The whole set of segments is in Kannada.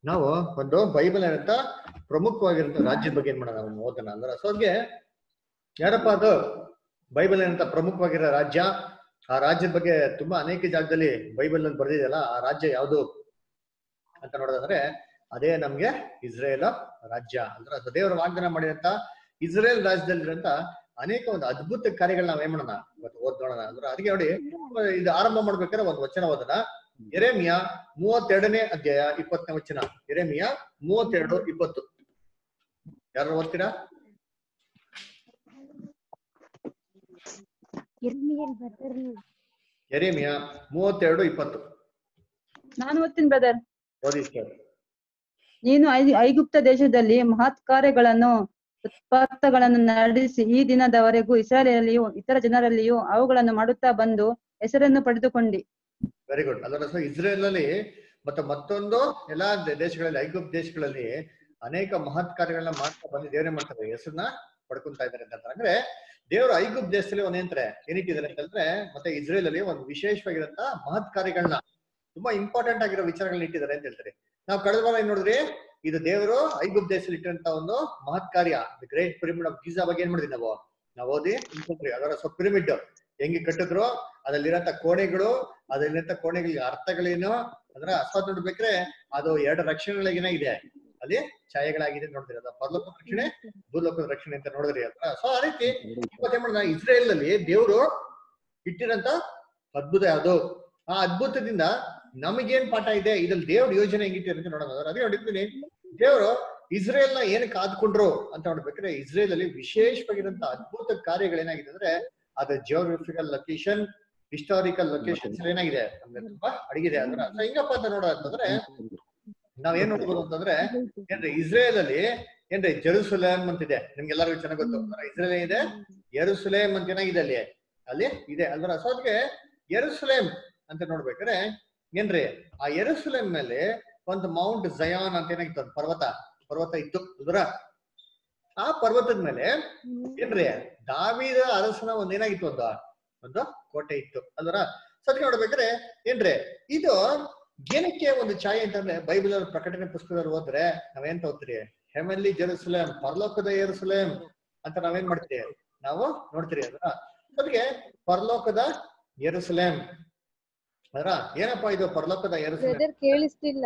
ನಾವು ಒಂದು ಬೈಬಲ್ ಏನಂತ ಪ್ರಮುಖವಾಗಿರೋ ರಾಜ್ಯದ ಬಗ್ಗೆ ಏನ್ ಮಾಡೋಣ ನಾವು ಓದೋಣ ಅಂದ್ರೆ ಸೊ ಅದ್ಗೆ ಯಾರಪ್ಪ ಅದು ಬೈಬಲ್ ಏನಂತ ಪ್ರಮುಖವಾಗಿರೋ ರಾಜ್ಯ ಆ ರಾಜ್ಯದ ಬಗ್ಗೆ ತುಂಬಾ ಅನೇಕ ಜಾಗದಲ್ಲಿ ಬೈಬಲ್ ನಲ್ಲಿ ಬರ್ದಿದೆಯಲ್ಲ ಆ ರಾಜ್ಯ ಯಾವುದು ಅಂತ ನೋಡೋದಂದ್ರೆ ಅದೇ ನಮ್ಗೆ ಇಸ್ರೇಲ್ ರಾಜ್ಯ ಅಂದ್ರೆ ಅದು ದೇವರ ವಾಗ್ದಾನ ಮಾಡಿದಂತ ಇಸ್ರೇಲ್ ರಾಜ್ಯದಲ್ಲಿರಂತ ಅನೇಕ ಒಂದು ಅದ್ಭುತ ಕಾರ್ಯಗಳನ್ನ ನಾವ್ ಏನ್ ಮಾಡೋಣ ಇವತ್ತು ಓದ್ ನೋಡೋಣ ಅಂದ್ರೆ ಅದಕ್ಕೆ ನೋಡಿ ಇದು ಆರಂಭ ಮಾಡ್ಬೇಕಾದ್ರೆ ಒಂದು ವಚನ ಓದೋಣ ಎರೆಮಿಯ ಮೂವತ್ತೆರಡನೇ ಅಧ್ಯಾಯ ಇಪ್ಪತ್ತನೇ ವಚನ ಎರೆಮಿಯ ಮೂವತ್ತೆರಡು ಇಪ್ಪತ್ತು ಯಾರು ಓದ್ತೀರಾ ಎರೆಮಿಯ ಮೂವತ್ತೆರಡು ಇಪ್ಪತ್ತು ನಾನು ಓದ್ತೀನಿ ಬ್ರದರ್ ಓದಿ ಸರ್ ನೀನು ಐ- ಐಗುಪ್ತ ದೇಶದಲ್ಲಿ ಮಹತ್ ಕಾರ್ಯಗಳನ್ನು ಉತ್ಪಾತಗಳನ್ನು ನಡೆಸಿ ಈ ದಿನದವರೆಗೂ ಇಸ್ರಾಯೇಲಿಯೂ ಇತರ ಜನರಲ್ಲಿಯೂ ಅವುಗಳನ್ನು ಮಾಡುತ್ತಾ ಬಂದು ಹೆಸರನ್ನು ಪಡೆದುಕೊಂಡಿ ವೆರಿ ಗುಡ್ ಅದರ ಸೊ ಇಸ್ರೇಲ್ ಅಲ್ಲಿ ಮತ್ತೆ ಮತ್ತೊಂದು ಎಲ್ಲಾ ದೇ- ದೇಶಗಳಲ್ಲಿ ಐಗುಪ್ತ ದೇಶಗಳಲ್ಲಿ ಅನೇಕ ಮಹತ್ ಕಾರ್ಯಗಳನ್ನ ಮಾಡ್ತಾ ಬಂದು ದೇವರೇ ಮಾಡ್ತಾರೆ ಹೆಸರನ್ನ ಪಡ್ಕೊಂತಾ ಇದ್ದಾರೆ ಅಂತ ಹೇಳ್ತಾರೆ. ಅಂದ್ರೆ ದೇವರು ಐಗುಪ್ತ ದೇಶದಲ್ಲಿ ಒಂದೇಂತಾರೆ ಏನಿಟ್ಟಿದ್ದಾರೆ ಅಂತಂದ್ರೆ ಮತ್ತೆ ಇಸ್ರೇಲ್ ಅಲ್ಲಿ ಒಂದು ವಿಶೇಷವಾಗಿರಂತ ಮಹತ್ ಕಾರ್ಯಗಳನ್ನ ತುಂಬಾ ಇಂಪಾರ್ಟೆಂಟ್ ಆಗಿರೋ ವಿಚಾರಗಳನ್ನ ಇಟ್ಟಿದ್ದಾರೆ ಅಂತ ಹೇಳ್ತಾರೆ ನಾವು ಕಳೆದ ವಾರ ಏನ್ ನೋಡಿದ್ರಿ ಇದು ದೇವರು ಐಗುಪ್ತ ದೇಶದಲ್ಲಿ ಇಟ್ಟಿರಂತ ಒಂದು ಮಹತ್ ಕಾರ್ಯ the great pyramid of Giza ಬಗ್ಗೆ ಏನ್ ಮಾಡಿದ್ವಿ ನಾವು ನಾವು ಓದಿ ತಿಳ್ಕೊಂಡ್ರಿ ಅದರ ಸೊ ಪಿರಮಿಡ್ ಹೆಂಗೆ ಕಟ್ಟಿದ್ರು ಅದರಲ್ಲಿರಂತ ಕೋಣೆಗಳು ಅದರಲ್ಲಿರಂತ ಕೋಣೆಗಳಿಗೆ ಅರ್ಥಗಳೇನು ಅಂದ್ರೆ ಅಸ್ವಾದ್ ನೋಡ್ಬೇಕ್ರೆ ಅದು ಎರಡು ರಕ್ಷಣೆಗಳಿಗೇನಾಗಿದೆ ಅಲ್ಲಿ ಛಾಯೆಗಳಾಗಿದೆ ನೋಡಿದ್ರಿ ಅದ ಪರಲೋಕದ ರಕ್ಷಣೆ ಭೂಲೋಕದ ರಕ್ಷಣೆ ಅಂತ ನೋಡಿದ್ರಿ ಅದ್ರ ಸೊ ಆ ರೀತಿ ಇವತ್ತೇನ್ ಮಾಡಿದ ಇಸ್ರೇಲ್ ಅಲ್ಲಿ ದೇವರು ಇಟ್ಟಿರಂತ ಅದ್ಭುತ ಯಾವುದು ಆ ಅದ್ಭುತದಿಂದ ನಮಗೇನ್ ಪಾಠ ಇದೆ ಇದ್ರಲ್ಲಿ ದೇವ್ರ ಯೋಜನೆ ಹೆಂಗಿಟ್ಟಿದೆ ಅಂತ ನೋಡೋಣ ಅದೇ ನೋಡಿದ್ದೀನಿ ದೇವರು ಇಸ್ರೇಲ್ ನ ಏನ್ ಕಾದ್ಕೊಂಡ್ರು ಅಂತ ನೋಡ್ಬೇಕ್ರೆ ಇಸ್ರೇಲ್ ಅಲ್ಲಿ ವಿಶೇಷವಾಗಿರಂತ ಅದ್ಭುತ ಕಾರ್ಯಗಳೇನಾಗಿದೆ ಅಂದ್ರೆ ಅದು ಜಿಯೋಗ್ರಫಿಕಲ್ ಲೊಕೇಶನ್ ಹಿಸ್ಟಾರಿಕಲ್ ಲೊಕೇಶನ್ಸ್ ಏನಾಗಿದೆ ನಮ್ಗೆ ತುಂಬಾ ಅಡಗಿದೆ ಅಂದ್ರೆ ಅದು ಹೆಂಗಪ್ಪ ಅಂತ ನೋಡೋದಂತಂದ್ರೆ ನಾವ್ ಏನ್ ನೋಡ್ಬೋದು ಅಂತಂದ್ರೆ ಏನ್ರಿ ಇಸ್ರೇಲ್ ಅಲ್ಲಿ ಏನ್ರಿ ಜೆರುಸಲೇಮ್ ಅಂತಿದೆ ನಿಮ್ಗೆಲ್ಲರಿಗೂ ಚೆನ್ನಾಗ್ ಗೊತ್ತು ಅಂದ್ರೆ ಇಸ್ರೇಲ್ ಏನಿದೆ ಯೆರೂಸಲೇಮ್ ಅಂತ ಏನಾಗಿದೆ ಅಲ್ಲಿ ಅಲ್ಲಿ ಇದೆ ಅಲ್ವರ ಸೊ ಅದಕ್ಕೆ ಯೆರೂಸಲೇಮ್ ಅಂತ ನೋಡ್ಬೇಕಾದ್ರೆ ಏನ್ರಿ ಆ ಯೆರೂಸಲೇಮ್ ಮೇಲೆ ಒಂದು ಮೌಂಟ್ ಜಯಾನ್ ಅಂತ ಏನಾಗಿತ್ತು ಒಂದು ಪರ್ವತ ಪರ್ವತ ಇತ್ತು ಅಲ್ವರ ಆ ಪರ್ವತದ ಮೇಲೆ ಏನ್ರಿ ದಾವಿದ ಅರಸನ ಒಂದ್ ಏನಾಗಿತ್ತು ಒಂದು ಒಂದು ಕೋಟೆ ಇತ್ತು ಅಲ್ವರ ಸೊ ಅದಕ್ಕೆ ನೋಡ್ಬೇಕಾದ್ರೆ ಏನ್ರಿ ಇದು ಏನಕ್ಕೆ ಒಂದು ಛಾಯೆ ಅಂತಂದ್ರೆ ಬೈಬಲ್ ಅಲ್ಲಿ ಪ್ರಕಟಣೆ ಪುಸ್ತಕದಲ್ಲಿ ಹೋದ್ರೆ ನಾವೇನ್ ಓದ್ತೀರಿ ಹೆಮಲ್ಲಿ ಜೆರುಸಲೇಮ್ ಪರಲೋಕದ ಯೆರೂಸಲೇಮ್ ಅಂತ ನಾವೇನ್ ಮಾಡ್ತೀರಿ ನಾವು ನೋಡ್ತೀರಿ ಅದರ ಅದಕ್ಕೆ ಪರಲೋಕದ ಯೆರೂಸಲೇಮ್ ಅದರ ಏನಪ್ಪಾ ಇದು ಪರಲೋಕದ ಯೆರೂಸಲೇಮ್ ಬ್ರದರ್ ಕೇಳಿಸ್ತಿಲ್ಲ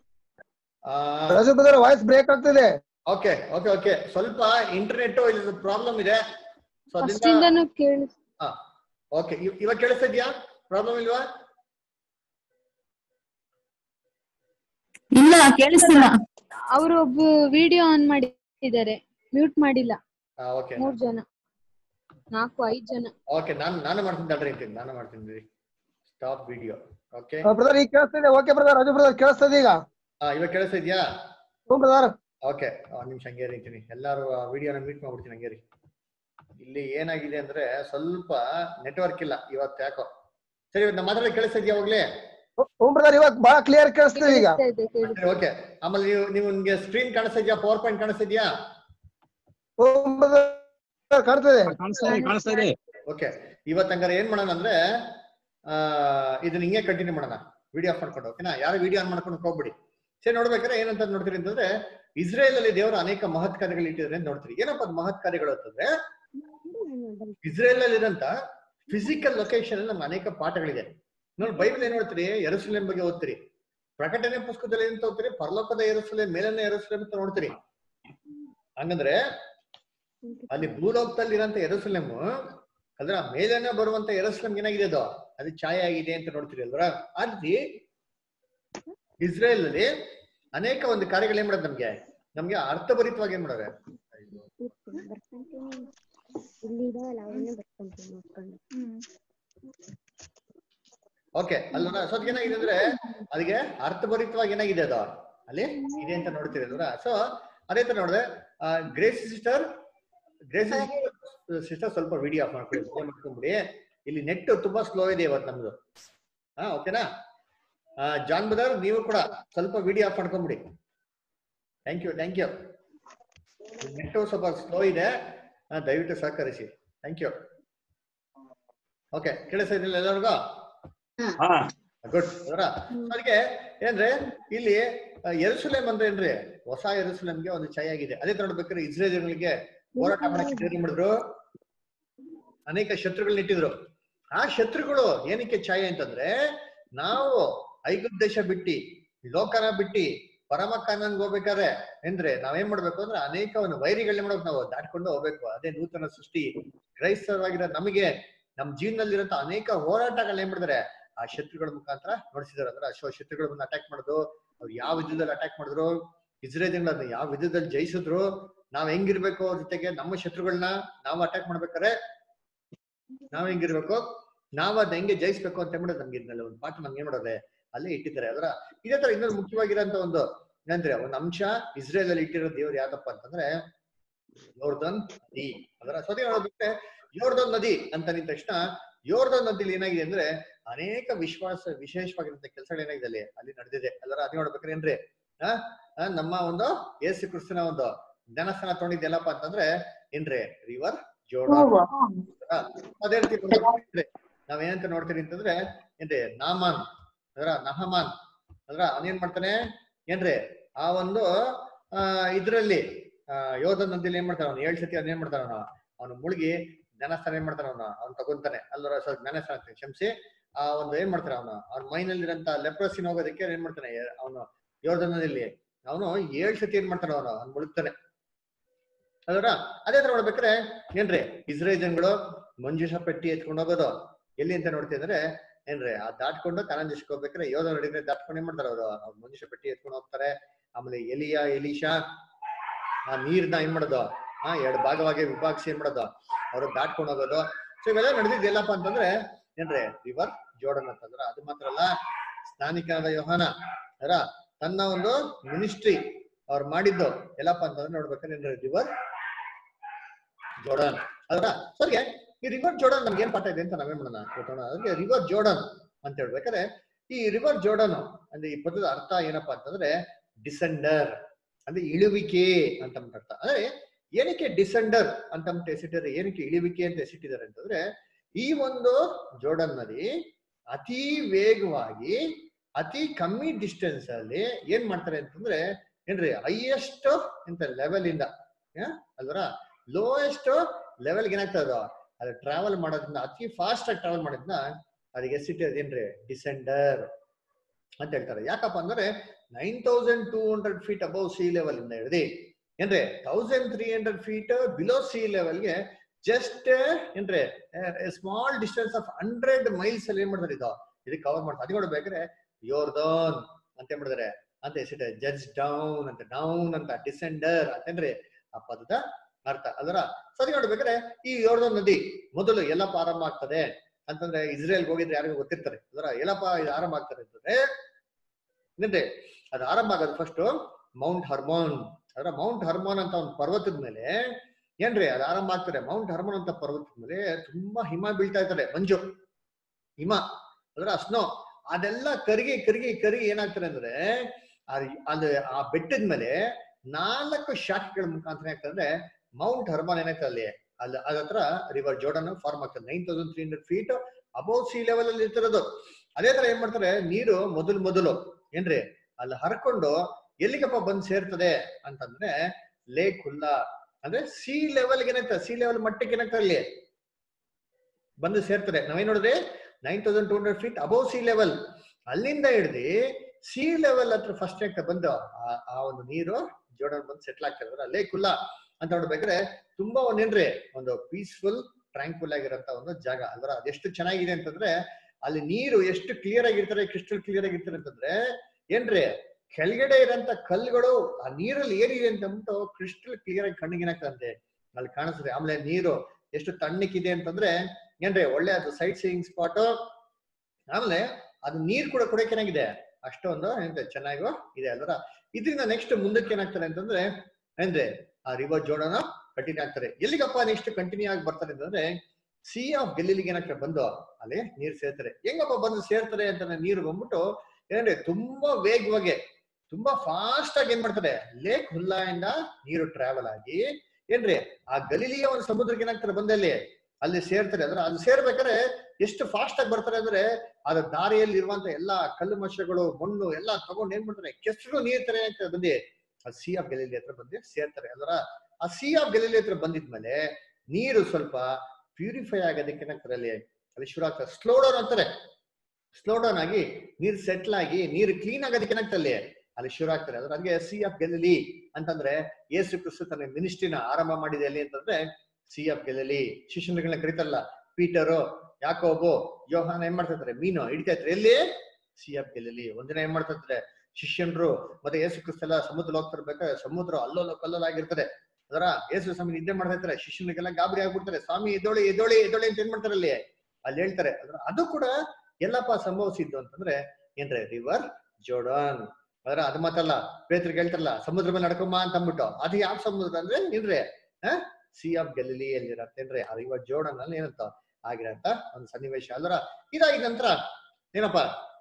ರಾಜು ಬ್ರದರ್ ವಾಯ್ಸ್ ಬ್ರೇಕ್ ಆಗ್ತಿದೆ ಓಕೆ ಓಕೆ ಓಕೆ ಸ್ವಲ್ಪ ಇಂಟರ್ನೆಟ್ ಇಲ್ಲಿ ಪ್ರಾಬ್ಲಮ್ ಇದೆ ಸೊ ಅದರಿಂದ ಫಸ್ಟಿಂದನೂ ಕೇಳಿಸ್ ಓಕೆ ಇವಾಗ ಕೇಳಿಸ್ತಾ ಇದೆಯಾ ಪ್ರಾಬ್ಲಮ್ ಇಲ್ವಾ ಇಲ್ಲ ಕೇಳಿಸ್ತಿಲ್ಲ ಅವರು ಒಬ್ಬ ವಿಡಿಯೋ ಆನ್ ಮಾಡಿದ್ದಾರೆ ಮ್ಯೂಟ್ ಮಾಡಿಲ್ಲ ಓಕೆ ಮೂರ್ ಜನ ನಾಲ್ಕು ಐದ್ ಜನ ಓಕೆ ನಾನು ನಾನು ಮಾಡ್ತೀನಿ ತಡ್ರಿ ಅಂತೀನಿ ನಾನು ಮಾಡ್ತೀನಿ ಸ್ಟಾಪ್ ವಿಡಿಯೋ ಓಕೆ ಬ್ರದರ್ ಈಗ ಕೇಳಿಸ್ತಿದೆ ಓಕೆ ಬ್ರದರ್ ರಾಜು ಬ್ರದರ್ ಕೇಳಿಸ್ತದೆ ಈಗ ಇವಾಗ ಕೇಳಿಸ್ತಾ ಇದೆಯಾ ಹ್ಞೂ ಬ್ರದರ್ ಓಕೆ ಒಂದ್ ನಿಮಿಷ ಹಂಗೆ ಇರ್ತೀನಿ ಎಲ್ಲಾರು ವಿಡಿಯೋನ ಮೀಟ್ ಮಾಡ್ಬಿಡ್ತೀನಿ ಹಂಗೆ ಇರಿ. ಇಲ್ಲಿ ಏನಾಗಿದೆ ಅಂದ್ರೆ ಸ್ವಲ್ಪ ನೆಟ್ವರ್ಕ್ ಇಲ್ಲ ಇವತ್ತು ಯಾಕೋ ಸರಿ ಇವತ್ತು ನಮ್ಮ ಮಾತಾಡೋದು ಕೇಳಿಸ್ತಾ ಇದೆಯಾ ಹೋಗ್ಲಿ ಹ್ಞೂ ಬ್ರದರ್ ಇವಾಗ ಬಹಳ ಕ್ಲಿಯರ್ ಕೇಳಿಸ್ತದೆ ಈಗ ಕೇಳಿಸ್ತಾ ಇದೆ ಕೇಳಿಸ್ತಾ ಸರಿ ಓಕೆ ಆಮೇಲೆ ನೀವು ನೀವು ನಿಮ್ಗೆ ಸ್ಕ್ರೀನ್ ಕಾಣಿಸ್ತಾ ಇದೆಯಾ ಪವರ್ ಪಾಯಿಂಟ್ ಕಾಣಿಸ್ತಾ ಇದೆಯಾ ಹ್ಞೂ ಬ್ರದರ್ ಕಾಣ್ತದೆ ಕಾಣಿಸ್ತಾ ಇದೆ ಕಾಣಿಸ್ತಾ ಇದೆ ಓಕೆ ಇವತ್ತು ಹಂಗಾರೆ ಏನ್ ಮಾಡೋಣ ಅಂದ್ರೆ ಆ ಇದನ್ನ ಹಿಂಗೆ ಕಂಟಿನ್ಯೂ ಮಾಡೋಣ ವಿಡಿಯೋ ಆಫ್ ಮಾಡ್ಕೊಂಡು ಓಕೆನಾ ಯಾರು ವಿಡಿಯೋ ಆನ್ ಮಾಡ್ಕೊಂಡು ಹೋಗ್ಬಿಡಿ ಸರಿ ನೋಡ್ಬೇಕಾದ್ರೆ ಏನಂತ ನೋಡ್ತೀರಿ ಅಂತಂದ್ರೆ ಇಸ್ರೇಲ್ ಅಲ್ಲಿ ದೇವರು ಅನೇಕ ಮಹತ್ ಕಾರ್ಯಗಳು ಇಟ್ಟಿದ್ರೆ ಅಂತ ನೋಡ್ತೀರಿ ಏನಪ್ಪ ಅದು ಮಹತ್ ಕಾರ್ಯಗಳು ಅಂತಂದ್ರೆ ಇಸ್ರೇಲ್ ಅಲ್ಲಿ ಇರಂತ ಫಿಸಿಕಲ್ ಲೊಕೇಶನ್ ಅಲ್ಲಿ ನಮ್ಗೆ ಅನೇಕ ಪಾಠಗಳಿದೆ ನೋಡಿ ಬೈಬಲ್ ಏನ್ ನೋಡ್ತೀರಿ ಯೆರೂಸಲೇಮ್ ಬಗ್ಗೆ ಓದ್ತೀರಿ ಪ್ರಕಟಣೆ ಪುಸ್ತಕದಲ್ಲಿ ಏನ್ ಓದ್ತೀರಿ ಪರಲೋಕದ ಯೆರೂಸಲೇಮ್ ಮೇಲನ್ನ ಯೆರೂಸಲೇಮ್ ಅಂತ ನೋಡ್ತೀರಿ ಹಂಗಂದ್ರೆ ಅಲ್ಲಿ ಭೂಲೋಕದಲ್ಲಿ ಇರೋಂತ ಯೆರೂಸಲೇಮ್ ಅದ್ರ ಮೇಲೇನೆ ಬರುವಂತ ಯೆರೂಸಲೇಮ್ ಏನಾಗಿದೆ ಅದು ಅದು ಛಾಯೆ ಆಗಿದೆ ಅಂತ ನೋಡ್ತೀರಿ ಅಲ್ವಾ ಆ ರೀತಿ ಇಸ್ರೇಲ್ ಅಲ್ಲಿ ಅನೇಕ ಒಂದು ಕಾರ್ಯಗಳು ಏನ್ ಮಾಡೋದು ನಮ್ಗೆ ನಮ್ಗೆ ಅರ್ಥಭರಿತವಾಗಿ ಏನ್ ಮಾಡೋರೆ ಓಕೆ ಅಲ್ವಾ ಸೊ ಅದಕ್ಕೆ ಏನಾಗಿದೆ ಅಂದ್ರೆ ಅದಕ್ಕೆ ಅರ್ಥಭರಿತವಾಗಿ ಏನಾಗಿದೆ ಅದು ಅಲ್ಲಿ ಇದೆ ಅಂತ ನೋಡ್ತೀರಿ ಅಲ್ವಾ ಸೊ ಅದೇ ತರ ನೋಡಿದ್ರೆ ಗ್ರೇಸ್ ಸಿಸ್ಟರ್ ಗ್ರೇಸ್ ಸಿಸ್ಟರ್ ಸ್ವಲ್ಪ ವಿಡಿಯೋ ಆಫ್ ಮಾಡ್ಕೊಳ್ಳಿ play ಮಾಡ್ಕೊಂಬಿಡಿ ಇಲ್ಲಿ ನೆಟ್ ತುಂಬಾ ಸ್ಲೋ ಇದೆ ಇವತ್ತು ನಮ್ದು ಹಾ ಓಕೆನಾ ಜಾನ್ ಬದರ್ ನೀವು ಕೂಡ ಸ್ವಲ್ಪ ವಿಡಿಯೋ ಆಫ್ ಮಾಡ್ಕೊಂಬಿಡಿ thank you thank you net ಸ್ವಲ್ಪ ಸ್ಲೋ ಇದೆ ಆ, ದಯವಿಟ್ಟು ಸಹಕರಿಸಿ ಥ್ಯಾಂಕ್ ಯು ಓಕೆ ಕೇಳಿಸ್ತಾ ಇದೆಯಲ್ಲ ಎಲ್ಲರಿಗೂ ಹಾ ಗುಡ್ ಅದರ ಅದಕ್ಕೆ ಏನ್ರಿ ಇಲ್ಲಿ ಎರುಸಲೇಮ್ ಅಂದ್ರೆ ಏನ್ರಿ ಹೊಸ ಎರುಸಲೇಮ್ಗೆ ಒಂದು ಛಾಯೆ ಆಗಿದೆ ಅದೇ ತರ ನೋಡ್ಬೇಕಾದ್ರೆ ಇಸ್ರೇಲ್ಗಳಿಗೆ ಹೋರಾಟ ಮಾಡಕ್ಕೆ ಏನ್ ಮಾಡಿದ್ರು ಅನೇಕ ಶತ್ರುಗಳನ್ನ ಇಟ್ಟಿದ್ರು ಆ ಶತ್ರುಗಳು ಏನಕ್ಕೆ ಛಾಯೆ ಅಂತಂದ್ರೆ ನಾವು ಐಗುಪ್ತ ದೇಶ ಬಿಟ್ಟಿ ಲೋಕನ ಬಿಟ್ಟಿ ಪರಮ ಕಾನನ್ಗೆ ಹೋಗ್ಬೇಕಾದ್ರೆ ಅಂದ್ರೆ ನಾವೇನ್ ಮಾಡ್ಬೇಕು ಅಂದ್ರೆ ಅನೇಕ ಒಂದು ವೈರಿಗಳನ್ನ ಮಾಡ್ಬೇಕು ನಾವು ದಾಟ್ಕೊಂಡು ಹೋಗ್ಬೇಕು ಅದೇ ನೂತನ ಸೃಷ್ಟಿ ಕ್ರೈಸ್ತರಾಗಿರೋ ನಮಗೆ ನಮ್ ಜೀವನದಲ್ಲಿರಂತ ಅನೇಕ ಹೋರಾಟಗಳನ್ನ ಏನ್ ಮಾಡಿದಾರೆ ಆ ಶತ್ರುಗಳ ಮುಖಾಂತರ ನೋಡಿಸಿದಾರೆ ಅಂದ್ರೆ ಅಶೋ ಶತ್ರುಗಳ ಮುಂದೆ ಅಟ್ಯಾಕ್ ಮಾಡೋದು ಅವ್ರು ಯಾವ ವಿಧದಲ್ಲಿ ಅಟ್ಯಾಕ್ ಮಾಡಿದ್ರು ಇಸ್ರೇಲ್ಗಳನ್ನ ಯಾವ ವಿಧದಲ್ಲಿ ಜಯಿಸಿದ್ರು ನಾವ್ ಹೆಂಗಿರ್ಬೇಕು ಅವ್ರ ಜೊತೆಗೆ ನಮ್ಮ ಶತ್ರುಗಳನ್ನ ನಾವು ಅಟ್ಯಾಕ್ ಮಾಡ್ಬೇಕಾರೆ ನಾವ್ ಹೆಂಗಿರ್ಬೇಕು ನಾವ್ ಅದ್ ಹೆಂಗೆ ಜಯಿಸ್ಬೇಕು ಅಂತ ಹೇಳ್ಬಿಟ್ಟು ನಮ್ಗೆ ಇದ್ನಲ್ಲಿ ಒಂದು ಪಾಠ ನಮ್ಗೆ ಏನ್ ಮಾಡೋದೆ ಅಲ್ಲೇ ಇಟ್ಟಿದ್ದಾರೆ ಅದರ ಇದೇ ತರ ಇನ್ನೊಂದು ಮುಖ್ಯವಾಗಿರೋಂತ ಒಂದು ಏನಂದ್ರೆ ಒಂದು ಅಂಶ ಇಸ್ರೇಲ್ ಅಲ್ಲಿ ಇಟ್ಟಿರೋ ದೇವ್ರು ಯಾಕಪ್ಪ ಅಂತಂದ್ರೆ ಯೋರ್ದನ್ ನದಿ ಅದರ ಸತಿ ನೋಡ್ಬಿಟ್ರೆ ಯೋರ್ದನ್ ನದಿ ಅಂತ ನಿಂತ ತಕ್ಷಣ ಯೋರ್ದನ್ ನದಿಲಿ ಏನಾಗಿದೆ ಅಂದ್ರೆ ಅನೇಕ ವಿಶ್ವಾಸ ವಿಶೇಷವಾಗಿರಂತ ಕೆಲಸಗಳು ಏನಾಗಿದೆ ಅಲ್ಲಿ ಅಲ್ಲಿ ನಡೆದಿದೆ ಅದರ ಅದೇ ನೋಡ್ಬೇಕಾದ್ರೆ ಏನ್ರಿ ಆ ಆ, ನಮ್ಮ ಒಂದು ಯೇಸು ಕ್ರಿಸ್ತನ ಒಂದು ಜ್ಞಾನಸ್ಥಾನ ತೊಗೊಂಡಿದ್ದೆಲ್ಲಪ್ಪ ಅಂತಂದ್ರೆ ಏನ್ರಿ ರಿವರ್ ಜೋಡ ಅದೇ ರೀತಿ ನೋಡ್ಬೇಕಾದ್ರೆ ನಾವೇನಂತ ನೋಡ್ತೀರಿ ಅಂತಂದ್ರೆ ಏನ್ರಿ ನಾಮಾನ್ ಅದರ ನಹಮಾನ್ ಅದ್ರ ಅವನೇನ್ ಮಾಡ್ತಾನೆ ಏನ್ರಿ ಆ ಒಂದು ಆ ಇದ್ರಲ್ಲಿ ಆ ಯೋಧ ನದಿಯಲ್ಲಿ ಏನ್ ಮಾಡ್ತಾನ ಅವ್ನು ಏಳ್ ಸತಿ ಅವ್ನ ಏನ್ ಮಾಡ್ತಾನ ಅವನು ಅವನು ಮುಳುಗಿ ಜ್ಞಾನಸ್ಥಾನ ಏನ್ ಮಾಡ್ತಾನ ಅವನು ಅವ್ನು ತಗೊಂತಾನೆ ಅಲ್ಲರ ಸ್ವಲ್ಪ ಜ್ಞಾನಸ್ಥಾನ ಅಂತ ಕ್ಷಮಿಸಿ ಆ ಒಂದು ಏನ್ ಮಾಡ್ತಾನೆ ಅವನು ಅವ್ನ ಮೈನಲ್ಲಿರಂತ ಲೆಪ್ರಸಿನ ಹೋಗೋದಕ್ಕೆ ಏನ್ ಮಾಡ್ತಾನೆ ಅವನು ಯೋಧ ನದಿಯಲ್ಲಿ ಅವನು ಏಳ್ ಸತಿ ಏನ್ ಮಾಡ್ತಾನೆ ಅವನು ಅವ್ನು ಮುಳುಗ್ತಾನೆ ಅದರ ಅದೇ ತರ ನೋಡ್ಬೇಕಾರೆ ಏನ್ರಿ ಇಸ್ರೇಲ್ ಜನಗಳು ಮಂಜುಷ ಪೆಟ್ಟಿ ಎತ್ಕೊಂಡು ಹೋಗೋದು ಎಲ್ಲಿ ಅಂತ ನೋಡ್ತೀವಿ ಅಂದ್ರೆ ಏನ್ರಿ ಆ ದಾಟ್ಕೊಂಡು ಕಾನನ್ ದೇಶಕ್ಕೆ ಹೋಗ್ಬೇಕಾದ್ರೆ ಯೋಧ ನಡಿದ್ರೆ ದಾಟ್ಕೊಂಡು ಏನ್ ಮಾಡ್ತಾರೆ ಅವರು ಅವ್ರು ಮನುಷ್ಯ ಪೆಟ್ಟಿ ಎತ್ಕೊಂಡು ಹೋಗ್ತಾರೆ ಆಮೇಲೆ ಎಲಿಯಾ ಎಲೀಶಾ ಆ ನೀರ್ನ ಏನ್ ಮಾಡೋದು ಆ ಎರಡು ಭಾಗವಾಗಿ ವಿಭಾಗಿಸಿ ಏನ್ ಮಾಡೋದು ಅವರು ದಾಟ್ಕೊಂಡು ಹೋಗೋದು ಸೊ ಇವೆಲ್ಲ ನಡೆದಿದ್ದು ಎಲ್ಲಪ್ಪ ಅಂತಂದ್ರೆ ಏನ್ರಿ ರಿವರ್ ಜೋಡನ್ ಅಂತಂದ್ರ ಅದು ಮಾತ್ರ ಅಲ್ಲ ಸ್ನಾನಿಕನಾದ ಯೋಹಾನ ಅದರ ತನ್ನ ಒಂದು ಮಿನಿಸ್ಟ್ರಿ ಅವ್ರು ಮಾಡಿದ್ದು ಎಲ್ಲಪ್ಪ ಅಂತಂದ್ರೆ ನೋಡ್ಬೇಕಾದ್ರೆ ಏನ್ರಿ ರಿವರ್ ಜೋಡನ್ ಅದರ ಸರಿಗೆ ಈ ರಿವರ್ ಜೋಡನ್ ನಮ್ಗೆ ಏನ್ ಪಾಠ ಇದೆ ಅಂತ ನಾವೇನ್ ಮಾಡೋಣ ಗೊತ್ತೋಣ ಅದಕ್ಕೆ ರಿವರ್ ಜೋಡನ್ ಅಂತ ಹೇಳ್ಬೇಕಾದ್ರೆ ಈ ರಿವರ್ ಜೋಡನ್ ಅಂದ್ರೆ ಈ ಪದದ ಅರ್ಥ ಏನಪ್ಪಾ ಅಂತಂದ್ರೆ ಡಿಸೆಂಡರ್ ಅಂದ್ರೆ ಇಳುವಿಕೆ ಅಂತ ಅಂದ್ಬಿಟ್ಟು ಅರ್ಥ ಅಂದ್ರೆ ಏನಕ್ಕೆ ಡಿಸೆಂಡರ್ ಅಂತ ಅಂದ್ಬಿಟ್ಟು ಹೆಸರಿಟ್ಟಿದ್ದಾರೆ ಏನಕ್ಕೆ ಇಳುವಿಕೆ ಅಂತ ಹೆಸರಿಟ್ಟಿದ್ದಾರೆ ಅಂತಂದ್ರೆ ಈ ಒಂದು ಜೋಡನ್ ನದಿ ಅತಿ ವೇಗವಾಗಿ ಅತಿ ಕಮ್ಮಿ ಡಿಸ್ಟೆನ್ಸ್ ಅಲ್ಲಿ ಏನ್ ಮಾಡ್ತಾರೆ ಅಂತಂದ್ರೆ ಏನ್ರಿ ಹೈಯೆಸ್ಟ್ ಅಂತ ಲೆವೆಲ್ ಇಂದ ಆ, ಅಲ್ವರ ಲೋಯೆಸ್ಟ್ ಲೆವೆಲ್ಗೆ ಏನಾಗ್ತದ ಅದು ಟ್ರಾವೆಲ್ ಮಾಡೋದ್ರಿಂದ ಅತಿ ಫಾಸ್ಟ್ ಆಗಿ ಟ್ರಾವೆಲ್ ಮಾಡೋದ್ರಿಂದ ಅದಕ್ಕೆ ಹೆಸರಿಟ್ಟಿರೋದು ಏನ್ರಿ ಡಿಸೆಂಡರ್ ಅಂತ ಹೇಳ್ತಾರೆ ಯಾಕಪ್ಪ ಅಂದ್ರೆ nine thousand two hundred feet above sea level ಇಂದ ಹಿಡಿದು ಏನ್ರಿ thousand three hundred feet below sea ಲೆವೆಲ್ಗೆ ಜಸ್ಟ್ ಏನ್ರಿ small distance of hundred miles ಅಲ್ಲಿ ಏನ್ ಮಾಡ್ತಾರೆ ಇದು ಇದಕ್ಕೆ ಕವರ್ ಮಾಡ್ತಾರೆ ಅದು ನೋಡ್ಬೇಕಾದ್ರೆ ಯೋರ್ದೋನ್ ಅಂತ ಏನ್ ಮಾಡಿದಾರೆ ಅಂತ ಹೆಸರಿಟ್ಟೆ ಜಡ್ಜ್ ಡೌನ್ ಅಂತ ಡೌನ್ ಅಂತ ಡಿಸೆಂಡರ್ ಅಂತೇನ್ರಿ ಆ ಪದದ ಅರ್ಥ ಅದರ ಸರಿ ನೋಡ್ಬೇಕಾದ್ರೆ ಈ ಯೋರ್ದೋನ್ ನದಿ ಮೊದಲು ಎಲ್ಲಪ್ಪ ಆರಂಭ ಆಗ್ತದೆ ಅಂತಂದ್ರೆ ಇಸ್ರೇಲ್ಗೆ ಹೋಗಿದ್ರೆ ಯಾರಿಗೂ ಗೊತ್ತಿರ್ತಾರೆ ಅದರ ಎಲ್ಲಪ್ಪ ಇದು ಆರಂಭ ಆಗ್ತದೆ ಅಂತಂದ್ರೆ ಏನ್ರಿ ಅದು ಆರಂಭ ಆಗೋದು ಫಸ್ಟ್ ಮೌಂಟ್ ಹರ್ಮೋನ್ ಅದರ ಮೌಂಟ್ ಹರ್ಮೋನ್ ಅಂತ ಒಂದು ಪರ್ವತದ ಮೇಲೆ ಏನ್ರಿ ಅದು ಆರಂಭ ಆಗ್ತಾರೆ ಮೌಂಟ್ ಹರ್ಮೋನ್ ಅಂತ ಪರ್ವತದ ಮೇಲೆ ತುಂಬಾ ಹಿಮ ಬೀಳ್ತಾ ಇರ್ತಾರೆ ಮಂಜು ಹಿಮ ಅದರ ಸ್ನೋ ಅದೆಲ್ಲ ಕರಗಿ ಕರಗಿ ಕರಗಿ ಏನಾಗ್ತಾರೆ ಅಂದ್ರೆ ಆ- ಅದು ಆ ಬೆಟ್ಟದ ಮೇಲೆ ನಾಲ್ಕು ಶಾಖೆಗಳ ಮುಖಾಂತರ ಏನಾಗ್ತದೆ ಅಂದ್ರೆ ಮೌಂಟ್ ಹರ್ಮೋನ್ ಏನಾಗ್ತದೆ ಅಲ್ಲಿ ಅಲ್ಲಿ ಅದತ್ರ ರಿವರ್ ಜೋಡನ್ ಫಾರ್ಮ್ ಆಗ್ತದೆ nine thousand three hundred feet above sea level ಅಲ್ಲಿ ಇರ್ತಿರೋದು ಅದೇ ತರ ಏನ್ ಮಾಡ್ತಾರೆ ನೀರು ಮೊದಲು ಮೊದಲು ಏನ್ರಿ ಅಲ್ಲಿ ಹರ್ಕೊಂಡು ಎಲ್ಲಿಗಪ್ಪ ಬಂದು ಸೇರ್ತದೆ ಅಂತಂದ್ರೆ ಲೇಕ್ ಹುಲ್ಲಾ ಅಂದ್ರೆ ಸಿ ಲೆವೆಲ್ ಏನಾಗ್ತದೆ ಸಿ ಲೆವೆಲ್ ಮಟ್ಟಕ್ಕೆ ಏನಾಗ್ತದೆ ಅಲ್ಲಿ ಬಂದು ಸೇರ್ತದೆ ನಾವೇನ್ ನೋಡಿದ್ರೆ nine thousand two hundred feet above sea level ಅಲ್ಲಿಂದ ಹಿಡ್ದು ಸಿ ಲೆವೆಲ್ ಹತ್ರ ಫಸ್ಟ್ ಆಗ್ತದೆ ಬಂದು ಆ- ಆ ಒಂದು ನೀರು ಜೋಡನ್ ಬಂದು ಸೆಟ್ಲ್ ಆಗ್ತದೆ ಲೇಕ್ ಹುಲ್ಲಾ ಅಂತ ನೋಡ್ಬೇಕಾದ್ರೆ ತುಂಬಾ ಒಂದೇನ್ರಿ ಒಂದು ಪೀಸ್ಫುಲ್ ಟ್ರ್ಯಾಂಕ್ಫುಲ್ ಆಗಿರೋಂತ ಒಂದು ಜಾಗ ಅಲ್ವರ ಅದೆಷ್ಟು ಚೆನ್ನಾಗಿದೆ ಅಂತಂದ್ರೆ ಅಲ್ಲಿ ನೀರು ಎಷ್ಟು ಕ್ಲಿಯರ್ ಆಗಿರ್ತಾರೆ ಕ್ರಿಸ್ಟಲ್ ಕ್ಲಿಯರ್ ಆಗಿರ್ತಾರೆ ಅಂತಂದ್ರೆ ಏನ್ರಿ ಕೆಳಗಡೆ ಇರೋಂತ ಕಲ್ಲುಗಳು ಆ ನೀರಲ್ಲಿ ಏನಿದೆ ಅಂತ ಅಂದ್ಬಿಟ್ಟು ಕ್ರಿಸ್ಟಲ್ ಕ್ಲಿಯರ್ ಆಗಿ ಕಣ್ಣಿಗೆ ಏನಾಗ್ತದಂತೆ ಅಲ್ಲಿ ಕಾಣಿಸ್ತದೆ ಆಮೇಲೆ ನೀರು ಎಷ್ಟು ತಣ್ಣಕ್ಕಿದೆ ಅಂತಂದ್ರೆ ಏನ್ರಿ ಒಳ್ಳೆ ಅದು ಸೈಟ್ ಸೀಯಿಂಗ್ ಸ್ಪಾಟ್ ಆಮೇಲೆ ಅದು ನೀರ್ ಕೂಡ ಕುಡಿಯಕ್ಕೆ ಏನಾಗಿದೆ ಅಷ್ಟೊಂದು ಏನ್ರಿ ಚೆನ್ನಾಗೂ ಇದೆ ಅಲ್ವರ ಇದರಿಂದ ನೆಕ್ಸ್ಟ್ ಮುಂದಕ್ಕೆ ಏನಾಗ್ತಾರೆ ಅಂತಂದ್ರೆ ಏನ್ರಿ ಆ ರಿವರ್ ಜೋಡನ ಕಂಟಿನ್ಯೂ ಆಗ್ತಾರೆ ಎಲ್ಲಿಗಪ್ಪ ನೆಕ್ಸ್ಟ್ ಕಂಟಿನ್ಯೂ ಆಗಿ ಬರ್ತಾರೆ ಅಂತಂದ್ರೆ ಸಿ ಆಫ್ ಗೆಲ್ಲಿಗೆ ಏನಾಗ್ತಾರೆ ಬಂದು ಅಲ್ಲಿ ನೀರ್ ಸೇರ್ತಾರೆ ಹೆಂಗಪ್ಪ ಬಂದು ಸೇರ್ತಾರೆ ಅಂತ ನೀರು ಬಂದ್ಬಿಟ್ಟು ಏನ್ರಿ ತುಂಬಾ ವೇಗವಾಗಿ ತುಂಬಾ ಫಾಸ್ಟ್ ಆಗಿ ಏನ್ ಮಾಡ್ತಾರೆ ಲೇಕ್ ಹುಲ್ಲಾಯಿಂದ ನೀರು ಟ್ರಾವೆಲ್ ಆಗಿ ಏನ್ರಿ ಆ ಗಲೀಲಿಯ ಒಂದು ಸಮುದ್ರಕ್ಕೆ ಏನಾಗ್ತಾರೆ ಬಂದಲ್ಲಿ ಅಲ್ಲಿ ಸೇರ್ತಾರೆ ಅಂದ್ರೆ ಅದು ಸೇರ್ಬೇಕಾದ್ರೆ ಎಷ್ಟು ಫಾಸ್ಟ್ ಆಗಿ ಬರ್ತಾರೆ ಅಂದ್ರೆ ಅದ ದಾರಿಯಲ್ಲಿ ಇರುವಂತ ಎಲ್ಲಾ ಕಲ್ಲು ಮಶಗಳು ಮಣ್ಣು ಎಲ್ಲ ತಗೊಂಡ್ ಏನ್ ಮಾಡ್ತಾರೆ ಕೆಸರು ನೀರ್ ತರ ಅಂತ ಬಂದಿ ಆ ಸಿ ಆಫ್ ಗಲೀಲಿ ಹತ್ರ ಬಂದು ಸೇರ್ತಾರೆ ಅದರ ಆ ಸಿ ಆಫ್ ಗಲೀಲಿ ಹತ್ರ ಬಂದಿದ್ಮೇಲೆ ನೀರು ಸ್ವಲ್ಪ ಪ್ಯೂರಿಫೈ ಆಗೋದಕ್ಕೆ ಏನಾಗ್ತಾರೆ ಅಲ್ಲಿ ಅಲ್ಲಿ ಶುರು ಆಗ್ತದೆ ಸ್ಲೋ ಡೌನ್ ಅಂತಾರೆ ಸ್ಲೋ ಡೌನ್ ಆಗಿ ನೀರ್ ಸೆಟ್ಲ್ ಆಗಿ ನೀರು ಕ್ಲೀನ್ ಆಗೋದಕ್ಕೆ ಏನಾಗ್ತದೆ ಅಲ್ಲಿ ಅಲ್ಲಿ ಶುರು ಆಗ್ತಾರೆ ಅದ್ರ ಅದಕ್ಕೆ ಸಿ ಆಫ್ ಗೆಲಲಿ ಅಂತಂದ್ರೆ ಯೇಸು ಕ್ರಿಸ್ತು ತನ್ನ ಮಿನಿಸ್ಟ್ರಿನ ಆರಂಭ ಮಾಡಿದೆ ಅಲ್ಲಿ ಅಂತಂದ್ರೆ ಸಿ ಆಫ್ ಗೆಲಲಿ ಶಿಷ್ಯರುಗಳನ್ನ ಕರೀತಾರಲ್ಲ ಪೀಟರು ಯಾಕೋಬು ಯೋಹಾನ ಏನ್ ಮಾಡ್ತಾ ಇರ್ತಾರೆ ಮೀನು ಹಿಡಿತಾ ಇರ್ತಾರೆ ಎಲ್ಲಿ ಸಿ ಆಫ್ ಗೆಲಲಿ ಒಂದಿನ ಏನ್ ಮಾಡ್ತಾ ಇರ್ತಾರೆ ಶಿಷ್ಯನ್ರು ಮತ್ತೆ ಯೇಸು ಕ್ರಿಸ್ತ ಎಲ್ಲ ಸಮುದ್ರ ಹೋಗ್ತಾ ಇರ್ಬೇಕಾದ್ರೆ ಸಮುದ್ರ ಅಲ್ಲೋಲ ಕಲ್ಲೋಲಾಗಿರ್ತಾರೆ ಅದರ ಯೇಸು ಸ್ವಾಮಿ ನಿದ್ದೆ ಮಾಡ್ತಾ ಇರ್ತಾರೆ ಶಿಷ್ಯನಿಗೆಲ್ಲ ಗಾಬರಿ ಆಗ್ಬಿಡ್ತಾರೆ ಸ್ವಾಮಿ ಎದ್ದೋಳಿ ಎದ್ದೋಳಿ ಎದ್ದೋಳಿ ಅಂತ ಏನ್ ಮಾಡ್ತಾರೆ ಅಲ್ಲಿ ಅಲ್ಲಿ ಹೇಳ್ತಾರೆ ಅದ್ರ ಅದು ಕೂಡ ಎಲ್ಲಪ್ಪ ಸಂಭವಿಸಿದ್ದು ಅಂತಂದ್ರೆ ಏನ್ರೆ ರಿವರ್ ಜೋಡನ್ ಅದರ ಅದು ಮಾತಲ್ಲ ಪೇತ್ರಿಗೆ ಹೇಳ್ತಾರಲ್ಲ ಸಮುದ್ರ ಮೇಲೆ ನಡ್ಕೊಂಬ ಅಂತ ಅಂದ್ಬಿಟ್ಟು ಅದು ಯಾವ ಸಮುದ್ರ ಅಂದ್ರೆ ಏನ್ರಿ ಸಿ ಆಫ್ ಗೆಲಿಲಿ ಎಲ್ಲಿರತ್ತೇನ್ರಿ ಆ ರಿವರ್ ಜೋಡನ್ ಅಲ್ಲಿ ಏನಂತ ಆಗಿರಂತ ಒಂದು ಸನ್ನಿವೇಶ ಅಲ್ಲರ ಇದಾಗಿದ ನಂತರ ಏನಪ್ಪ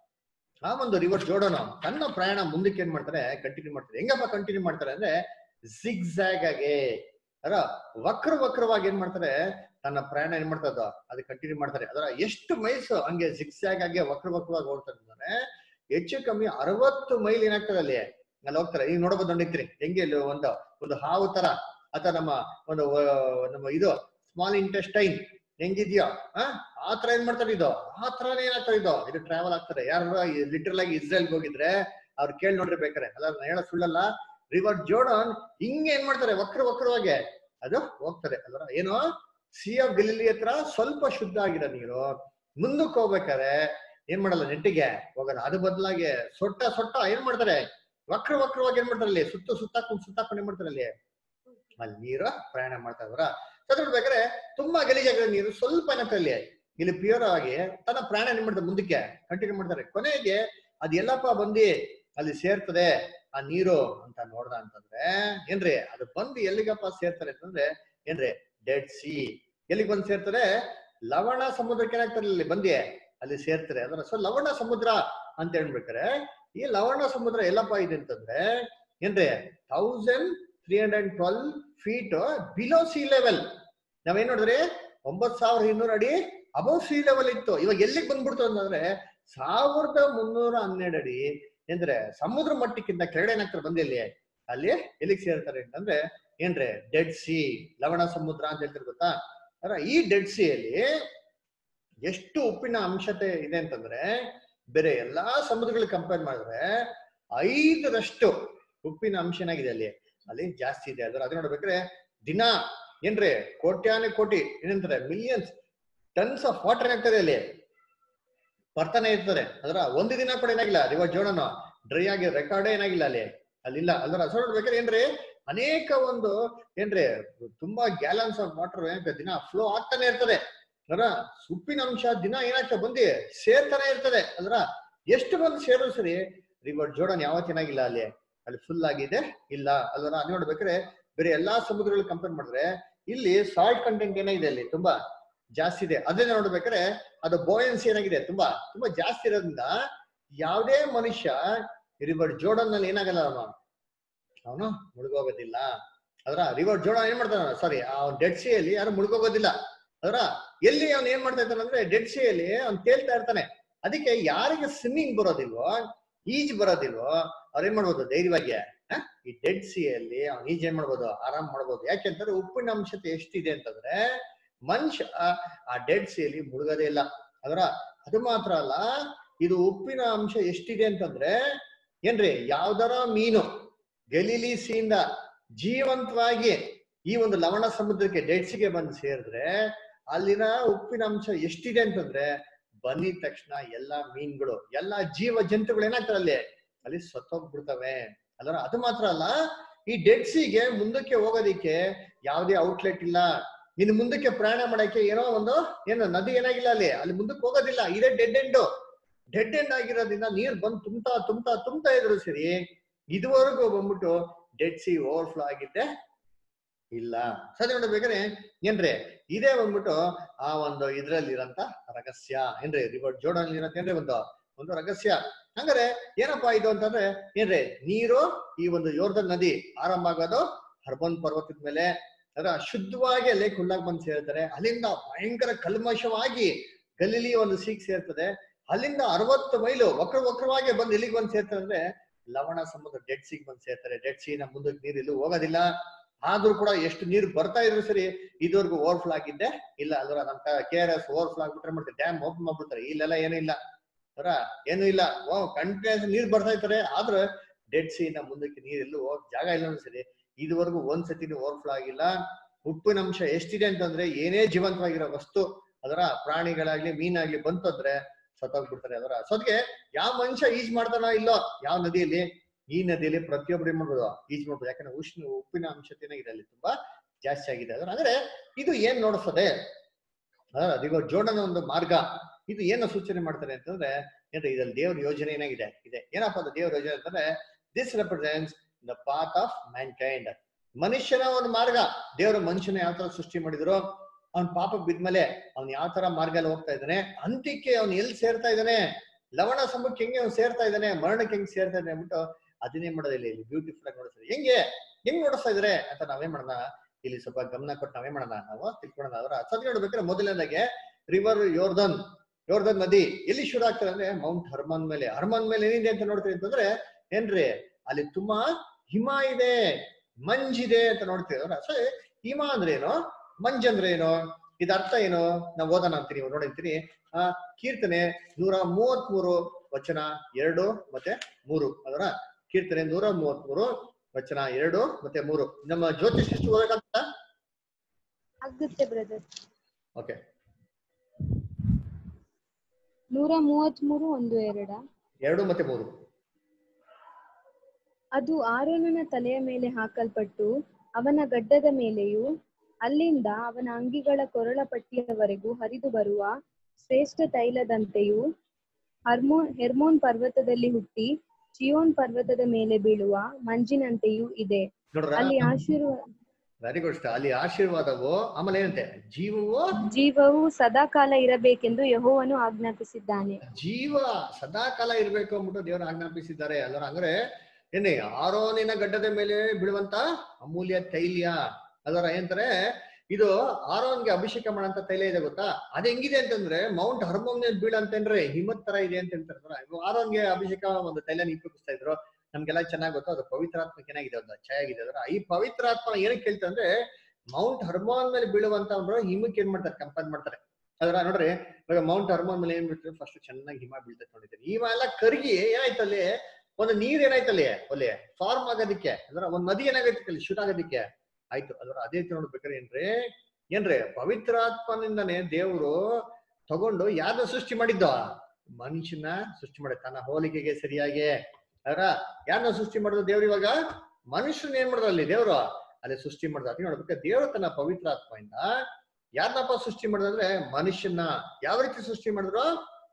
ಆ ಒಂದು ರಿವರ್ ಜೋಡೋನು ತನ್ನ ಪ್ರಯಾಣ ಮುಂದಕ್ಕೆ ಏನ್ ಮಾಡ್ತಾರೆ ಕಂಟಿನ್ಯೂ ಮಾಡ್ತಾರೆ ಹೆಂಗಪ್ಪ ಕಂಟಿನ್ಯೂ ಮಾಡ್ತಾರೆ ಅಂದ್ರೆ ಜಿಗ್ಜಾಗ್ ಆಗಿ ಅದರ ವಕ್ರ ವಕ್ರವಾಗಿ ಏನ್ ಮಾಡ್ತಾರೆ ತನ್ನ ಪ್ರಯಾಣ ಏನ್ ಮಾಡ್ತದ ಅದು ಕಂಟಿನ್ಯೂ ಮಾಡ್ತಾರೆ ಅದರ ಎಷ್ಟು ಮೈಲ್ಸ್ ಹಂಗೆ ಜಿಗ್ಜಾಗ್ ಆಗಿ ವಕ್ರ ವಕ್ರವಾಗಿ ಓಡ್ತಾರೆ ಅಂದ್ರೆ ಹೆಚ್ಚು ಕಮ್ಮಿ ಅರವತ್ತು ಮೈಲ್ ಏನಾಗ್ತದೆ ಅಲ್ಲಿ ಅಲ್ಲಿ ಹೋಗ್ತಾರೆ ಈಗ ನೋಡಬಹುದು ನೋಡಿದ್ರಿ ಹೆಂಗೆ ಇಲ್ಲಿ ಒಂದು ಒಂದು ಹಾವು ತರ ಅಥವಾ ನಮ್ಮ ಒಂದು ಆ, ನಮ್ಮ ಇದು ಸ್ಮಾಲ್ ಇಂಟೆಸ್ಟೈನ್ ಹೆಂಗಿದ್ಯೋ ಆ ಆ ತರ ಏನ್ ಮಾಡ್ತಾರೆ ಇದು ಆ ತರನೇ ಏನಾಗ್ತಾರೆ ಇದು ಇದು ಟ್ರಾವೆಲ್ ಆಗ್ತಾರೆ ಯಾರು ಲಿಟ್ರಲ್ ಆಗಿ ಇಸ್ರೇಲ್ಗೆ ಹೋಗಿದ್ರೆ ಅವ್ರು ಕೇಳಿ ನೋಡ್ರಿ ಬೇಕಾರೆ ಅಲ್ಲ ನಾನು ಹೇಳೋ ಸುಳ್ಳಲ್ಲ ರಿವರ್ ಜೋಡನ್ ಹಿಂಗೆ ಏನ್ ಮಾಡ್ತಾರೆ ವಕ್ರ ವಕ್ರವಾಗಿ ಅದು ಹೋಗ್ತಾರೆ ಅಲ್ವಾ ಏನು ಸಿ ಆಫ್ ಗಲೀಲಿ ಹತ್ರ ಸ್ವಲ್ಪ ಶುದ್ಧ ಆಗಿರೋ ನೀರು ಮುಂದಕ್ಕೆ ಹೋಗ್ಬೇಕಾರೆ ಏನ್ ಮಾಡಲ್ಲ ನೆಟ್ಟಿಗೆ ಹೋಗಲ್ಲ ಅದು ಬದಲಾಗಿ ಸೊಟ್ಟ ಸೊಟ್ಟ ಏನ್ ಮಾಡ್ತಾರೆ ವಕ್ರ ವಕ್ರವಾಗಿ ಏನ್ ಮಾಡ್ತಾರೆ ಅಲ್ಲಿ ಸುತ್ತ ಸುತ್ತಾಕೊಂಡು ಸುತ್ತಾಕೊಂಡು ಏನ್ ಮಾಡ್ತಾರೆ ಅಲ್ಲಿ ಅಲ್ಲಿ ನೀರು ಪ್ರಯಾಣ ಮಾಡ್ತಾ ಇದ್ರ ಬೇಕಾದ್ರೆ ತುಂಬಾ ಗಲೀಜಾಗಿರೋ ನೀರು ಸ್ವಲ್ಪ ಏನಾಗ್ತದೆ ಅಲ್ಲಿ ಇಲ್ಲಿ ಪ್ಯೂರ್ ಆಗಿ ತನ್ನ ಪ್ರಾಣ ಏನ್ ಮಾಡ್ತಾರೆ ಮುಂದಕ್ಕೆ ಕಂಟಿನ್ಯೂ ಮಾಡ್ತಾರೆ ಕೊನೆಗೆ ಅದ್ ಎಲ್ಲಪ್ಪ ಬಂದಿ ಅಲ್ಲಿ ಸೇರ್ತದೆ ಆ ನೀರು ಅಂತ ನೋಡ್ದ ಅಂತಂದ್ರೆ ಏನ್ರಿ ಅದು ಬಂದು ಎಲ್ಲಿಗಪ್ಪ ಸೇರ್ತಾರೆ ಅಂತಂದ್ರೆ ಏನ್ರಿ ಡೆಡ್ ಸಿ ಎಲ್ಲಿಗೆ ಬಂದು ಸೇರ್ತಾರೆ ಲವಣ ಸಮುದ್ರಕ್ಕೆ ಏನಾಗ್ತಾರೆ ಇಲ್ಲಿ ಬಂದಿ ಅಲ್ಲಿ ಸೇರ್ತಾರೆ ಅದರ ಸೊ ಲವಣ ಸಮುದ್ರ ಅಂತ ಹೇಳ್ಬೇಕಾರೆ ಈ ಲವಣ ಸಮುದ್ರ ಎಲ್ಲಪ್ಪ ಇದೆ ಅಂತಂದ್ರೆ ಏನ್ರಿ thousand three hundred twelve feet below sea level ನಾವೇನ್ ನೋಡಿದ್ರಿ ಒಂಬತ್ ಸಾವಿರ ಇನ್ನೂರ ಅಡಿ ಅಬೌವ್ ಸಿ ಲೆವೆಲ್ ಇತ್ತು ಇವಾಗ ಎಲ್ಲಿಗೆ ಬಂದ್ಬಿಡ್ತು ಅಂತಂದ್ರೆ ಸಾವಿರದ ಮುನ್ನೂರ ಹನ್ನೆರಡು ಅಡಿ ಅಂದ್ರೆ ಸಮುದ್ರ ಮಟ್ಟಕ್ಕಿಂತ ಕೆಳಗಡೆ ಏನಾಗ್ತಾರೆ ಬಂದಿ ಅಲ್ಲಿ ಅಲ್ಲಿ ಎಲ್ಲಿಗೆ ಸೇರ್ತಾರೆ ಅಂತಂದ್ರೆ ಏನ್ರಿ ಡೆಡ್ ಸಿ ಲವಣ ಸಮುದ್ರ ಅಂತ ಹೇಳ್ತಾರೆ ಗೊತ್ತಾ ಅದ್ರ ಈ ಡೆಡ್ ಸಿಯಲ್ಲಿ ಎಷ್ಟು ಉಪ್ಪಿನ ಅಂಶತೆ ಇದೆ ಅಂತಂದ್ರೆ ಬೇರೆ ಎಲ್ಲಾ ಸಮುದ್ರಗಳಿಗೆ ಕಂಪೇರ್ ಮಾಡಿದ್ರೆ ಐದರಷ್ಟು ಉಪ್ಪಿನ ಅಂಶ ಏನಾಗಿದೆ ಅಲ್ಲಿ ಅಲ್ಲಿ ಜಾಸ್ತಿ ಇದೆ ಅದ್ರ ಅದು ನೋಡ್ಬೇಕ್ರೆ ದಿನ ಏನ್ರಿ ಕೋಟ್ಯಾನೆ ಕೋಟಿ ಏನಂತಾರೆ ಮಿಲಿಯನ್ಸ್ ಟನ್ಸ್ ಆಫ್ ವಾಟರ್ ಏನಾಗ್ತದೆ ಅಲ್ಲಿ ಬರ್ತಾನೆ ಇರ್ತಾರೆ ಅದರ ಒಂದು ದಿನ ಕೂಡ ಏನಾಗಿಲ್ಲ ರಿವರ್ ಜೋಡನು ಡ್ರೈ ಆಗಿ ರೆಕಾರ್ಡೇ ಏನಾಗಿಲ್ಲ ಅಲ್ಲಿ ಅಲ್ಲಿಲ್ಲ ಅಲ್ದ್ರ ಹಸ ನೋಡ್ಬೇಕಾದ್ರೆ ಏನ್ರಿ ಅನೇಕ ಒಂದು ಏನ್ರಿ ತುಂಬಾ ಗ್ಯಾಲನ್ಸ್ ಆಫ್ ವಾಟರ್ ಏನಾಗ್ತದೆ ದಿನ ಫ್ಲೋ ಆಗ್ತಾನೆ ಇರ್ತದೆ ಅದರ ಉಪ್ಪಿನ ಅಂಶ ದಿನ ಏನಾಗ್ತದೆ ಬಂದು ಸೇರ್ತಾನೆ ಇರ್ತದೆ ಅಲ್ರ ಎಷ್ಟು ಬಂದು ಸೇರು ಸರಿ ರಿವರ್ ಜೋಡನ್ ಯಾವತ್ತೇನಾಗಿಲ್ಲ ಅಲ್ಲಿ ಅಲ್ಲಿ ಫುಲ್ ಆಗಿದೆ ಇಲ್ಲ ಅಲ್ವರ ಅದು ನೋಡ್ಬೇಕಾದ್ರೆ ಬೇರೆ ಎಲ್ಲಾ ಸಮುದ್ರಗಳು ಕಂಪೇರ್ ಮಾಡಿದ್ರೆ ಇಲ್ಲಿ ಸಾಲ್ಟ್ ಕಂಟೆಂಟ್ ಏನಾಗಿದೆ ಅಲ್ಲಿ ತುಂಬಾ ಜಾಸ್ತಿ ಇದೆ ಅದನ್ನ ನೋಡ್ಬೇಕಾದ್ರೆ ಅದು ಬೋಯನ್ಸ್ ಏನಾಗಿದೆ ತುಂಬಾ ತುಂಬಾ ಜಾಸ್ತಿ ಇರೋದ್ರಿಂದ ಯಾವುದೇ ಮನುಷ್ಯ ರಿವರ್ ಜೋಡನ್ ನಲ್ಲಿ ಏನಾಗಲ್ಲ ಅವನು ಅವನು ಮುಳುಗೋಗೋದಿಲ್ಲ ಅದರ ರಿವರ್ ಜೋಡನ್ ಏನ್ ಮಾಡ್ತಾನ ಸಾರಿ ಆ ಡೆಡ್ ಸಿಯಲ್ಲಿ ಯಾರು ಮುಳುಗೋಗೋದಿಲ್ಲ ಅದರ ಎಲ್ಲಿ ಅವ್ನು ಏನ್ ಮಾಡ್ತಾ ಇರ್ತಾನೆ ಅಂದ್ರೆ ಡೆಡ್ ಸಿಯಲ್ಲಿ ಅವ್ನು ತೇಲ್ತಾ ಇರ್ತಾನೆ ಅದಕ್ಕೆ ಯಾರಿಗೆ ಸ್ವಿಮ್ಮಿಂಗ್ ಬರೋದಿಲ್ವೋ ಈಜ್ ಬರೋದಿಲ್ವೋ ಅವ್ರು ಏನ್ ಮಾಡ್ಬೋದು ಧೈರ್ಯವಾಗಿ ಆ? ಈ ಡೆಡ್ ಸಿಯಲ್ಲಿ ಅವ್ನು ಈಜ್ ಏನ್ ಮಾಡ್ಬೋದು ಆರಾಮ್ ಮಾಡ್ಬೋದು ಯಾಕೆಂತಂದ್ರೆ ಉಪ್ಪಿನ ಅಂಶತೆ ಎಷ್ಟಿದೆ ಅಂತಂದ್ರೆ ಮನುಷ್ಯ ಆ ಡೆಡ್ ಸಿಯಲ್ಲಿ ಮುಳುಗೋದೇ ಇಲ್ಲ ಅದರ ಅದು ಮಾತ್ರ ಅಲ್ಲ ಇದು ಉಪ್ಪಿನ ಅಂಶ ಎಷ್ಟಿದೆ ಅಂತಂದ್ರೆ ಏನ್ರಿ ಯಾವ್ದಾರ ಮೀನು ಗಲೀಲಿ ಸೀಯಿಂದ ಜೀವಂತವಾಗಿ ಈ ಒಂದು ಲವಣ ಸಮುದ್ರಕ್ಕೆ ಡೆಡ್ಸಿಗೆ ಬಂದು ಸೇರಿದ್ರೆ ಅಲ್ಲಿನ ಉಪ್ಪಿನ ಅಂಶ ಎಷ್ಟಿದೆ ಅಂತಂದ್ರೆ ಬಂದಿದ ತಕ್ಷಣ ಎಲ್ಲಾ ಮೀನ್ಗಳು ಎಲ್ಲಾ ಜೀವ ಜಂತುಗಳು ಏನಾಗ್ತವೆ ಅಲ್ಲಿ ಅಲ್ಲಿ ಸತ್ತೋಗ್ಬಿಡ್ತವೆ ಅಲ್ಲರ ಅದು ಮಾತ್ರ ಅಲ್ಲ ಈ ಡೆಡ್ ಸಿಗೆ ಮುಂದಕ್ಕೆ ಹೋಗೋದಿಕ್ಕೆ ಯಾವುದೇ ಔಟ್ಲೆಟ್ ಇಲ್ಲ ಇನ್ನು ಮುಂದಕ್ಕೆ ಪ್ರಯಾಣ ಮಾಡಕ್ಕೆ ಏನೋ ಒಂದು ಏನೋ ನದಿ ಏನಾಗಿಲ್ಲ ಅಲ್ಲಿ ಅಲ್ಲಿ ಮುಂದಕ್ಕೆ ಹೋಗೋದಿಲ್ಲ ಇದೇ ಡೆಡ್ ಎಂಡ್ ಡೆಡ್ ಎಂಡ್ ಆಗಿರೋದ್ರಿಂದ ನೀರ್ ಬಂದು ತುಂಬ್ತಾ ತುಂಬ್ತಾ ತುಂಬ್ತಾ ಇದ್ರು ಸರಿ ಇದುವರೆಗೂ ಬಂದ್ಬಿಟ್ಟು ಡೆಡ್ ಸಿ ಓವರ್ಫ್ಲೋ ಆಗಿದ್ದೆ ಇಲ್ಲ ಸರಿ ನೋಡ್ಬೇಕಾದ್ರೆ ಏನ್ರಿ ಇದೇ ಬಂದ್ಬಿಟ್ಟು ಆ ಒಂದು ಇದ್ರಲ್ಲಿರಂತ ರಹಸ್ಯ ಏನ್ರಿ ರಿವರ್ ಜೋಡಲ್ಲಿ ಇರತ್ತೇನ್ರಿ ಒಂದು ಒಂದು ರಹಸ್ಯ ಹಂಗಾರೆ ಏನಪ್ಪಾ ಇದು ಅಂತಂದ್ರೆ ಏನ್ರಿ ನೀರು ಈ ಒಂದು ಯೋರ್ಧನ್ ನದಿ ಆರಂಭ ಆಗೋದು ಹರ್ಬನ್ ಪರ್ವತದ ಮೇಲೆ ಅದರ ಶುದ್ಧವಾಗಿ ಅಲ್ಲೇ ಕುಳ್ಳಾಗ್ ಬಂದು ಸೇರ್ತಾರೆ ಅಲ್ಲಿಂದ ಭಯಂಕರ ಕಲ್ಮಶವಾಗಿ ಗಲೀಲಿ ಒಂದು ಸೀಗ್ ಸೇರ್ತದೆ ಅಲ್ಲಿಂದ ಅರವತ್ತು ಮೈಲು ವಕ್ರ ವಕ್ರವಾಗಿ ಬಂದು ಎಲ್ಲಿಗೆ ಬಂದು ಸೇರ್ತದೆ ಅಂದ್ರೆ ಲವಣ ಸಮುದ್ರ ಡೆಡ್ ಸೀಗ್ ಬಂದು ಸೇರ್ತಾರೆ ಡೆಡ್ ಸೀನ ಮುಂದಕ್ಕೆ ನೀರು ಎಲ್ಲೂ ಹೋಗೋದಿಲ್ಲ ಆದ್ರೂ ಕೂಡ ಎಷ್ಟು ನೀರು ಬರ್ತಾ ಇದ್ರು ಸರಿ ಇದುವರೆಗೂ ಓವರ್ಫ್ಲೋ ಆಗಿದ್ದೆ ಇಲ್ಲ ಅಲ್ವರ ನಮ್ ಕೆ ಆರ್ ಎಸ್ ಓವರ್ಫ್ಲೋ ಆಗ್ಬಿಟ್ರೆ ಮಾಡ್ತಾರೆ ಡ್ಯಾಮ್ ಓಪನ್ ಮಾಡ್ಬಿಡ್ತಾರೆ ಇಲ್ಲೆಲ್ಲ ಏನೂ ಇಲ್ಲ ಅವರ ಏನೂ ಇಲ್ಲ ಓ ಕಂಟಿನ್ಯೂಸ್ ನೀರ್ ಬರ್ತಾ ಇರ್ತಾರೆ ಆದ್ರೆ ಡೆಡ್ ಸೀನ ಮುಂದಕ್ಕೆ ನೀರೆಲ್ಲೂ ಹೋಗಕ್ ಜಾಗ ಇಲ್ಲ ಸರಿ ಇದುವರೆಗೂ ಒಂದ್ ಸತಿನೂ ಓವರ್ಫ್ಲೋ ಆಗಿಲ್ಲ ಉಪ್ಪಿನ ಅಂಶ ಎಷ್ಟಿದೆ ಅಂತಂದ್ರೆ ಏನೇ ಜೀವಂತವಾಗಿರೋ ವಸ್ತು ಅದರ ಪ್ರಾಣಿಗಳಾಗ್ಲಿ ಮೀನಾಗ್ಲಿ ಬಂತು ಅಂದ್ರೆ ಸತ್ತೋಗ್ಬಿಡ್ತಾರೆ ಅದರ ಸೊದ್ಗೆ ಯಾವ ಮನುಷ್ಯ ಈಜ್ ಮಾಡ್ತಾನೋ ಇಲ್ಲೋ ಯಾವ ನದಿಯಲ್ಲಿ ಈ ನದಿಯಲ್ಲಿ ಪ್ರತಿಯೊಬ್ಬರು ಏನ್ ಮಾಡ್ಬೋದು ಈಜ್ ಮಾಡ್ಬೋದು ಯಾಕಂದ್ರೆ ಉಷ್ಣ ಉಪ್ಪಿನ ಅಂಶತೆ ಏನಾಗಿದೆ ಅಲ್ಲಿ ತುಂಬಾ ಜಾಸ್ತಿ ಆಗಿದೆ ಅದರ ಅಂದ್ರೆ ಇದು ಏನ್ ನೋಡಿಸ್ತದೆ ಅದರ ಈಗ ಜೋಡನ ಒಂದು ಮಾರ್ಗ ಇದು ಏನು ಸೂಚನೆ ಮಾಡ್ತಾರೆ ಅಂತಂದ್ರೆ ಏನ್ರಿ ಇದ್ರಲ್ಲಿ ದೇವ್ರ ಯೋಜನೆ ಏನಾಗಿದೆ ಇದೆ ಏನಪ್ಪಾ ಅದು ದೇವ್ರ ಯೋಜನೆ ಅಂತಂದ್ರೆ this represents the path of mankind ಮನುಷ್ಯನ ಒಂದು ಮಾರ್ಗ ದೇವರು ಮನುಷ್ಯನ ಯಾವ ತರ ಸೃಷ್ಟಿ ಮಾಡಿದ್ರು ಅವ್ನ್ ಪಾಪ ಬಿದ್ಮೇಲೆ ಅವ್ನ್ ಯಾವ ತರ ಮಾರ್ಗದಲ್ಲಿ ಹೋಗ್ತಾ ಇದ್ದಾನೆ ಅಂತ್ಯಕ್ಕೆ ಅವ್ನು ಎಲ್ಲಿ ಸೇರ್ತಾ ಇದ್ದಾನೆ ಲವಣ ಸಮಕ್ಕೆ ಹೆಂಗೆ ಅವ್ನು ಸೇರ್ತಾ ಇದ್ದಾನೆ ಮರಣಕ್ಕೆ ಹೆಂಗ್ ಸೇರ್ತಾ ಇದ್ದಾನೆ ಅಂದ್ಬಿಟ್ಟು ಅದನ್ನೇ ಮಾಡೋದಿಲ್ಲ ಇಲ್ಲಿ ಬ್ಯೂಟಿಫುಲ್ ಆಗಿ ನೋಡಿಸ್ತಾರೆ ಹೆಂಗೆ ಹೆಂಗ್ ನೋಡಿಸ್ತಾ ಇದಾರೆ ಅಂತ ನಾವೇನ್ ಮಾಡೋಣ ಇಲ್ಲಿ ಸ್ವಲ್ಪ ಗಮನ ಕೊಟ್ಟು ನಾವೇನ್ ಮಾಡೋಣ ನಾವು ತಿಳ್ಕೊಳ್ಳೋಣ ಅವರ ಸದ್ ನೋಡ್ಬೇಕಾದ್ರೆ ಮೊದಲನೇದಾಗೆ ರಿವರ್ ಯೋರ್ಧನ್ ಯೋರ್ಧನ್ ನದಿ ಎಲ್ಲಿ ಶುರು ಆಗ್ತದೆ ಅಂದ್ರೆ ಮೌಂಟ್ ಹರ್ಮನ್ ಮೇಲೆ ಹರ್ಮನ್ ಮೇಲೆ ಏನಿದೆ ಅಂತ ನೋಡ್ತೀವಿ ಅಂತಂದ್ರೆ ಏನ್ರಿ ಅಲ್ಲಿ ತುಂಬಾ ಹಿಮ ಇದೆ ಮಂಜಿದೆ ಅಂತ ನೋಡ್ತೀವಿ ಅವರ ಸೊ ಹಿಮ ಅಂದ್ರೆ ಏನು ಮಂಜ್ ಅಂದ್ರೆ ಏನು ಇದ ಅರ್ಥ ಏನು ನಾವು ಓದೋಣ ಅಂತೀನಿ ಇವಾಗ ನೋಡಿರ್ತೀನಿ ಆ ಕೀರ್ತನೆ ನೂರ ಮೂವತ್ತ್ ಮೂರು ವಚನ ಎರಡು ಮತ್ತೆ ಮೂರು ಅದರ ಕೀರ್ತನೆ ನೂರ ಮೂವತ್ತ್ ಮೂರು ವಚನ ಎರಡು ಮತ್ತೆ ಮೂರು ನಮ್ಮ ಜ್ಯೋತಿಷ್ ಎಷ್ಟು ಓದಕ್ಕಂತ ಆಗುತ್ತೆ ಬ್ರದರ್ ಓಕೆ ನೂರ ಮೂವತ್ಮೂರು ಒಂದು ಎರಡ ಎರಡು ಮತ್ತೆ ಮೂರು ಅದು ಆರೋನನ ತಲೆಯ ಮೇಲೆ ಹಾಕಲ್ಪಟ್ಟು ಅವನ ಗಡ್ಡದ ಮೇಲೆಯೂ ಅಲ್ಲಿಂದ ಅವನ ಅಂಗಿಗಳ ಕೊರಳ ಪಟ್ಟಿಯವರೆಗೂ ಹರಿದು ಬರುವ ಶ್ರೇಷ್ಠ ತೈಲದಂತೆಯೂ ಹರ್ಮೋನ್ ಹೆರ್ಮೋನ್ ಪರ್ವತದಲ್ಲಿ ಹುಟ್ಟಿ ಚಿಯೋನ್ ಪರ್ವತದ ಮೇಲೆ ಬೀಳುವ ಮಂಜಿನಂತೆಯೂ ಇದೆ ನೋಡ್ರ ಅಲ್ಲಿ ಆಶೀರ್ವ ವೆರಿ ಗುಡ್ ಅಲ್ಲಿ ಆಶೀರ್ವಾದವು ಆಮೇಲೆ ಏನಂತೆ ಜೀವವು ಜೀವವು ಸದಾಕಾಲ ಇರಬೇಕೆಂದು ಯಹೋವನು ಆಜ್ಞಾಪಿಸಿದ್ದಾನೆ ಜೀವ ಸದಾಕಾಲ ಇರ್ಬೇಕು ಅಂದ್ಬಿಟ್ಟು ದೇವರು ಆಜ್ಞಾಪಿಸಿದ್ದಾರೆ ಅಲ್ಲರ ಅಂದ್ರೆ ಏನೇ ಆರೋನಿನ ಗಡ್ಡದ ಮೇಲೆ ಬೀಳುವಂತ ಅಮೂಲ್ಯ ತೈಲ್ಯ ಅದರ ಏನಂತಾರೆ ಇದು ಆರೋನ್ಗೆ ಅಭಿಷೇಕ ಮಾಡಂತ ತೈಲ ಇದೆ ಗೊತ್ತಾ ಅದ್ ಹೆಂಗಿದೆ ಅಂತಂದ್ರೆ ಮೌಂಟ್ ಹರ್ಮೋನ್ ಮೇಲೆ ಬೀಳಂತೇನ್ರಿ ಹಿಮತ್ ತರ ಇದೆ ಅಂತ ಹೇಳ್ತಾರೆ ಇವಾಗ ಆರೋನ್ಗೆ ಅಭಿಷೇಕ ಒಂದು ತೈಲನ ಉಪಯೋಗಿಸ್ತಾ ಇದ್ರು ನಮ್ಗೆಲ್ಲ ಚೆನ್ನಾಗ್ ಗೊತ್ತು ಅದು ಪವಿತ್ರಾತ್ಮಕ ಏನಾಗಿದೆ ಒಂದು ಛಾಯಾಗಿದೆ ಅದರ ಈ ಪವಿತ್ರಾತ್ಮ ಏನಕ್ಕೆ ಹೇಳ್ತಾರೆ ಅಂದ್ರೆ ಮೌಂಟ್ ಹರ್ಮೋನ್ ಮೇಲೆ ಬೀಳುವಂತ ಒಂದು ಹಿಮಕ್ಕೆ ಏನ್ ಮಾಡ್ತಾರೆ ಕಂಪೇರ್ ಮಾಡ್ತಾರೆ ಅದರ ನೋಡ್ರಿ ಇವಾಗ ಮೌಂಟ್ ಹರ್ಮೋನ್ ಮೇಲೆ ಏನ್ ಬಿಡ್ತಾರೆ ಫಸ್ಟ್ ಚೆನ್ನಾಗಿ ಹಿಮ ಬೀಳ್ತೈತೆ ನೋಡಿದ್ದೀರಿ ಹಿಮ ಎಲ್ಲ ಕರ್ಗಿ ಏನಾಯ್ತು ಅಲ್ಲಿ ಒಂದು ನೀರ್ ಏನಾಯ್ತು ಅಲ್ಲಿ ಅಲ್ಲಿ ಫಾರ್ಮ್ ಆಗೋದಿಕ್ಕೆ ಅದರ ಒಂದ್ ನದಿ ಏನಾಗೈತೆ ಅಲ್ಲಿ ಶುರು ಆಗೋದಿಕ್ಕೆ ಆಯ್ತು ಅದರ ಅದೇ ರೀತಿ ನೋಡ್ಬೇಕಾದ್ರೆ ಏನ್ರಿ ಏನ್ರಿ ಪವಿತ್ರಾತ್ಮನಿಂದನೇ ದೇವರು ತಗೊಂಡು ಯಾರನ್ನ ಸೃಷ್ಟಿ ಮಾಡಿದ್ದ ಮನುಷ್ಯನ ಸೃಷ್ಟಿ ಮಾಡಿದ ತನ್ನ ಹೋಲಿಕೆಗೆ ಸರಿಯಾಗಿ ಅದರ ಯಾರನ್ನ ಸೃಷ್ಟಿ ಮಾಡಿದ್ರು ದೇವ್ರು ಇವಾಗ ಮನುಷ್ಯನ ಏನ್ ಮಾಡಿದ್ರು ಅಲ್ಲಿ ದೇವ್ರು ಅಲ್ಲಿ ಸೃಷ್ಟಿ ಮಾಡಿದ ಅದಕ್ಕೆ ನೋಡ್ಬೇಕು ದೇವರು ತನ್ನ ಪವಿತ್ರಾತ್ಮದಿಂದ ಯಾರನ್ನಪ್ಪ ಸೃಷ್ಟಿ ಮಾಡಿದ್ರೆ ಮನುಷ್ಯನ ಯಾವ ರೀತಿ ಸೃಷ್ಟಿ ಮಾಡಿದ್ರು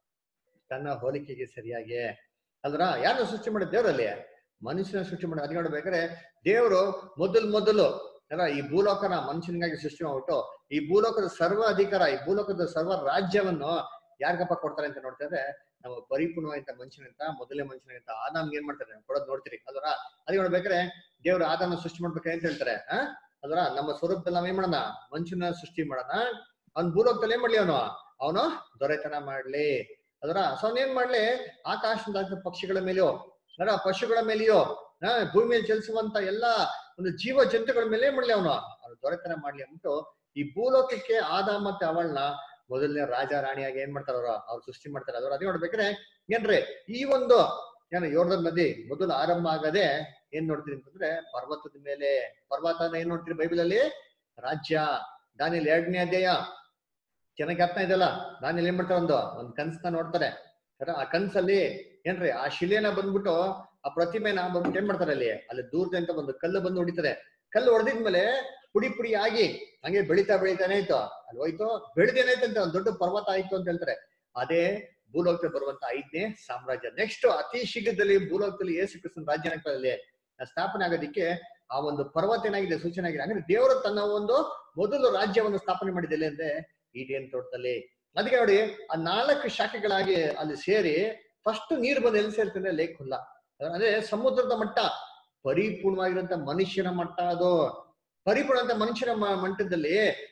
ತನ್ನ ಹೋಲಿಕೆಗೆ ಸರಿಯಾಗಿ ಅಲ್ರ ಯಾರನ್ನ ಸೃಷ್ಟಿ ಮಾಡಿದ ದೇವರಲ್ಲಿ ಮನುಷ್ಯನ ಸೃಷ್ಟಿ ಮಾಡಿ ಅದ್ ನೋಡ್ಬೇಕಾದ್ರೆ ದೇವರು ಮೊದಲು ಮೊದಲು ಅಲ್ಲ ಈ ಭೂಲೋಕನ ಮನುಷ್ಯನಿಗಾಗಿ ಸೃಷ್ಟಿ ಮಾಡ್ಬಿಟ್ಟು ಈ ಭೂಲೋಕದ ಸರ್ವ ಅಧಿಕಾರ ಈ ಭೂಲೋಕದ ಸರ್ವ ರಾಜ್ಯವನ್ನು ಯಾರಿಗಪ್ಪ ಕೊಡ್ತಾರೆ ಅಂತ ನೋಡ್ತಾ ಇದ್ರೆ ನಾವು ಪರಿಪೂರ್ಣವಾದಂತ ಮನುಷ್ಯನಂತ ಮೊದಲೇ ಮನುಷ್ಯನಂತ ಆದಾಮ್ಗೆ ಏನ್ ಮಾಡ್ತಾರೆ ಕೊಡೋದ್ ನೋಡ್ತೀರಿ ಅಲ್ವರ ಅದ್ ನೋಡ್ಬೇಕಾದ್ರೆ ದೇವ್ರು ಆದಾಮ ಸೃಷ್ಟಿ ಮಾಡ್ಬೇಕಾರೆ ಅಂತ ಹೇಳ್ತಾರೆ ಆ ಅಲ್ವರ ನಮ್ಮ ಸ್ವರೂಪದಲ್ಲಿ ನಾವ್ ಏನ್ ಮಾಡೋಣ ಮನುಷ್ಯನ ಸೃಷ್ಟಿ ಮಾಡೋಣ ಅವ್ನ್ ಭೂಲೋಕದಲ್ಲಿ ಏನ್ ಮಾಡ್ಲಿ ಅವನು ಅವನು ದೊರೆತನ ಮಾಡ್ಲಿ ಅದರ ಸೊ ಅವ್ನ್ ಏನ್ ಮಾಡ್ಲಿ ಆಕಾಶದ ಪಕ್ಷಿಗಳ ಮೇಲೆಯೋ ಅದರ ಪಶುಗಳ ಮೇಲೆಯೋ ಆ ಭೂಮಿಯಲ್ಲಿ ಚಲಿಸುವಂತ ಎಲ್ಲಾ ಒಂದು ಜೀವ ಜಂತುಗಳ ಮೇಲೆ ಏನ್ ಮಾಡ್ಲಿ ಅವನು ಅವ್ನು ದೊರೆತನ ಮಾಡ್ಲಿ ಅಂದ್ಬಿಟ್ಟು ಈ ಭೂಲೋಕಕ್ಕೆ ಆದ ಮತ್ತೆ ಅವಳನ್ನ ಮೊದಲನೇ ರಾಜ ರಾಣಿಯಾಗಿ ಏನ್ ಮಾಡ್ತಾರ ಅವ್ರು ಅವ್ರು ಸೃಷ್ಟಿ ಮಾಡ್ತಾರೆ ಅದ್ರ ಅದೇ ನೋಡ್ಬೇಕ್ರೆ ಏನ್ರಿ ಈ ಒಂದು ಏನು ಯೋರ್ಧನ್ ನದಿ ಮೊದಲು ಆರಂಭ ಆಗದೆ ಏನ್ ನೋಡ್ತೀರಿ ಅಂತಂದ್ರೆ ಪರ್ವತದ ಮೇಲೆ ಪರ್ವತನ ಏನ್ ನೋಡ್ತೀರಿ ಬೈಬಲ್ ಅಲ್ಲಿ ರಾಜ್ಯ ದಾನಿಲ್ ಎರಡನೇ ಅಧ್ಯಾಯ ಚೆನ್ನಾಗಿ ಅರ್ಥ ಇದೆಯಲ್ಲ ದಾನಿಲ್ ಏನ್ ಮಾಡ್ತಾರೆ ಒಂದು ಒಂದ್ ಕನ್ಸನ್ನ ನೋಡ್ತಾರೆ ಸರ ಆ ಕನ್ಸಲ್ಲಿ ಏನ್ರಿ ಆ ಶಿಲೆನ ಬಂದ್ಬಿಟ್ಟು ಆ ಪ್ರತಿಮೆನ ಬಂದ್ಬಿಟ್ಟು ಏನ್ ಮಾಡ್ತಾರೆ ಅಲ್ಲಿ ಅಲ್ಲಿ ದೂರದಿಂದ ಒಂದು ಕಲ್ಲು ಬಂದು ಹೊಡಿತಾರೆ ಕಲ್ಲು ಹೊಡೆದಿದ್ಮೇಲೆ ಪುಡಿ ಪುಡಿ ಆಗಿ ಹಂಗೆ ಬೆಳಿತಾ ಬೆಳಿತಾನೆ ಆಯ್ತು ಅಲ್ಲಿ ಹೋಯ್ತು ಬೆಳೆದೇನಾಯ್ತು ಅಂತ ಒಂದು ದೊಡ್ಡ ಪರ್ವತ ಆಯ್ತು ಅಂತ ಹೇಳ್ತಾರೆ ಅದೇ ಭೂಲೋಕದಲ್ಲಿ ಬರುವಂತ ಐದನೇ ಸಾಮ್ರಾಜ್ಯ ನೆಕ್ಸ್ಟ್ ಅತಿ ಶೀಘ್ರದಲ್ಲಿ ಭೂಲೋಕದಲ್ಲಿ ಯೇಸು ಕ್ರಿಸ್ತನ ರಾಜ್ಯ ಸ್ಥಾಪನೆ ಆಗೋದಿಕ್ಕೆ ಆ ಒಂದು ಪರ್ವತ ಏನಾಗಿದೆ ಸೂಚನೆ ಆಗಿದೆ ಅಂದ್ರೆ ದೇವರು ತನ್ನ ಒಂದು ಮೊದಲು ರಾಜ್ಯವನ್ನು ಸ್ಥಾಪನೆ ಮಾಡಿದಲ್ಲಿ ಅಂದ್ರೆ ಈಡೇನ್ ತೋಟದಲ್ಲಿ ಅದಕ್ಕೆ ನೋಡಿ ಆ ನಾಲ್ಕು ಶಾಖೆಗಳಾಗಿ ಅಲ್ಲಿ ಸೇರಿ ಫಸ್ಟ್ ನೀರು ಬಂದು ಎಲ್ಲಿ ಸೇರ್ತಂದ್ರೆ ಲೇಕ್ ಹುಲ್ಲ ಅಂದ್ರೆ ಸಮುದ್ರದ ಮಟ್ಟ ಪರಿಪೂರ್ಣವಾಗಿರುವಂತ ಮನುಷ್ಯನ ಮಟ್ಟ ಅದು ಪರಿಪೂರ್ಣ ಅಂತ ಮನುಷ್ಯನ ಮ- ಮಟ್ಟದಲ್ಲಿ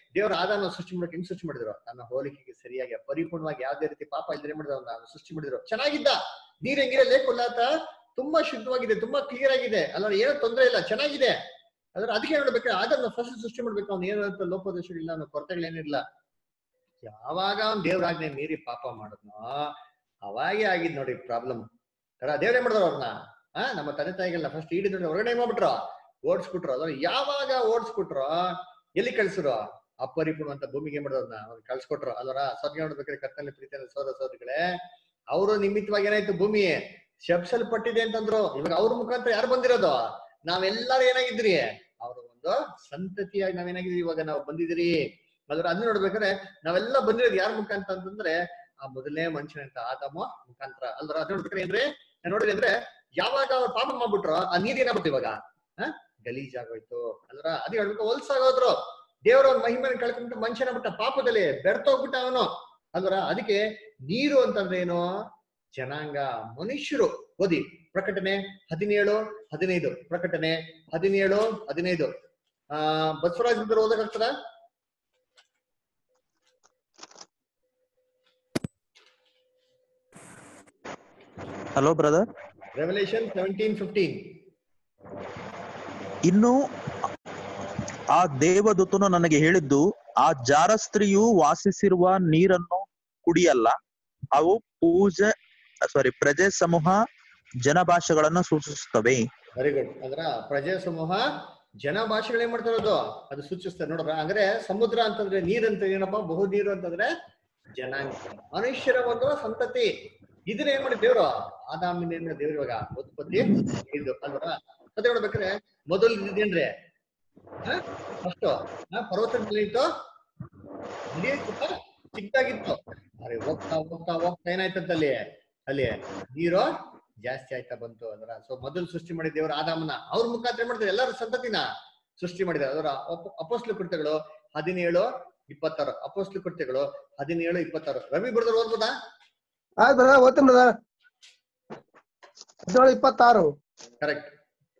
ದೇವರು ಆದಾನ ಸೃಷ್ಟಿ ಮಾಡಕ್ಕೆ ಹೆಂಗ್ ಸೃಷ್ಟಿ ಮಾಡಿದ್ರು ತನ್ನ ಹೋಲಿಕೆಗೆ ಸರಿಯಾಗಿ ಪರಿಪೂರ್ಣವಾಗಿ ಯಾವ್ದೇ ರೀತಿ ಪಾಪ ಇಲ್ದೇ ಮಾಡಿದ್ರು ಅವ್ನ ಸೃಷ್ಟಿ ಮಾಡಿದ್ರು ಚೆನ್ನಾಗಿದ್ದ ನೀರ್ ಹೆಂಗಿದೆ ಲೇಖುಲ್ಲಾತ ತುಂಬಾ ಶುದ್ಧವಾಗಿದೆ ತುಂಬಾ ಕ್ಲಿಯರ್ ಆಗಿದೆ ಅಲ್ಲ ಏನೋ ತೊಂದರೆ ಇಲ್ಲ ಚೆನ್ನಾಗಿದೆ ಅದ್ರ ಅದಕ್ಕೆ ನೋಡ್ಬೇಕು ಅದನ್ನ ಫಸ್ಟ್ ಸೃಷ್ಟಿ ಮಾಡ್ಬೇಕು ಅವ್ನು ಏನಂತ ಲೋಪದೋಷಗಳಿಲ್ಲ ಅವ್ನ ಕೊರತೆಗಳೇನಿಲ್ಲ ಯಾವಾಗ ಅವ್ನ್ ದೇವ್ರಾಜ್ಞೆ ಮೀರಿ ಪಾಪ ಮಾಡಿದ್ನೋ ಅವಾಗೆ ಆಗಿದ್ ನೋಡಿ ಪ್ರಾಬ್ಲಮ್ ಅಲ್ಲ ದೇವ್ರೇ ಮಾಡಿದ್ರು ಅವ್ರನ್ನ ಆ ನಮ್ಮ ತಂದೆ ತಾಯಿಗಳನ್ನ ಫಸ್ಟ್ ಇಡೀ ನೋಡಿ ಹೊರಗಡೆ ಮಾಡ್ಬಿಟ್ರು ಓಡಿಸ್ಬಿಟ್ರು ಅದ್ರ ಯಾವಾಗ ಓಡಿಸ್ಬಿಟ್ರು ಎಲ್ಲಿ ಕಳ್ಸಿರು ಅಪರಿಪೂರ್ಣ ಭೂಮಿಗೆ ಏನ್ ಮಾಡಿದ್ರು ಅವ್ರನ್ನ ಅವ್ರು ಕಳ್ಸ್ಕೊಟ್ರು ಅಲ್ವರ ಸದ್ಯ ನೋಡ್ಬೇಕಾದ್ರೆ ಕತ್ತಲ್ಲಿ ಪ್ರೀತಿಯ ಸೋದರ ಸೋದರಿಗಳೇ ಅವರು ನಿಮಿತ್ತವಾಗಿ ಏನಾಯ್ತು ಭೂಮಿ ಶಬ್ಸಲ್ಪಟ್ಟಿದೆ ಅಂತಂದ್ರು ಇವಾಗ ಅವ್ರ ಮುಖಾಂತರ ಯಾರು ಬಂದಿರೋದು ನಾವೆಲ್ಲರೂ ಏನಾಗಿದ್ರಿ ಅವ್ರ ಒಂದು ಸಂತತಿಯಾಗಿ ನಾವೇನಾಗಿದ್ರಿ ಇವಾಗ ನಾವು ಬಂದಿದ್ದೀರಿ ಅದ್ರ ಅದನ್ನ ನೋಡ್ಬೇಕಾದ್ರೆ ನಾವೆಲ್ಲ ಬಂದಿರೋದು ಯಾರ ಮುಖಾಂತರ ಅಂತಂದ್ರೆ ಆ ಮೊದಲನೇ ಮನುಷ್ಯನಂತ ಆದಮ ಮುಖಾಂತರ ಅಲ್ರ ಅದ್ ನೋಡ್ಬೇಕಾದ್ರೆ ಏನ್ರಿ ನಾನ್ ನೋಡಿದ್ರೆ ಅಂದ್ರೆ ಯಾವಾಗ ಅವ್ರು ಪಾಪ ಮಾಡ್ಬಿಟ್ರು ಆ ನೀರ್ ಏನಾಗ್ಬಿಟ್ಟು ಇವಾಗ ಹ ಗಲೀಜಾಗೋಯ್ತು ಅಲ್ರ ಅದೇ ಹೇಳ್ಬೇಕು ಹೊಲ್ಸಾಗೋದ್ರು ದೇವರ ಒಂದು ಮಹಿಮೆನ ಕಳ್ಕೊಂಡ್ಬಿಟ್ಟು ಮನುಷ್ಯನ ಬಿಟ್ಟ ಪಾಪದಲ್ಲಿ ಬೆರ್ತೋಗ್ಬಿಟ್ಟ ಅವನು ಅಲ್ವರ ಅದಕ್ಕೆ ನೀರು ಅಂತಂದ್ರೆ ಏನು ಜನಾಂಗ ಮನುಷ್ಯರು ಓದಿ ಪ್ರಕಟಣೆ ಹದಿನೇಳು ಹದಿನೈದು ಪ್ರಕಟಣೆ ಹದಿನೇಳು ಹದಿನೈದು ಆ ಬಸವರಾಜ್ ಬಿದ್ದರು ಓದಕ್ಕಾಗ್ತದ hello brother revolution seventeen fifteen ಇನ್ನು ಆ ದೇವದೂತನು ನನಗೆ ಹೇಳಿದ್ದು ಆ ಜಾರ ಸ್ತ್ರೀಯು ವಾಸಿಸಿರುವ ನೀರನ್ನು ಕುಡಿಯಲ್ಲ ಅವು ಪೂಜೆ ಸಾರಿ ಪ್ರಜೆ ಸಮೂಹ ಜನಭಾಷೆಗಳನ್ನು ಸೂಚಿಸುತ್ತವೆ ವೆರಿ ಗುಡ್ ಅಂದ್ರ ಪ್ರಜೆ ಸಮೂಹ ಜನ ಭಾಷೆಗಳು ಏನ್ ಮಾಡ್ತಿರೋದು ಅದು ಸೂಚಿಸ್ತದೆ ನೋಡ್ರ ಅಂದ್ರೆ ಸಮುದ್ರ ಅಂತಂದ್ರೆ ನೀರ್ ಅಂತ ಏನಪ್ಪಾ ಬಹು ನೀರು ಅಂತಂದ್ರೆ ಜನಾಂಗ ಮನುಷ್ಯರ ಒಂದು ಸಂತತಿ ಇದನ್ನ ಏನ್ ಮಾಡಿ ದೇವ್ರು ಆದಾಮಿನ ಏನ್ ದೇವ್ರು ಇವಾಗ ಉತ್ಪತ್ತಿ ಇದು ಅಲ್ವಾ ಅದೇ ನೋಡ್ಬೇಕಾದ್ರೆ ಮೊದಲು ಇದೇನ್ರಿ ಫಸ್ಟ್ ಪರ್ವತದಲ್ಲಿ ಇತ್ತು ನೀರ್ ಸ್ವಲ್ಪ ಚಿಕ್ಕದಾಗಿತ್ತು ಅರೆ ಹೋಗ್ತಾ ಹೋಗ್ತಾ ಹೋಗ್ತಾ ಏನಾಯ್ತಂತ ಅಲ್ಲಿ ಅಲ್ಲಿ ನೀರು ಜಾಸ್ತಿ ಆಯ್ತಾ ಬಂತು ಅದರ ಸೊ ಮೊದಲು ಸೃಷ್ಟಿ ಮಾಡಿದ ದೇವರು ಆದಾಮನ ಅವ್ರ ಮುಖಾಂತರ ಏನ್ ಮಾಡ್ತಾರೆ ಎಲ್ಲರ ಸಂತತಿನ ಸೃಷ್ಟಿ ಮಾಡಿದ್ದಾರೆ ಅದರ ಅಪೋಸ್ಲು ಕೃತ್ಯಗಳು ಹದಿನೇಳು ಇಪ್ಪತ್ತಾರು ಅಪೋಸ್ಲು ಕೃತ್ಯಗಳು ಹದಿನೇಳು ಇಪ್ಪತ್ತಾರು ರವಿ ಬಿಡದ್ರು ಓದ್ಬೋದಾ ಆಯ್ತು ಬ್ರದರ್ ಓದ್ತೀನಿ ಬ್ರದರ್ ಹದಿನೇಳು ಇಪ್ಪತ್ತಾರು ಕರೆಕ್ಟ್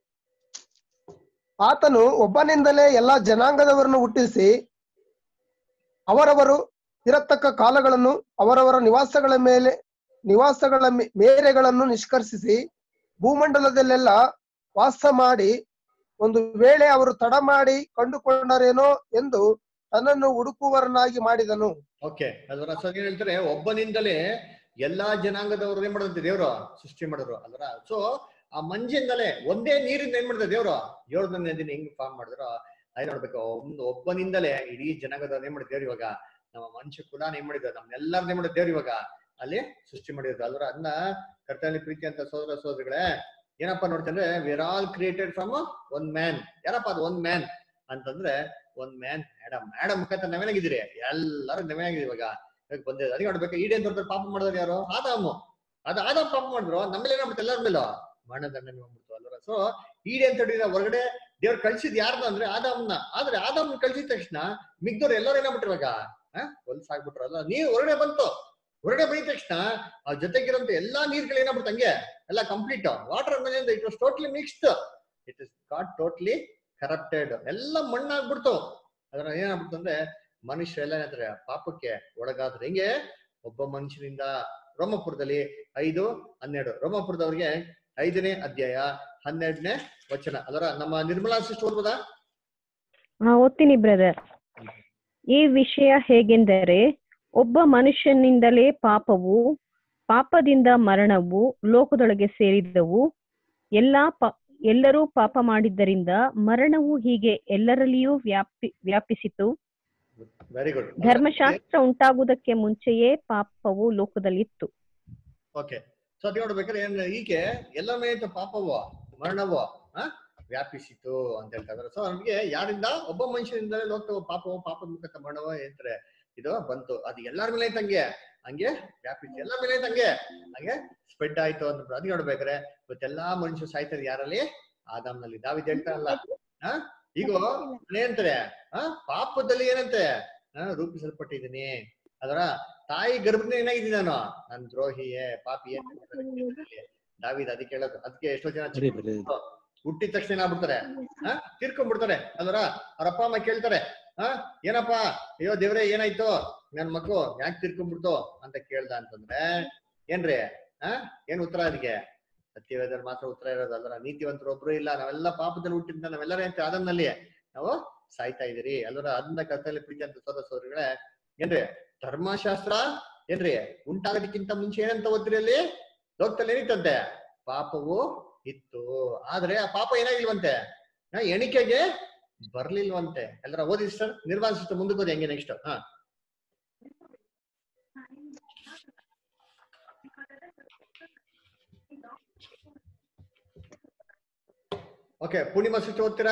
ಆತನು ಒಬ್ಬನಿಂದಲೇ ಎಲ್ಲಾ ಜನಾಂಗದವರನ್ನು ಹುಟ್ಟಿಸಿ ಅವರವರು ಇರತಕ್ಕ ಕಾಲಗಳನ್ನು ಅವರವರ ನಿವಾಸಗಳ ಮೇಲೆ ನಿವಾಸಗಳ ಮೇ- ಮೇರೆಗಳನ್ನು ನಿಷ್ಕರ್ಷಿಸಿ ಭೂಮಂಡಲದಲ್ಲೆಲ್ಲ ವಾಸ ಮಾಡಿ ಒಂದು ವೇಳೆ ಅವರು ತಡ ಮಾಡಿ ಕಂಡುಕೊಂಡರೇನೋ ಎಂದು ತನ್ನನ್ನು ಹುಡುಕುವರನಾಗಿ ಮಾಡಿದನು ಓಕೆ ಅದರ ಸರಿ ಹೇಳ್ತಾರೆ ಒಬ್ಬನಿಂದಲೇ ಎಲ್ಲಾ ಜನಾಂಗದವರು ಏನ್ ಮಾಡಿದ್ರು ದೇವ್ರು ಸೃಷ್ಟಿ ಮಾಡಿದ್ರು ಅಲ್ರ ಸೊ ಆ ಮಂಜಿಂದಲೇ ಒಂದೇ ನೀರಿಂದ ಏನ್ ಮಾಡಿದ್ರು ದೇವ್ರು ಏಳು ನದಿನ ಹೆಂಗ್ ಫಾರ್ಮ್ ಮಾಡಿದ್ರು ಅದೇ ನೋಡ್ಬೇಕು ಒಂದು ಒಬ್ಬನಿಂದಲೇ ಇಡೀ ಜನಾಂಗದವ್ರು ಏನ್ ಮಾಡಿದ್ರು ದೇವ್ರು ಇವಾಗ ನಮ್ಮ ಮನುಷ್ಯ ಕುಲ ಏನ್ ಮಾಡಿದ್ರು ನಮ್ನೆಲ್ಲಾರ್ನ ಏನ್ ಮಾಡಿದ್ರು ದೇವ್ರು ಇವಾಗ ಅಲ್ಲಿ ಸೃಷ್ಟಿ ಮಾಡಿದ್ರು ಅಲ್ರ ಅದನ್ನ ಕರ್ತನಲ್ಲಿ ಪ್ರೀತಿ ಅಂತ ಸೋದರ ಸೋದರಿಗಳೇ ಏನಪ್ಪಾ ನೋಡ್ತಂದ್ರೆ we're all created from one man ಯಾರಪ್ಪ ಅದು ಒನ್ ಮ್ಯಾನ್ ಅಂತಂದ್ರೆ ಒನ್ ಮ್ಯಾನ್ ಆಡಮ್ ಆಡಮ್ ಮುಖಾಂತರ ನಾವೇನಾಗಿದ್ದೀರಿ ಎಲ್ಲರೂ ನಾವೇನಾಗಿದ್ದೀವಿ ಇವಾಗ ಇವಾಗ ಬಂದಿದೆ ಅದಕ್ಕೆ ನೋಡ್ಬೇಕು ಈಡೇ ಅಂತ ಪಾಪ ಮಾಡಿದ್ರು ಯಾರು ಆದಾಮು ಅದು ಆದಾಮ್ ಪಾಪ ಮಾಡಿದ್ರು ನಮ್ಮಲ್ಲಿ ಏನಾಗ್ಬಿಟ್ಟು ಎಲ್ಲರ ಮೇಲೂ ಮರಣದಂಡ ಹೋಗ್ಬಿಡ್ತು ಅಲ್ವರ ಸೊ ಈಡೆ ಅಂತ ಹೇಳಿದ್ರೆ ಹೊರಗಡೆ ದೇವ್ರು ಕಳ್ಸಿದ್ ಯಾರ್ನ ಅಂದ್ರೆ ಆದಾಮ್ನ ಆದ್ರೆ ಆದಾಮ್ನ ಕಳ್ಸಿದ ತಕ್ಷಣ ಮಿಗ್ದವ್ರು ಎಲ್ಲರೂ ಏನಾಗ್ಬಿಟ್ರು ಇವಾಗ ಹೊಲ್ಸಾಗ್ಬಿಟ್ರು ಅಲ್ಲ ನೀರ್ ಹೊರಗಡೆ ಬಂತು ಹೊರಗಡೆ ಬಂದ ತಕ್ಷಣ ಆ ಜೊತೆಗಿರೋಂತ ಎಲ್ಲಾ ನೀರ್ಗಳು ಏನಾಗ್ಬಿಡ್ತು ಹಂಗೆ ಎಲ್ಲ ಕಂಪ್ಲೀಟ್ ವಾಟರ್ ಮೇಲೆ it was totally mixed it is got totally corrupted ಎಲ್ಲ ಮಣ್ಣಾಗ್ಬಿಡ್ತು ಅದ್ರ ಏನಾಗ್ಬಿಡ್ತು ಅಂದ್ರೆ ಮನುಷ್ಯ ಎಲ್ಲ ಏನಂತಾರೆ ಪಾಪಕ್ಕೆ ಒಳಗಾದ್ರೆ ಹೆಂಗೆ ಒಬ್ಬ ಮನುಷ್ಯನಿಂದ ರೋಮಪುರದಲ್ಲಿ ಐದು ಹನ್ನೆರಡು ರೋಮಪುರದವ್ರಿಗೆ ಐದನೇ ಅಧ್ಯಾಯ ಹನ್ನೆರಡನೇ ವಚನ ಅದರ ನಮ್ಮ ನಿರ್ಮಲಾ ಸಿಸ್ಟರ್ ಓದ್ಬೋದಾ ಹಾ ಓದ್ತೀನಿ ಬ್ರದರ್ ಈ ವಿಷಯ ಹೇಗೆಂದರೆ ಒಬ್ಬ ಮನುಷ್ಯನಿಂದಲೇ ಪಾಪವು ಪಾಪದಿಂದ ಮರಣವು ಲೋಕದೊಳಗೆ ಸೇರಿದವು ಎಲ್ಲಾ ಪ ಎಲ್ಲರೂ ಪಾಪ ಮಾಡಿದ್ದರಿಂದ ಮರಣವು ಹೀಗೆ ಎಲ್ಲರಲ್ಲಿಯೂ ವ್ಯಾಪಿ ವ್ಯಾಪಿಸಿತು ವೆರಿ ಗುಡ್ ಧರ್ಮಶಾಸ್ತ್ರ ಉಂಟಾಗುವುದಕ್ಕೆ ಮುಂಚೆಯೇ ಪಾಪವು ಲೋಕದಲ್ಲಿತ್ತು ಓಕೆ ಸೊ ಅದ್ ನೋಡ್ಬೇಕಾದ್ರೆ ಏನ್ ಈಕೆ ಎಲ್ಲ ಮೇಲೆ ಪಾಪವೋ ಮರಣವೋ ಆ ವ್ಯಾಪಿಸಿತು ಅಂತ ಹೇಳ್ತಾ ಇದಾರೆ ಸೊ ನಮ್ಗೆ ಯಾರಿಂದ ಒಬ್ಬ ಮನುಷ್ಯನಿಂದಲೇ ಲೋಕ ಪಾಪವೋ ಪಾಪದ ಮುಖಾಂತರ ಮರಣವೋ ಹೇಳ್ತಾರೆ ಇದು ಬಂತು ಅದು ಎಲ್ಲಾರ ಮೇಲೆ ಐತೆ ಹಂಗೆ ಹಂಗೆ ವ್ಯಾಪಿಸಿ ಎಲ್ಲರ ಮೇಲೆ ಐತೆ ಹಂಗೆ ಹಂಗೆ ಸ್ಪ್ರೆಡ್ ಆಯ್ತು ಅಂತ ಅದಕ್ಕೆ ನೋಡ್ಬೇಕಾರೆ ಇವತ್ತೆಲ್ಲಾ ಮನುಷ್ಯರು ಸಾಯ್ತಾರೆ ಯಾರಲ್ಲಿ ಆದಾಮ್ನಲ್ಲಿ ದಾವಿದ್ ಹೇಳ್ತಾರಲ್ಲ ಆ ಈಗ ಏನಂತಾರೆ ಆ ಪಾಪದಲ್ಲಿ ಏನಂತೆ ಆ ರೂಪಿಸಲ್ಪಟ್ಟಿದ್ದೀನಿ ಅದರ ತಾಯಿ ಗರ್ಭದಿಂದ ಏನಾಗಿದ್ದೀನಿ ನಾನು ನನ್ ದ್ರೋಹಿಯೇ ಪಾಪಿಯೇ ಅಂತ ಹೇಳ್ತಾರೆ ಕೀರ್ತನೆಯಲ್ಲಿ. ದಾವಿದ್ ಅದಕ್ಕೆ ಹೇಳೋದು ಅದಕ್ಕೆ ಎಷ್ಟೋ ಜನ ಚಿಕ್ಕ ಮಕ್ಳು ಹುಟ್ಟಿದ ತಕ್ಷಣ ಏನಾಗ್ಬಿಡ್ತಾರೆ ಆ ತೀರ್ಕೊಂಡ್ಬಿಡ್ತಾರೆ ಅಲ್ವರ ಅವ್ರ ಅಪ್ಪ ಅಮ್ಮ ಕೇಳ್ತಾರೆ ಹಾ ಏನಪ್ಪ ಅಯ್ಯೋ ದೇವ್ರೆ ಏನಾಯ್ತು ನನ್ ಮಗು ಯಾಕೆ ತಿರ್ಕೊಂಡ್ಬಿಡ್ತು ಅಂತ ಕೇಳ್ದ ಅಂತಂದ್ರೆ ಏನ್ರಿ ಹಾ ಏನ್ ಉತ್ತರ ಅದಕ್ಕೆ ಸತ್ಯವೇದರ್ ಮಾತ್ರ ಉತ್ತರ ಇರೋದು ಅಲ್ರ ನೀತಿವಂತರು ಒಬ್ರು ಇಲ್ಲ ನಾವೆಲ್ಲ ಪಾಪದಲ್ಲಿ ಹುಟ್ಟಿದ್ದ ನಾವೆಲ್ಲರೂ ಅಂತ ಆದಮ್ನಲ್ಲಿ ನಾವು ಸಾಯ್ತಾ ಇದೀರಿ ಅಲ್ರ ಅದನ್ನ ಕರ್ತಲ್ಲಿ ಪ್ರೀತಿ ಅಂತ ಸೋದರ ಸೋದರಿಗಳೇ ಏನ್ರಿ ಧರ್ಮಶಾಸ್ತ್ರ ಏನ್ರಿ ಉಂಟಾಗೋದಕ್ಕಿಂತ ಮುಂಚೆ ಏನಂತ ಓದ್ತಿರಿ ಅಲ್ಲಿ ಲೋಕದಲ್ಲಿ ಏನಿತ್ತಂತೆ ಪಾಪವು ಇತ್ತು ಆದ್ರೆ ಆ ಪಾಪ ಏನಾಗಿಲ್ವಂತೆ ಆ, ಎಣಿಕೆಗೆ ಬರ್ಲಿಲ್ವಂತೆ ಎಲ್ಲರ ಓದಿ ಸರ್ ನಿರ್ವಾಣ ಸಿಸ್ಟರ್ ಮುಂದಕ್ಕೆ ಓದಿ ಹೆಂಗೆ ನೆಕ್ಸ್ಟ್ ಹಾ ಓಕೆ ಪೂರ್ಣಿಮಾ ಸಿಸ್ಟರ್ ಓದ್ತೀರಾ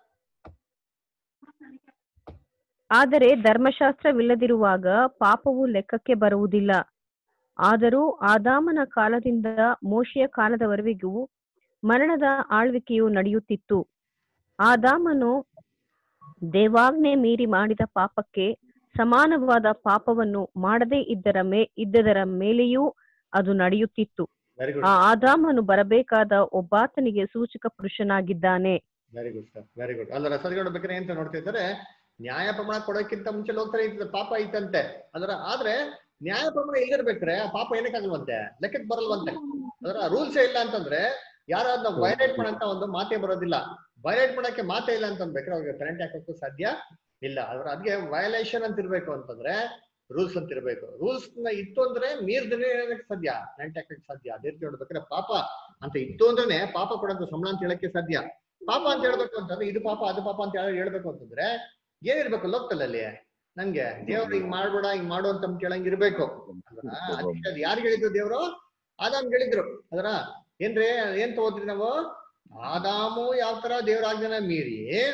ಆದರೆ ಧರ್ಮಶಾಸ್ತ್ರವಿಲ್ಲದಿರುವಾಗ ಪಾಪವು ಲೆಕ್ಕಕ್ಕೆ ಬರುವುದಿಲ್ಲ ಆದರೂ ಆದಾಮನ ಕಾಲದಿಂದ ಮೋಶೆಯ ಕಾಲದವರೆಗೂ ಮರಣದ ಆಳ್ವಿಕೆಯು ನಡೆಯುತ್ತಿತ್ತು ಆದಾಮನು ದೇವಾಜ್ಞೆ ಮೀರಿ ಮಾಡಿದ ಪಾಪಕ್ಕೆ ಸಮಾನವಾದ ಪಾಪವನ್ನು ಮಾಡದೇ ಇದ್ದರ ಮೇ ಇದ್ದದರ ಮೇಲೆಯೂ ಅದು ನಡೆಯುತ್ತಿತ್ತು ವೆರಿ ಗುಡ್ ಆ ಆದಾಮನು ಬರಬೇಕಾದ ಒಬ್ಬಾತನಿಗೆ ಸೂಚಕ ಪುರುಷನಾಗಿದ್ದಾನೆ very good sir very good ಅಲ್ಲ ರಸಗಳು ನೋಡ್ಬೇಕಾದ್ರೆ ಏನ್ ನೋಡ್ತಿದ್ದಾರೆ ನ್ಯಾಯ ಪ್ರಮಾಣ ಕೊಡೋಕ್ಕಿಂತ ಮುಂಚೆ ಲೋಕದಲ್ಲಿ ಇರ್ತದೆ ಪಾಪ ಐತಂತೆ ಅದರ ಆದ್ರೆ ನ್ಯಾಯ ಪ್ರಮಾಣ ಇಲ್ಲಿರ್ಬೇಕ್ರೆ ಆ ಪಾಪ ಏನಕ್ಕಾಗಲ್ವಂತೆ ಲೆಕ್ಕಕ್ಕೆ ಬರಲ್ವಂತೆ ಅದರ ರೂಲ್ಸೇ ಇಲ್ಲ ಅಂತಂದ್ರೆ ಯಾರು ಅದನ್ನ ವೈಲೇಟ್ ಮಾಡಂತ ಒಂದು ಮಾತೇ ಬರೋದಿಲ್ಲ ವೈಲೇಟ್ ಮಾಡಕ್ಕೆ ಮಾತೇ ಇಲ್ಲ ಅಂತ ಅಂದ್ಬೇಕಾದ್ರೆ ಅವ್ರಿಗೆ ಪೆನಲ್ಟಿ ಹಾಕೋಕ್ಕೂ ಸಾಧ್ಯ ಇಲ್ಲ ಅದ್ರ ಅದಕ್ಕೆ ವಯಲೇಷನ್ ಅಂತ ಇರ್ಬೇಕು ಅಂತಂದ್ರೆ ರೂಲ್ಸ್ ಅಂತ ಇರ್ಬೇಕು ರೂಲ್ಸ್ ನ ಇತ್ತು ಅಂದ್ರೆ ಮೀರ್ದ್ರೆ ಏನಕ್ಕೆ ಸಾಧ್ಯ ಪೆನಲ್ಟಿ ಹಾಕಕ್ಕೆ ಸಾಧ್ಯ ಅದೇ ರೀತಿ ನೋಡ್ಬೇಕಾದ್ರೆ ಪಾಪ ಅಂತ ಇತ್ತು ಅಂದ್ರೇನೆ ಪಾಪ ಕೊಡೋದು ಸಂಬಳ ಅಂತ ಹೇಳಕ್ಕೆ ಸಾಧ್ಯ ಪಾಪ ಅಂತ ಹೇಳ್ಬೇಕು ಅಂತಂದ್ರೆ ಇದು ಪಾಪ ಅದು ಪಾಪ ಅಂತ ಹೇಳಿ ಹೇಳ್ಬೇಕು ಅಂತಂದ್ರೆ ಏನಿರ್ಬೇಕು ಲೋಕದಲ್ಲಿ ನಂಗೆ ದೇವ್ರು ಹಿಂಗ್ ಮಾಡ್ಬೇಡ ಹಿಂಗ್ ಮಾಡು ಅಂತ ಕೇಳಂಗ್ ಇರ್ಬೇಕು ಅಲ್ವಾ? ಅದಕ್ಕೆ ಅದು ಯಾರು ಹೇಳಿದ್ರು ದೇವ್ರು ಆದಾಮ್ ಹೇಳಿದ್ರು ಅದರ ಏನ್ರಿ ಏನ್ ತಗೋದ್ರಿ ನಾವು ಆದಾಮು ಯಾವ ತರ ದೇವ್ರ ಆಜ್ಞೆನ ಮೀರಿ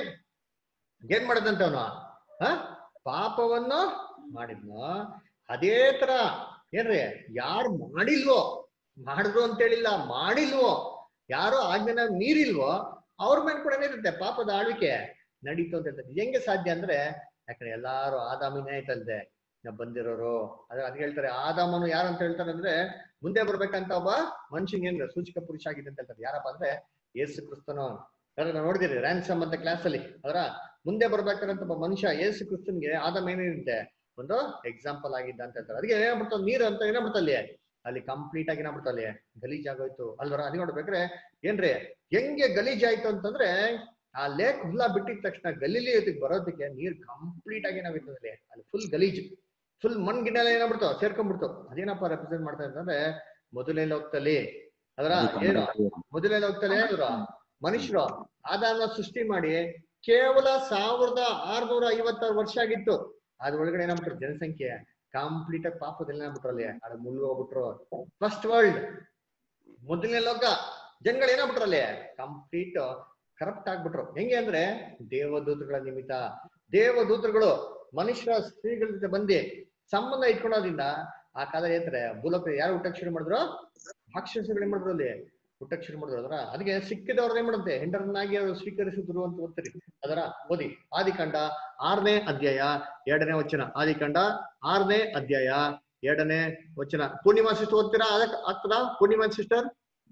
ಏನ್ ಮಾಡದಂತ ಅವನು ಹ ಪಾಪವನ್ನು ಮಾಡಿದ್ನೋ ಅದೇ ತರ ಏನ್ರಿ ಯಾರು ಮಾಡಿಲ್ವೋ ಮಾಡಿದ್ರು ಅಂತ ಹೇಳಿಲ್ಲ ಮಾಡಿಲ್ವೋ ಯಾರು ಆಜ್ಞೆನ ಮೀರಿಲ್ವೋ ಅವ್ರ ಮೇಲೆ ಕೂಡ ಏನಿರುತ್ತೆ ಪಾಪದ ಆಳ್ವಿಕೆ ನಡೀತು ಅಂತ ಹೇಳ್ತಾರೆ ಹೆಂಗೆ ಸಾಧ್ಯ ಅಂದ್ರೆ ಯಾಕಂದ್ರೆ ಎಲ್ಲಾರು ಆದಾಮಿನೇ ಆಯ್ತಲ್ದೆ ನಾವ್ ಬಂದಿರೋರು ಅದ ಅದ್ ಹೇಳ್ತಾರೆ ಆದಾಮನು ಯಾರು ಅಂತ ಹೇಳ್ತಾರೆ ಅಂದ್ರೆ ಮುಂದೆ ಬರ್ಬೇಕಂತ ಒಬ್ಬ ಮನುಷ್ಯಂಗೆ ಏನ್ರ ಸೂಚಕ ಪುರುಷ ಆಗಿದೆ ಅಂತ ಹೇಳ್ತಾರೆ ಯಾರಪ್ಪ ಅಂದ್ರೆ ಯೇಸು ಕ್ರಿಸ್ತನು ಯಾರು ನಾವು ನೋಡಿದಿರಿ ರ್ಯಾನ್ಸಮ್ ಅಂತ ಕ್ಲಾಸ್ ಅಲ್ಲಿ ಅದರ ಮುಂದೆ ಬರ್ಬೇಕಾದಂತ ಒಬ್ಬ ಮನುಷ್ಯ ಯೇಸು ಕ್ರಿಸ್ತನ್ಗೆ ಆದಾಮ ಏನಿರುತ್ತೆ ಒಂದು ಎಕ್ಸಾಂಪಲ್ ಆಗಿದ್ದ ಅಂತ ಹೇಳ್ತಾರೆ ಅದಕ್ಕೆ ಏನಾಗ್ಬಿಡ್ತಾವ ನೀರು ಅಂತ ಏನಾಗ್ಬಿಡ್ತ ಅಲ್ಲಿ ಅಲ್ಲಿ ಕಂಪ್ಲೀಟ್ ಆಗಿ ಏನಾಗ್ಬಿಡ್ತ ಅಲ್ಲಿ ಗಲೀಜ್ ಆಗೋಯ್ತು ಅಲ್ವರ ಅದ್ ನೋಡ್ಬೇಕ್ರೆ ಏನ್ರಿ ಹೆಂಗೆ ಗಲೀಜ್ ಆಯ್ತು ಅಂತಂದ್ರೆ ಆ ಲೇಕ್ ಹುಲ್ಲ ಬಿಟ್ಟಿದ ತಕ್ಷಣ ಗಲೀಲಿ ಇದಕ್ಕೆ ಬರೋದಕ್ಕೆ ನೀರ್ ಕಂಪ್ಲೀಟ್ ಆಗಿ ಏನಾಗುತ್ತೆ ಅಲ್ಲಿ ಅಲ್ಲಿ ಫುಲ್ ಗಲೀಜ್ ಫುಲ್ ಮಣ್ ಗಿಡ ಏನಾಗ್ಬಿಡ್ತಾವ ಸೇರ್ಕೊಂಡ್ಬಿಡ್ತು ಅದೇನಪ್ಪ ರೆಪ್ರೆಸೆಂಟ್ ಮಾಡ್ತಾ ಅಂತಂದ್ರೆ ಮೊದಲನೇ ಲೋಕದಲ್ಲಿ ಅದರ ಏನು ಮೊದಲನೇ ಲೋಕದಲ್ಲಿ ಏನಿದ್ರು ಮನುಷ್ಯರು ಆದಾನ ಸೃಷ್ಟಿ ಮಾಡಿ ಕೇವಲ ಸಾವಿರದ ಆರ್ನೂರ ಐವತ್ತಾರು ವರ್ಷ ಆಗಿತ್ತು ಅದ್ರ ಒಳಗಡೆ ಏನಾಗ್ಬಿಟ್ರು ಜನಸಂಖ್ಯೆ ಕಂಪ್ಲೀಟ್ ಆಗಿ ಪಾಪದಲ್ಲಿ ಏನಾಗ್ಬಿಟ್ರು ಅಲ್ಲಿ ಅದು ಮುಳ್ಳು ಹೋಗ್ಬಿಟ್ರು ಫಸ್ಟ್ ವರ್ಲ್ಡ್ ಮೊದಲನೇ ಲೋಕ ಜನಗಳು ಏನಾಗ್ಬಿಟ್ರು ಅಲ್ಲಿ ಕಂಪ್ಲೀಟ್ ಕರಪ್ಟ್ ಆಗ್ಬಿಟ್ರು ಹೆಂಗೆ ಅಂದ್ರೆ ದೇವದೂತಗಳ ನಿಮಿತ್ತ ದೇವದೂತರುಗಳು ಮನುಷ್ಯರ ಸ್ತ್ರೀಗಳ ಜೊತೆ ಬಂದು ಸಂಬಂಧ ಇಟ್ಕೊಳೋದ್ರಿಂದ ಆ ಕಾಲ ಹೇಳ್ತಾರೆ ಭೂಲೋಕ ಯಾರು ಹುಟ್ಟಕ್ ಶುರು ಮಾಡಿದ್ರು ರಾಕ್ಷಸಗಳು ಏನ್ ಮಾಡಿದ್ರು ಅಲ್ಲಿ ಹುಟ್ಟಕ್ ಶುರು ಮಾಡಿದ್ರು ಅದರ ಅದಕ್ಕೆ ಸಿಕ್ಕಿದವ್ರು ಏನ್ ಮಾಡುತ್ತೆ ಹೆಂಡರನ್ನಾಗಿ ಅವರು ಸ್ವೀಕರಿಸಿದ್ರು ಅಂತ ಓದ್ತೀರಿ ಅದರ ಓದಿ ಆದಿಕಾಂಡ ಆರನೇ ಅಧ್ಯಾಯ ಎರಡನೇ ವಚನ ಆದಿಕಾಂಡ ಆರನೇ ಅಧ್ಯಾಯ ಎರಡನೇ ವಚನ ಪೂರ್ಣಿಮಾ ಸಿಸ್ಟರ್ ಓದ್ತೀರಾ ಅದಕ್ಕೆ ಆಗ್ತದಾ ಪೂರ್ಣಿಮಾ ಸಿಸ್ಟರ್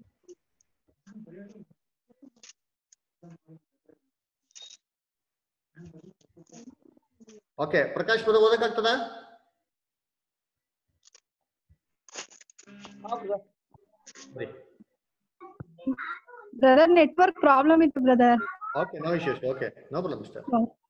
ಓಕೆ ಪ್ರಕಾಶ್ ಪದ ಓದಕ್ಕಾಗ್ತದ ಬ್ರದರ್ ನೆಟ್ವರ್ಕ್ ಪ್ರಾಬ್ಲಮ್ ಇತ್ತು brother okay no issues okay no problem sir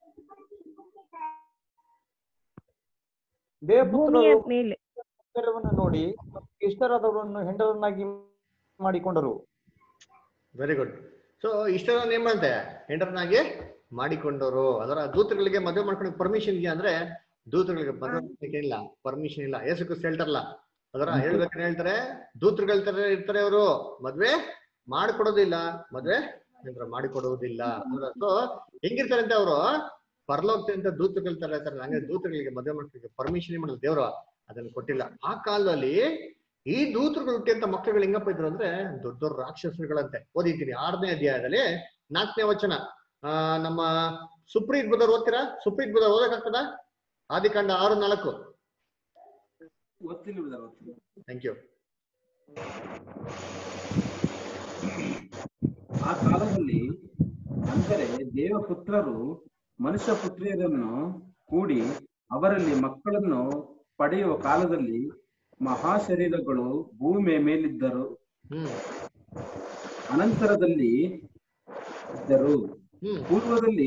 ಭೂಮಿಯ ದೇವಪುತ್ರರು ಮೇಲೆ ಇಷ್ಟರವನ್ನು ನೋಡಿ ಇಷ್ಟರಾದವರನ್ನು ಹೆಂಡರನ್ನಾಗಿ ಮಾಡಿಕೊಂಡರು ವೆರಿ ಗುಡ್ ಸೊ ಇಷ್ಟೆಲ್ಲ ಏನ್ ಮಾಡ್ತೆ ಹೆಂಡರನಾಗಿ ಮಾಡಿಕೊಂಡವರು ಅದರ ದೂತಗಳಿಗೆ ಮದುವೆ ಮಾಡ್ಕೊಳಕ್ ಪರ್ಮಿಷನ್ ಇದೆಯಾ ಅಂದ್ರೆ ದೂತಗಳಿಗೆ ಮದುವೆ ಮಾಡ್ಲಿಕ್ಕೆ ಇಲ್ಲ ಪರ್ಮಿಷನ್ ಇಲ್ಲ ಯೇಸು ಕ್ರಿಸ್ತ ಹೇಳ್ತಾರಲ್ಲ ಅದರ ಹೇಳ್ಬೇಕಾದ್ರೆ ಹೇಳ್ತಾರೆ ದೂತರುಗಳ ತರ ಇರ್ತಾರೆ ಅವರು ಮದ್ವೆ ಮಾಡ್ಕೊಡೋದಿಲ್ಲ ಮದ್ವೆ ಏನ್ರ ಮಾಡಿಕೊಡುವುದಿಲ್ಲ ಸೊ ಹೆಂಗಿರ್ತಾರೆ ಅಂತ ಅವರು ಪರಲೋಕದಿಂದ ದೂತರುಗಳ ತರ ಇರ್ತಾರೆ ಹಂಗೆ ದೂತರುಗಳಿಗೆ ಮದುವೆ ಮಾಡ್ಲಿಕ್ಕೆ ಪರ್ಮಿಷನ್ ಮಾಡಲ್ಲ ದೇವ್ರು ಅದನ್ನ ಕೊಟ್ಟಿಲ್ಲ ಆ ಕಾಲದಲ್ಲಿ ಈ ದೂತರುಗಳು ಹುಟ್ಟಿದಂತ ಮಕ್ಕಳುಗಳು ಹೆಂಗಪ್ಪ ಇದ್ರು ಅಂದ್ರೆ ದೊಡ್ಡ ದೊಡ್ಡ ರಾಕ್ಷಸರುಗಳಂತೆ ಓದಿದ್ದೀನಿ ಆರನೇ ಅಧ್ಯಾಯದಲ್ಲಿ ನಾಲ್ಕನೇ ವಚನ ಆ ನಮ್ಮ ಸುಪ್ರೀತ್ ಬುಧರ್ ಓದ್ತೀರಾ ಸುಪ್ರೀತ್ ಬುಧರ್ ಓದಕ್ಕಾಗ್ತದ ಆದಿಕಾಂಡ ಆರು ನಾಲ್ಕು ಓದ್ತೀನಿ brother, ಓದ್ತೀನಿ. ಥ್ಯಾಂಕ್ ಯು ಆ ಕಾಲದಲ್ಲಿ ಅಂದರೆ ದೇವಪುತ್ರರು ಮನುಷ್ಯ ಪುತ್ರಿಯರನ್ನು ಕೂಡಿ ಅವರಲ್ಲಿ ಮಕ್ಕಳನ್ನು ಪಡೆಯುವ ಕಾಲದಲ್ಲಿ ಮಹಾಶರೀರಗಳು ಭೂಮಿಯ ಮೇಲಿದ್ದರು ಹ್ಮ್ ಅನಂತರದಲ್ಲಿ ಇದ್ದರು ಹ್ಮ್ ಪೂರ್ವದಲ್ಲಿ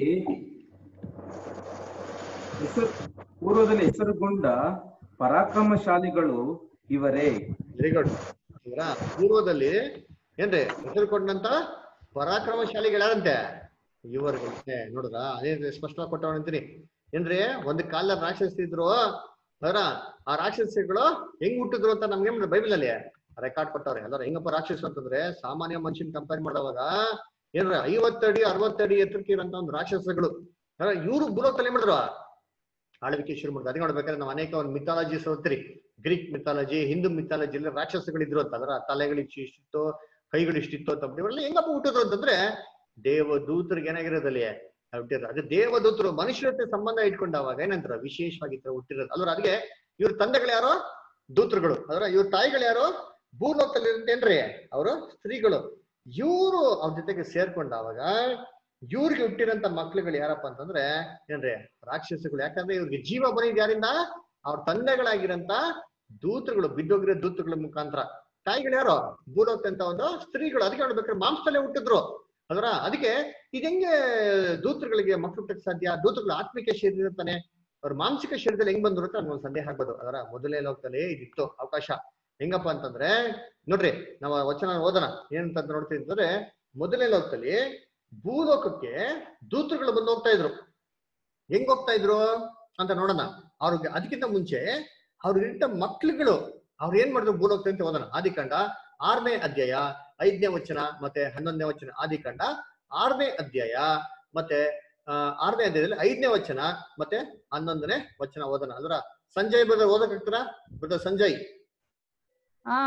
ಹೆಸರು ಪೂರ್ವದಲ್ಲಿ ಹೆಸರುಗೊಂಡ ಪರಾಕ್ರಮಶಾಲಿಗಳು ಇವರೇ ವೆರಿ ಗುಡ್ ಇವರ ಪೂರ್ವದಲ್ಲಿ ಏನ್ರಿ ಹೆಸರುಕೊಂಡಂತ ಪರಾಕ್ರಮಶಾಲಿಗಳಾರಂತೆ ಇವರುಗಳಂತೆ ನೋಡ್ರ ಅದೇ ಸ್ಪಷ್ಟವಾಗಿ ಕೊಟ್ಟವನಂತೀನಿ ಏನ್ರಿ ಒಂದು ಕಾಲದ ರಾಕ್ಷಸಿದ್ರು ಅದರ ಆ ರಾಕ್ಷಸಿಗಳು ಹೆಂಗ್ ಹುಟ್ಟಿದ್ರು ಅಂತ ನಮ್ಗೆ ಏನ್ ಬೈಬಲ್ ಅಲ್ಲಿ ರೆಕಾರ್ಡ್ ಕೊಟ್ಟವ್ರೆ ಅಲ್ಲಾರ ಹೆಂಗಪ್ಪ ರಾಕ್ಷಸ ಅಂತಂದ್ರೆ ಸಾಮಾನ್ಯ ಮನುಷ್ಯನ್ ಕಂಪೇರ್ ಮಾಡುವಾಗ ಏನ್ರ ಐವತ್ತಡಿ ಅರವತ್ತಡಿ ಎತ್ತರಕ್ಕೆ ಇರೋಂತ ಒಂದು ರಾಕ್ಷಸಗಳು ಇವರು ಭೂಲೋಕದಲ್ಲಿ ಏನ್ ಮಾಡಿದ್ರು ಆಳ್ವಿಕೆ ಶುರು ಮಾಡಿದ್ರು ಅದೇ ನೋಡ್ಬೇಕಾದ್ರೆ ನಾವು ಅನೇಕ ಒಂದು ಮಿಥಾಲಜೀಸ್ ಓದ್ತೀರಿ ಗ್ರೀಕ್ ಮಿಥಾಲಜಿ ಹಿಂದೂ ಮಿಥಾಲಜಿಲಿ ರಾಕ್ಷಸಗಳಿದ್ರು ಅಂತ ಅದರ ತಲೆಗಳು ಇಷ್ಟಿತ್ತು ಕೈಗಳು ಇಷ್ಟಿತ್ತು ಅಂತ ಇವರೆಲ್ಲ ಹೆಂಗಪ್ಪ ಹುಟ್ಟಿದ್ರು ಅಂತಂದ್ರೆ ದೇವದೂತರಿಗೆ ಏನಾಗಿರೋದಲ್ಲಿ ಹುಟ್ಟಿದ್ರು ಅದೇ ದೇವದೂತರು ಮನುಷ್ಯರ ಜೊತೆ ಸಂಬಂಧ ಇಟ್ಕೊಂಡಾಗ ಏನಂತಾರ ವಿಶೇಷವಾಗಿ ಈ ತರ ಹುಟ್ಟಿರೋದು ಅಲ್ವ ಅದಕ್ಕೆ ಇವ್ರ ತಂದೆಗಳು ಯಾರು ದೂತರುಗಳು ಅದರ ಇವ್ರ ತಾಯಿಗಳು ಯಾರು ಭೂಲೋಕದಲ್ಲಿ ಏನ್ರಿ ಅವರು ಸ್ತ್ರೀಗಳು ಇವರು ಅವ್ರ ಜೊತೆಗೆ ಸೇರ್ಕೊಂಡಾವಾಗ ಇವ್ರಿಗೆ ಹುಟ್ಟಿರಂತ ಮಕ್ಳುಗಳು ಯಾರಪ್ಪ ಅಂತಂದ್ರೆ ಏನ್ರಿ ರಾಕ್ಷಸಗಳು ಯಾಕಂದ್ರೆ ಇವ್ರಿಗೆ ಜೀವ ಬಂದಿದ್ ಯಾರಿಂದ ಅವ್ರ ತಂದೆಗಳಾಗಿರಂತ ದೂತರುಗಳು ಬಿದ್ದೋಗಿರೋ ದೂತರುಗಳ ಮುಖಾಂತರ ತಾಯಿಗಳು ಯಾರು ಭೂಲೋಕ ಅಂತ ಒಂದು ಸ್ತ್ರೀಗಳು ಅದಕ್ಕೆ ನೋಡ್ಬೇಕಾದ್ರೆ ಮಾಂಸದಲ್ಲೇ ಹುಟ್ಟಿದ್ರು ಅದರ ಅದಕ್ಕೆ ಇದು ಹೆಂಗೆ ದೂತರುಗಳಿಗೆ ಮಕ್ಕಳು ಹುಟ್ಟಕ್ಕೆ ಸಾಧ್ಯ ದೂತರುಗಳು ಆತ್ಮಿಕ ಶರೀರ ಇರ್ತಾನೆ ಅವ್ರ ಮಾನಸಿಕ ಶರೀರದಲ್ಲಿ ಹೆಂಗ್ ಬಂದ್ರು ಅಂತ ನಮ್ಗೊಂದು ಸಂದೇಹ ಆಗ್ಬೋದು ಅದರ ಮೊದಲೇ ಲೋಕದಲ್ಲಿ ಇದಿತ್ತು ಅವಕಾಶ ಹೆಂಗಪ್ಪ ಅಂತಂದ್ರೆ ನೋಡ್ರಿ ನಾವು ವಚನ ಓದೋಣ ಏನಂತ ನೋಡ್ತೀವಿ ಅಂತಂದ್ರೆ ಮೊದಲನೇ ಲೋಕದಲ್ಲಿ ಭೂಲೋಕಕ್ಕೆ ದೂತರುಗಳು ಬಂದು ಹೋಗ್ತಾ ಇದ್ರು ಹೆಂಗ್ ಹೋಗ್ತಾ ಇದ್ರು ಅಂತ ನೋಡೋಣ ಅವ್ರಿಗೆ ಅದಕ್ಕಿಂತ ಮುಂಚೆ ಅವ್ರಿಗಿಂತ ಮಕ್ಳುಗಳು ಅವ್ರು ಏನ್ ಮಾಡಿದ್ರು ಭೂಲೋಕ ಅಂತ ಓದೋಣ ಆದಿಕಾಂಡ ಆರನೇ ಅಧ್ಯಾಯ ಐದನೇ ವಚನ ಮತ್ತೆ ಹನ್ನೊಂದನೇ ವಚನ ಆದಿಕಾಂಡ ಆರನೇ ಅಧ್ಯಾಯ ಮತ್ತೆ ಆ, ಆರನೇ ಅಧ್ಯಾಯದಲ್ಲಿ ಐದನೇ ವಚನ ಮತ್ತೆ ಹನ್ನೊಂದನೇ ವಚನ ಓದೋಣ ಅಂದ್ರ ಸಂಜಯ್ ಬ್ರದರ್ ಓದಕ್ಕಾಗ್ತಾರ ಬ್ರದರ್ ಸಂಜಯ್ ಹಾ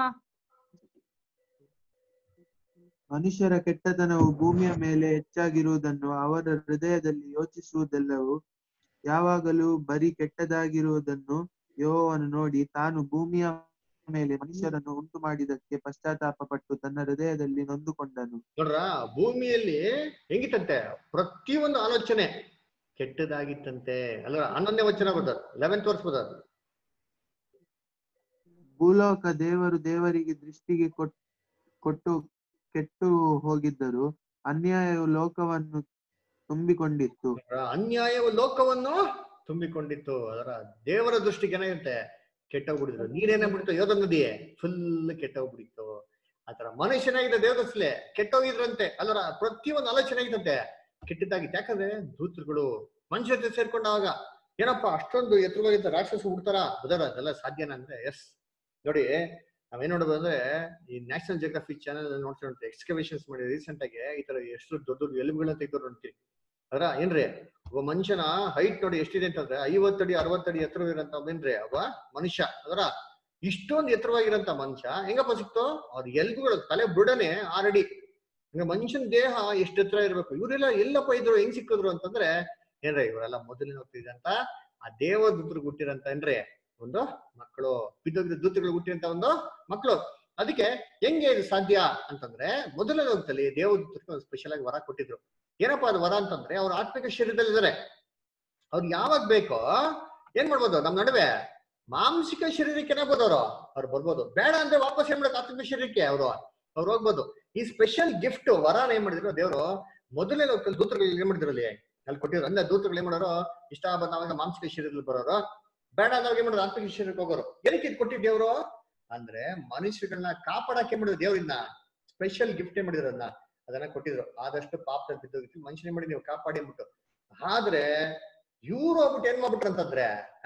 ಮನುಷ್ಯರ ಕೆಟ್ಟತನವು ಭೂಮಿಯ ಮೇಲೆ ಹೆಚ್ಚಾಗಿರುವುದನ್ನು ಅವರ ಹೃದಯದಲ್ಲಿ ಯೋಚಿಸುವುದೆಲ್ಲವೂ ಯಾವಾಗಲೂ ಬರೀ ಕೆಟ್ಟದಾಗಿರುವುದನ್ನು ಯೆಹೋವನು ನೋಡಿ ತಾನು ಭೂಮಿಯ ಮೇಲೆ ಮನುಷ್ಯರನ್ನು ಉಂಟು ಮಾಡಿದಕ್ಕೆ ಪಶ್ಚಾತ್ತಾಪ ಪಟ್ಟು ತನ್ನ ಹೃದಯದಲ್ಲಿ ನೊಂದುಕೊಂಡನು ನೋಡ್ರ ಭೂಮಿಯಲ್ಲಿ ಹೆಂಗಿತ್ತಂತೆ ಪ್ರತಿಯೊಂದು ಆಲೋಚನೆ ಕೆಟ್ಟದಾಗಿತ್ತಂತೆ ಅಲ್ರ ಹನ್ನೊಂದನೇ ವಚನ ಬ್ರದರ್ ಲೆವೆಂತ್ ವರ್ಷ ಬ್ರದರ್ ಭೂಲೋಕ ದೇವರು ದೇವರಿಗೆ ದೃಷ್ಟಿಗೆ ಕೊಟ್- ಕೊಟ್ಟು ಕೆಟ್ಟು ಹೋಗಿದ್ದರು ಅನ್ಯಾಯವು ಲೋಕವನ್ನು ತುಂಬಿಕೊಂಡಿತ್ತು ಅನ್ಯಾಯವು ಲೋಕವನ್ನು ತುಂಬಿಕೊಂಡಿತ್ತು ಅದರ ದೇವರ ದೃಷ್ಟಿಗೆ ಏನಾಗುತ್ತೆ ಕೆಟ್ಟೋಗ್ಬಿಡಿದ್ರು ನೀರೇನಾಗ್ಬಿಡ್ತು ಯೋಧ ನದಿ ಫುಲ್ ಕೆಟ್ಟೋಗ್ಬಿಡಿತ್ತು ಆತರ ಮನುಷ್ಯನಾಗಿದ್ದ ದೇವದಸ್ಲೆ ಕೆಟ್ಟೋಗಿದ್ರಂತೆ ಅಲ್ಲರ ಪ್ರತಿಯೊಂದು ಆಲೋಚನೆ ಆಗಿದಂತೆ ಕೆಟ್ಟದಾಗಿತ್ತು ಯಾಕಂದ್ರೆ ದೂತರುಗಳು ಮನುಷ್ಯ ಜೊತೆ ಸೇರ್ಕೊಂಡಾಗ ಏನಪ್ಪ ಅಷ್ಟೊಂದು ಎತ್ತರವಾಗಿದ್ದ ರಾಕ್ಷಸ ಹುಡ್ತಾರ ಬದರ ಅದೆಲ್ಲ ಸಾಧ್ಯನಾ ಅಂದ್ರೆ ಎಸ್ ನೋಡಿ ನಾವೇನ್ ನೋಡೋದು ಅಂದ್ರೆ ಈ ನ್ಯಾಷನಲ್ ಜಿಯೋಗ್ರಫಿ ಚಾನಲ್ ನೋಡ್ತಾ ಎಕ್ಸ್ಕವೇಷನ್ಸ್ ಮಾಡಿ ರೀಸೆಂಟ್ ಆಗಿ ಈ ತರ ಎಷ್ಟು ದೊಡ್ಡ ದೊಡ್ಡ ಎಲುಬುಗಳನ್ನ ತೆಗೆದು ನೋಡ್ತೀವಿ ಅದರ ಏನ್ರಿ ಒಬ್ಬ ಮನುಷ್ಯನ ಹೈಟ್ ನೋಡಿ ಎಷ್ಟಿದೆ ಅಂತಂದ್ರೆ ಐವತ್ತಡಿ ಅರವತ್ತಡಿ ಎತ್ತರವಿರಂತ ಏನ್ರಿ ಒಬ್ಬ ಮನುಷ್ಯ ಅದರ ಇಷ್ಟೊಂದು ಎತ್ತರವಾಗಿರಂತ ಮನುಷ್ಯ ಹೆಂಗಪ್ಪ ಸಿಕ್ತು ಅವ್ರ ಎಲ್ಬುಗಳು ತಲೆ ಬುಡನೆ ಆರಡಿ ಹಂಗ ಮನುಷ್ಯನ ದೇಹ ಎಷ್ಟು ಎತ್ತರ ಇರ್ಬೇಕು ಇವರೆಲ್ಲ ಎಲ್ಲಪ್ಪ ಇದ್ರು ಹೆಂಗ್ ಸಿಕ್ಕಿದ್ರು ಅಂತಂದ್ರೆ ಏನ್ರಿ ಇವರೆಲ್ಲ ಮೊದಲಿನ ಹೋಗ್ತಿದಂತ ಆ ದೇವದೂತರು ಹುಟ್ಟಿರಂತ ಏನ್ರಿ ಒಂದು ಮಕ್ಕಳು ಬಿದ್ದೋಗಿದ್ದ ದೂತಗಳು ಹುಟ್ಟಿರಂತ ಒಂದು ಮಕ್ಕಳು ಅದಕ್ಕೆ ಹೆಂಗೆ ಇದು ಸಾಧ್ಯ ಅಂತಂದ್ರೆ ಮೊದಲನೇ ಲೋಕದಲ್ಲಿ ದೇವದೂತರಿಗೆ ಒಂದು ಸ್ಪೆಷಲ್ ಆಗಿ ವರ ಕೊಟ್ಟಿದ್ರು ಏನಪ್ಪಾ ಅದು ವರ ಅಂತಂದ್ರೆ ಅವ್ರ ಆತ್ಮಿಕ ಶರೀರದಲ್ಲಿ ಇದಾರೆ ಅವ್ರಿಗೆ ಯಾವಾಗ ಬೇಕೋ ಏನ್ ಮಾಡ್ಬೋದು ನಮ್ ನಡುವೆ ಮಾಂಸಿಕ ಶರೀರಕ್ಕೆ ಏನಾಗ್ಬೋದು ಅವರು ಅವ್ರು ಬರ್ಬೋದು ಬೇಡ ಅಂದ್ರೆ ವಾಪಸ್ ಏನ್ ಮಾಡೋದು ಆತ್ಮಿಕ ಶರೀರಕ್ಕೆ ಅವರು ಅವ್ರು ಹೋಗ್ಬೋದು ಈ ಸ್ಪೆಷಲ್ ಗಿಫ್ಟ್ ವರಾನ ಏನ್ ಮಾಡಿದ್ರು ದೇವರು ಮೊದಲನೇ ಲೋಕದಲ್ಲಿ ದೂತರುಗಳು ಏನ್ ಮಾಡಿದ್ರು ಅಲ್ಲಿ ಅಲ್ಲಿ ಕೊಟ್ಟಿದ್ರು ಅಂದ್ರೆ ದೂತರುಗಳು ಏನ್ ಮಾಡೋರು ಇಷ್ಟ ಬಂದವಾಗ ಮಾಂಸಿಕ ಶರೀರದಲ್ಲಿ ಬರೋರು ಬೇಡ ಅಂದಾಗ ಏನ್ ಮಾಡೋದು ಆತ್ಮಿಕ ಶರೀರಕ್ಕೆ ಹೋಗೋರು ಏನಕ್ಕೆ ಇದು ಕೊಟ್ಟಿದ್ದು ದೇವರು ಅಂದ್ರೆ ಮನುಷ್ಯಗಳನ್ನ ಕಾಪಾಡಕ್ಕೆ ಏನ್ ಮಾಡಿದ್ರು ದೇವರಿಂದ ಸ್ಪೆಷಲ್ ಗಿಫ್ಟ್ ಏನ್ ಮಾಡಿದ್ರು ಅದನ್ನ ಅದನ್ನ ಕೊಟ್ಟಿದ್ರು ಆದಷ್ಟು ಪಾಪ ಬಿದ್ದೋಗಿತ್ತು ಮನುಷ್ಯನೇ ಮಾಡಿ ನೀವು ಕಾಪಾಡಿ ಅಂದ್ಬಿಟ್ಟು ಆದ್ರೆ ಇವ್ರು ಹೋಗ್ಬಿಟ್ಟು ಏನ್ ಮಾಡ್ಬಿಟ್ರು ಅಂತಂದ್ರೆ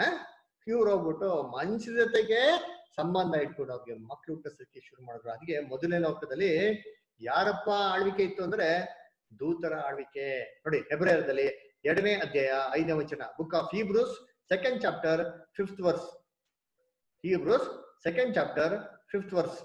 ಇವ್ರು ಹೋಗ್ಬಿಟ್ಟು ಮನುಷ್ಯರ ಜೊತೆಗೆ ಸಂಬಂಧ ಇಟ್ಕೊಂಡು ಅವ್ರಿಗೆ ಮಕ್ಳು ಹುಟ್ಟಿಸೋಕೆ ಶುರು ಮಾಡಿದ್ರು ಅದಕ್ಕೆ ಮೊದಲನೇ ಲೋಕದಲ್ಲಿ ಯಾರಪ್ಪ ಆಳ್ವಿಕೆ ಇತ್ತು ಅಂದ್ರೆ ದೂತರ ಆಳ್ವಿಕೆ ನೋಡಿ ಹೆಬ್ರಿಯರ್ದಲ್ಲಿ ಎರಡನೇ ಅಧ್ಯಾಯ ಐದನೇ ವಚನ book of Hebrews second chapter fifth verse Hebrews second chapter fifth verse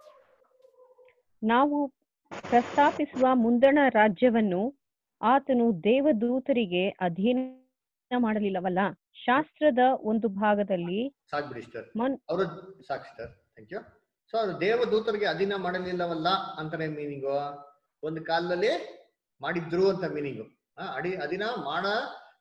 ನಾವು ಪ್ರಸ್ತಾಪಿಸುವ ಮುಂದಣ ರಾಜ್ಯವನ್ನು ಆತನು ದೇವದೂತರಿಗೆ ಅಧೀನ ಮಾಡಲಿಲ್ಲವಲ್ಲ ಶಾಸ್ತ್ರದ ಒಂದು ಭಾಗದಲ್ಲಿ ಸಾಕ್ಬಿಡಿ ಸಿಸ್ಟರ್ ಮನ್ ಅವರು ಸಾಕು ಸಿಸ್ಟರ್ ಥ್ಯಾಂಕ್ ಯು ಸೊ ಅದು ದೇವದೂತರಿಗೆ ಅಧೀನ ಮಾಡಲಿಲ್ಲವಲ್ಲ ಅಂತಾನೆ ಮೀನಿಂಗು ಒಂದು ಕಾಲದಲ್ಲಿ ಮಾಡಿದ್ರು ಅಂತ ಮೀನಿಂಗು ಅಡಿ ಅಧೀನ ಮಾಡ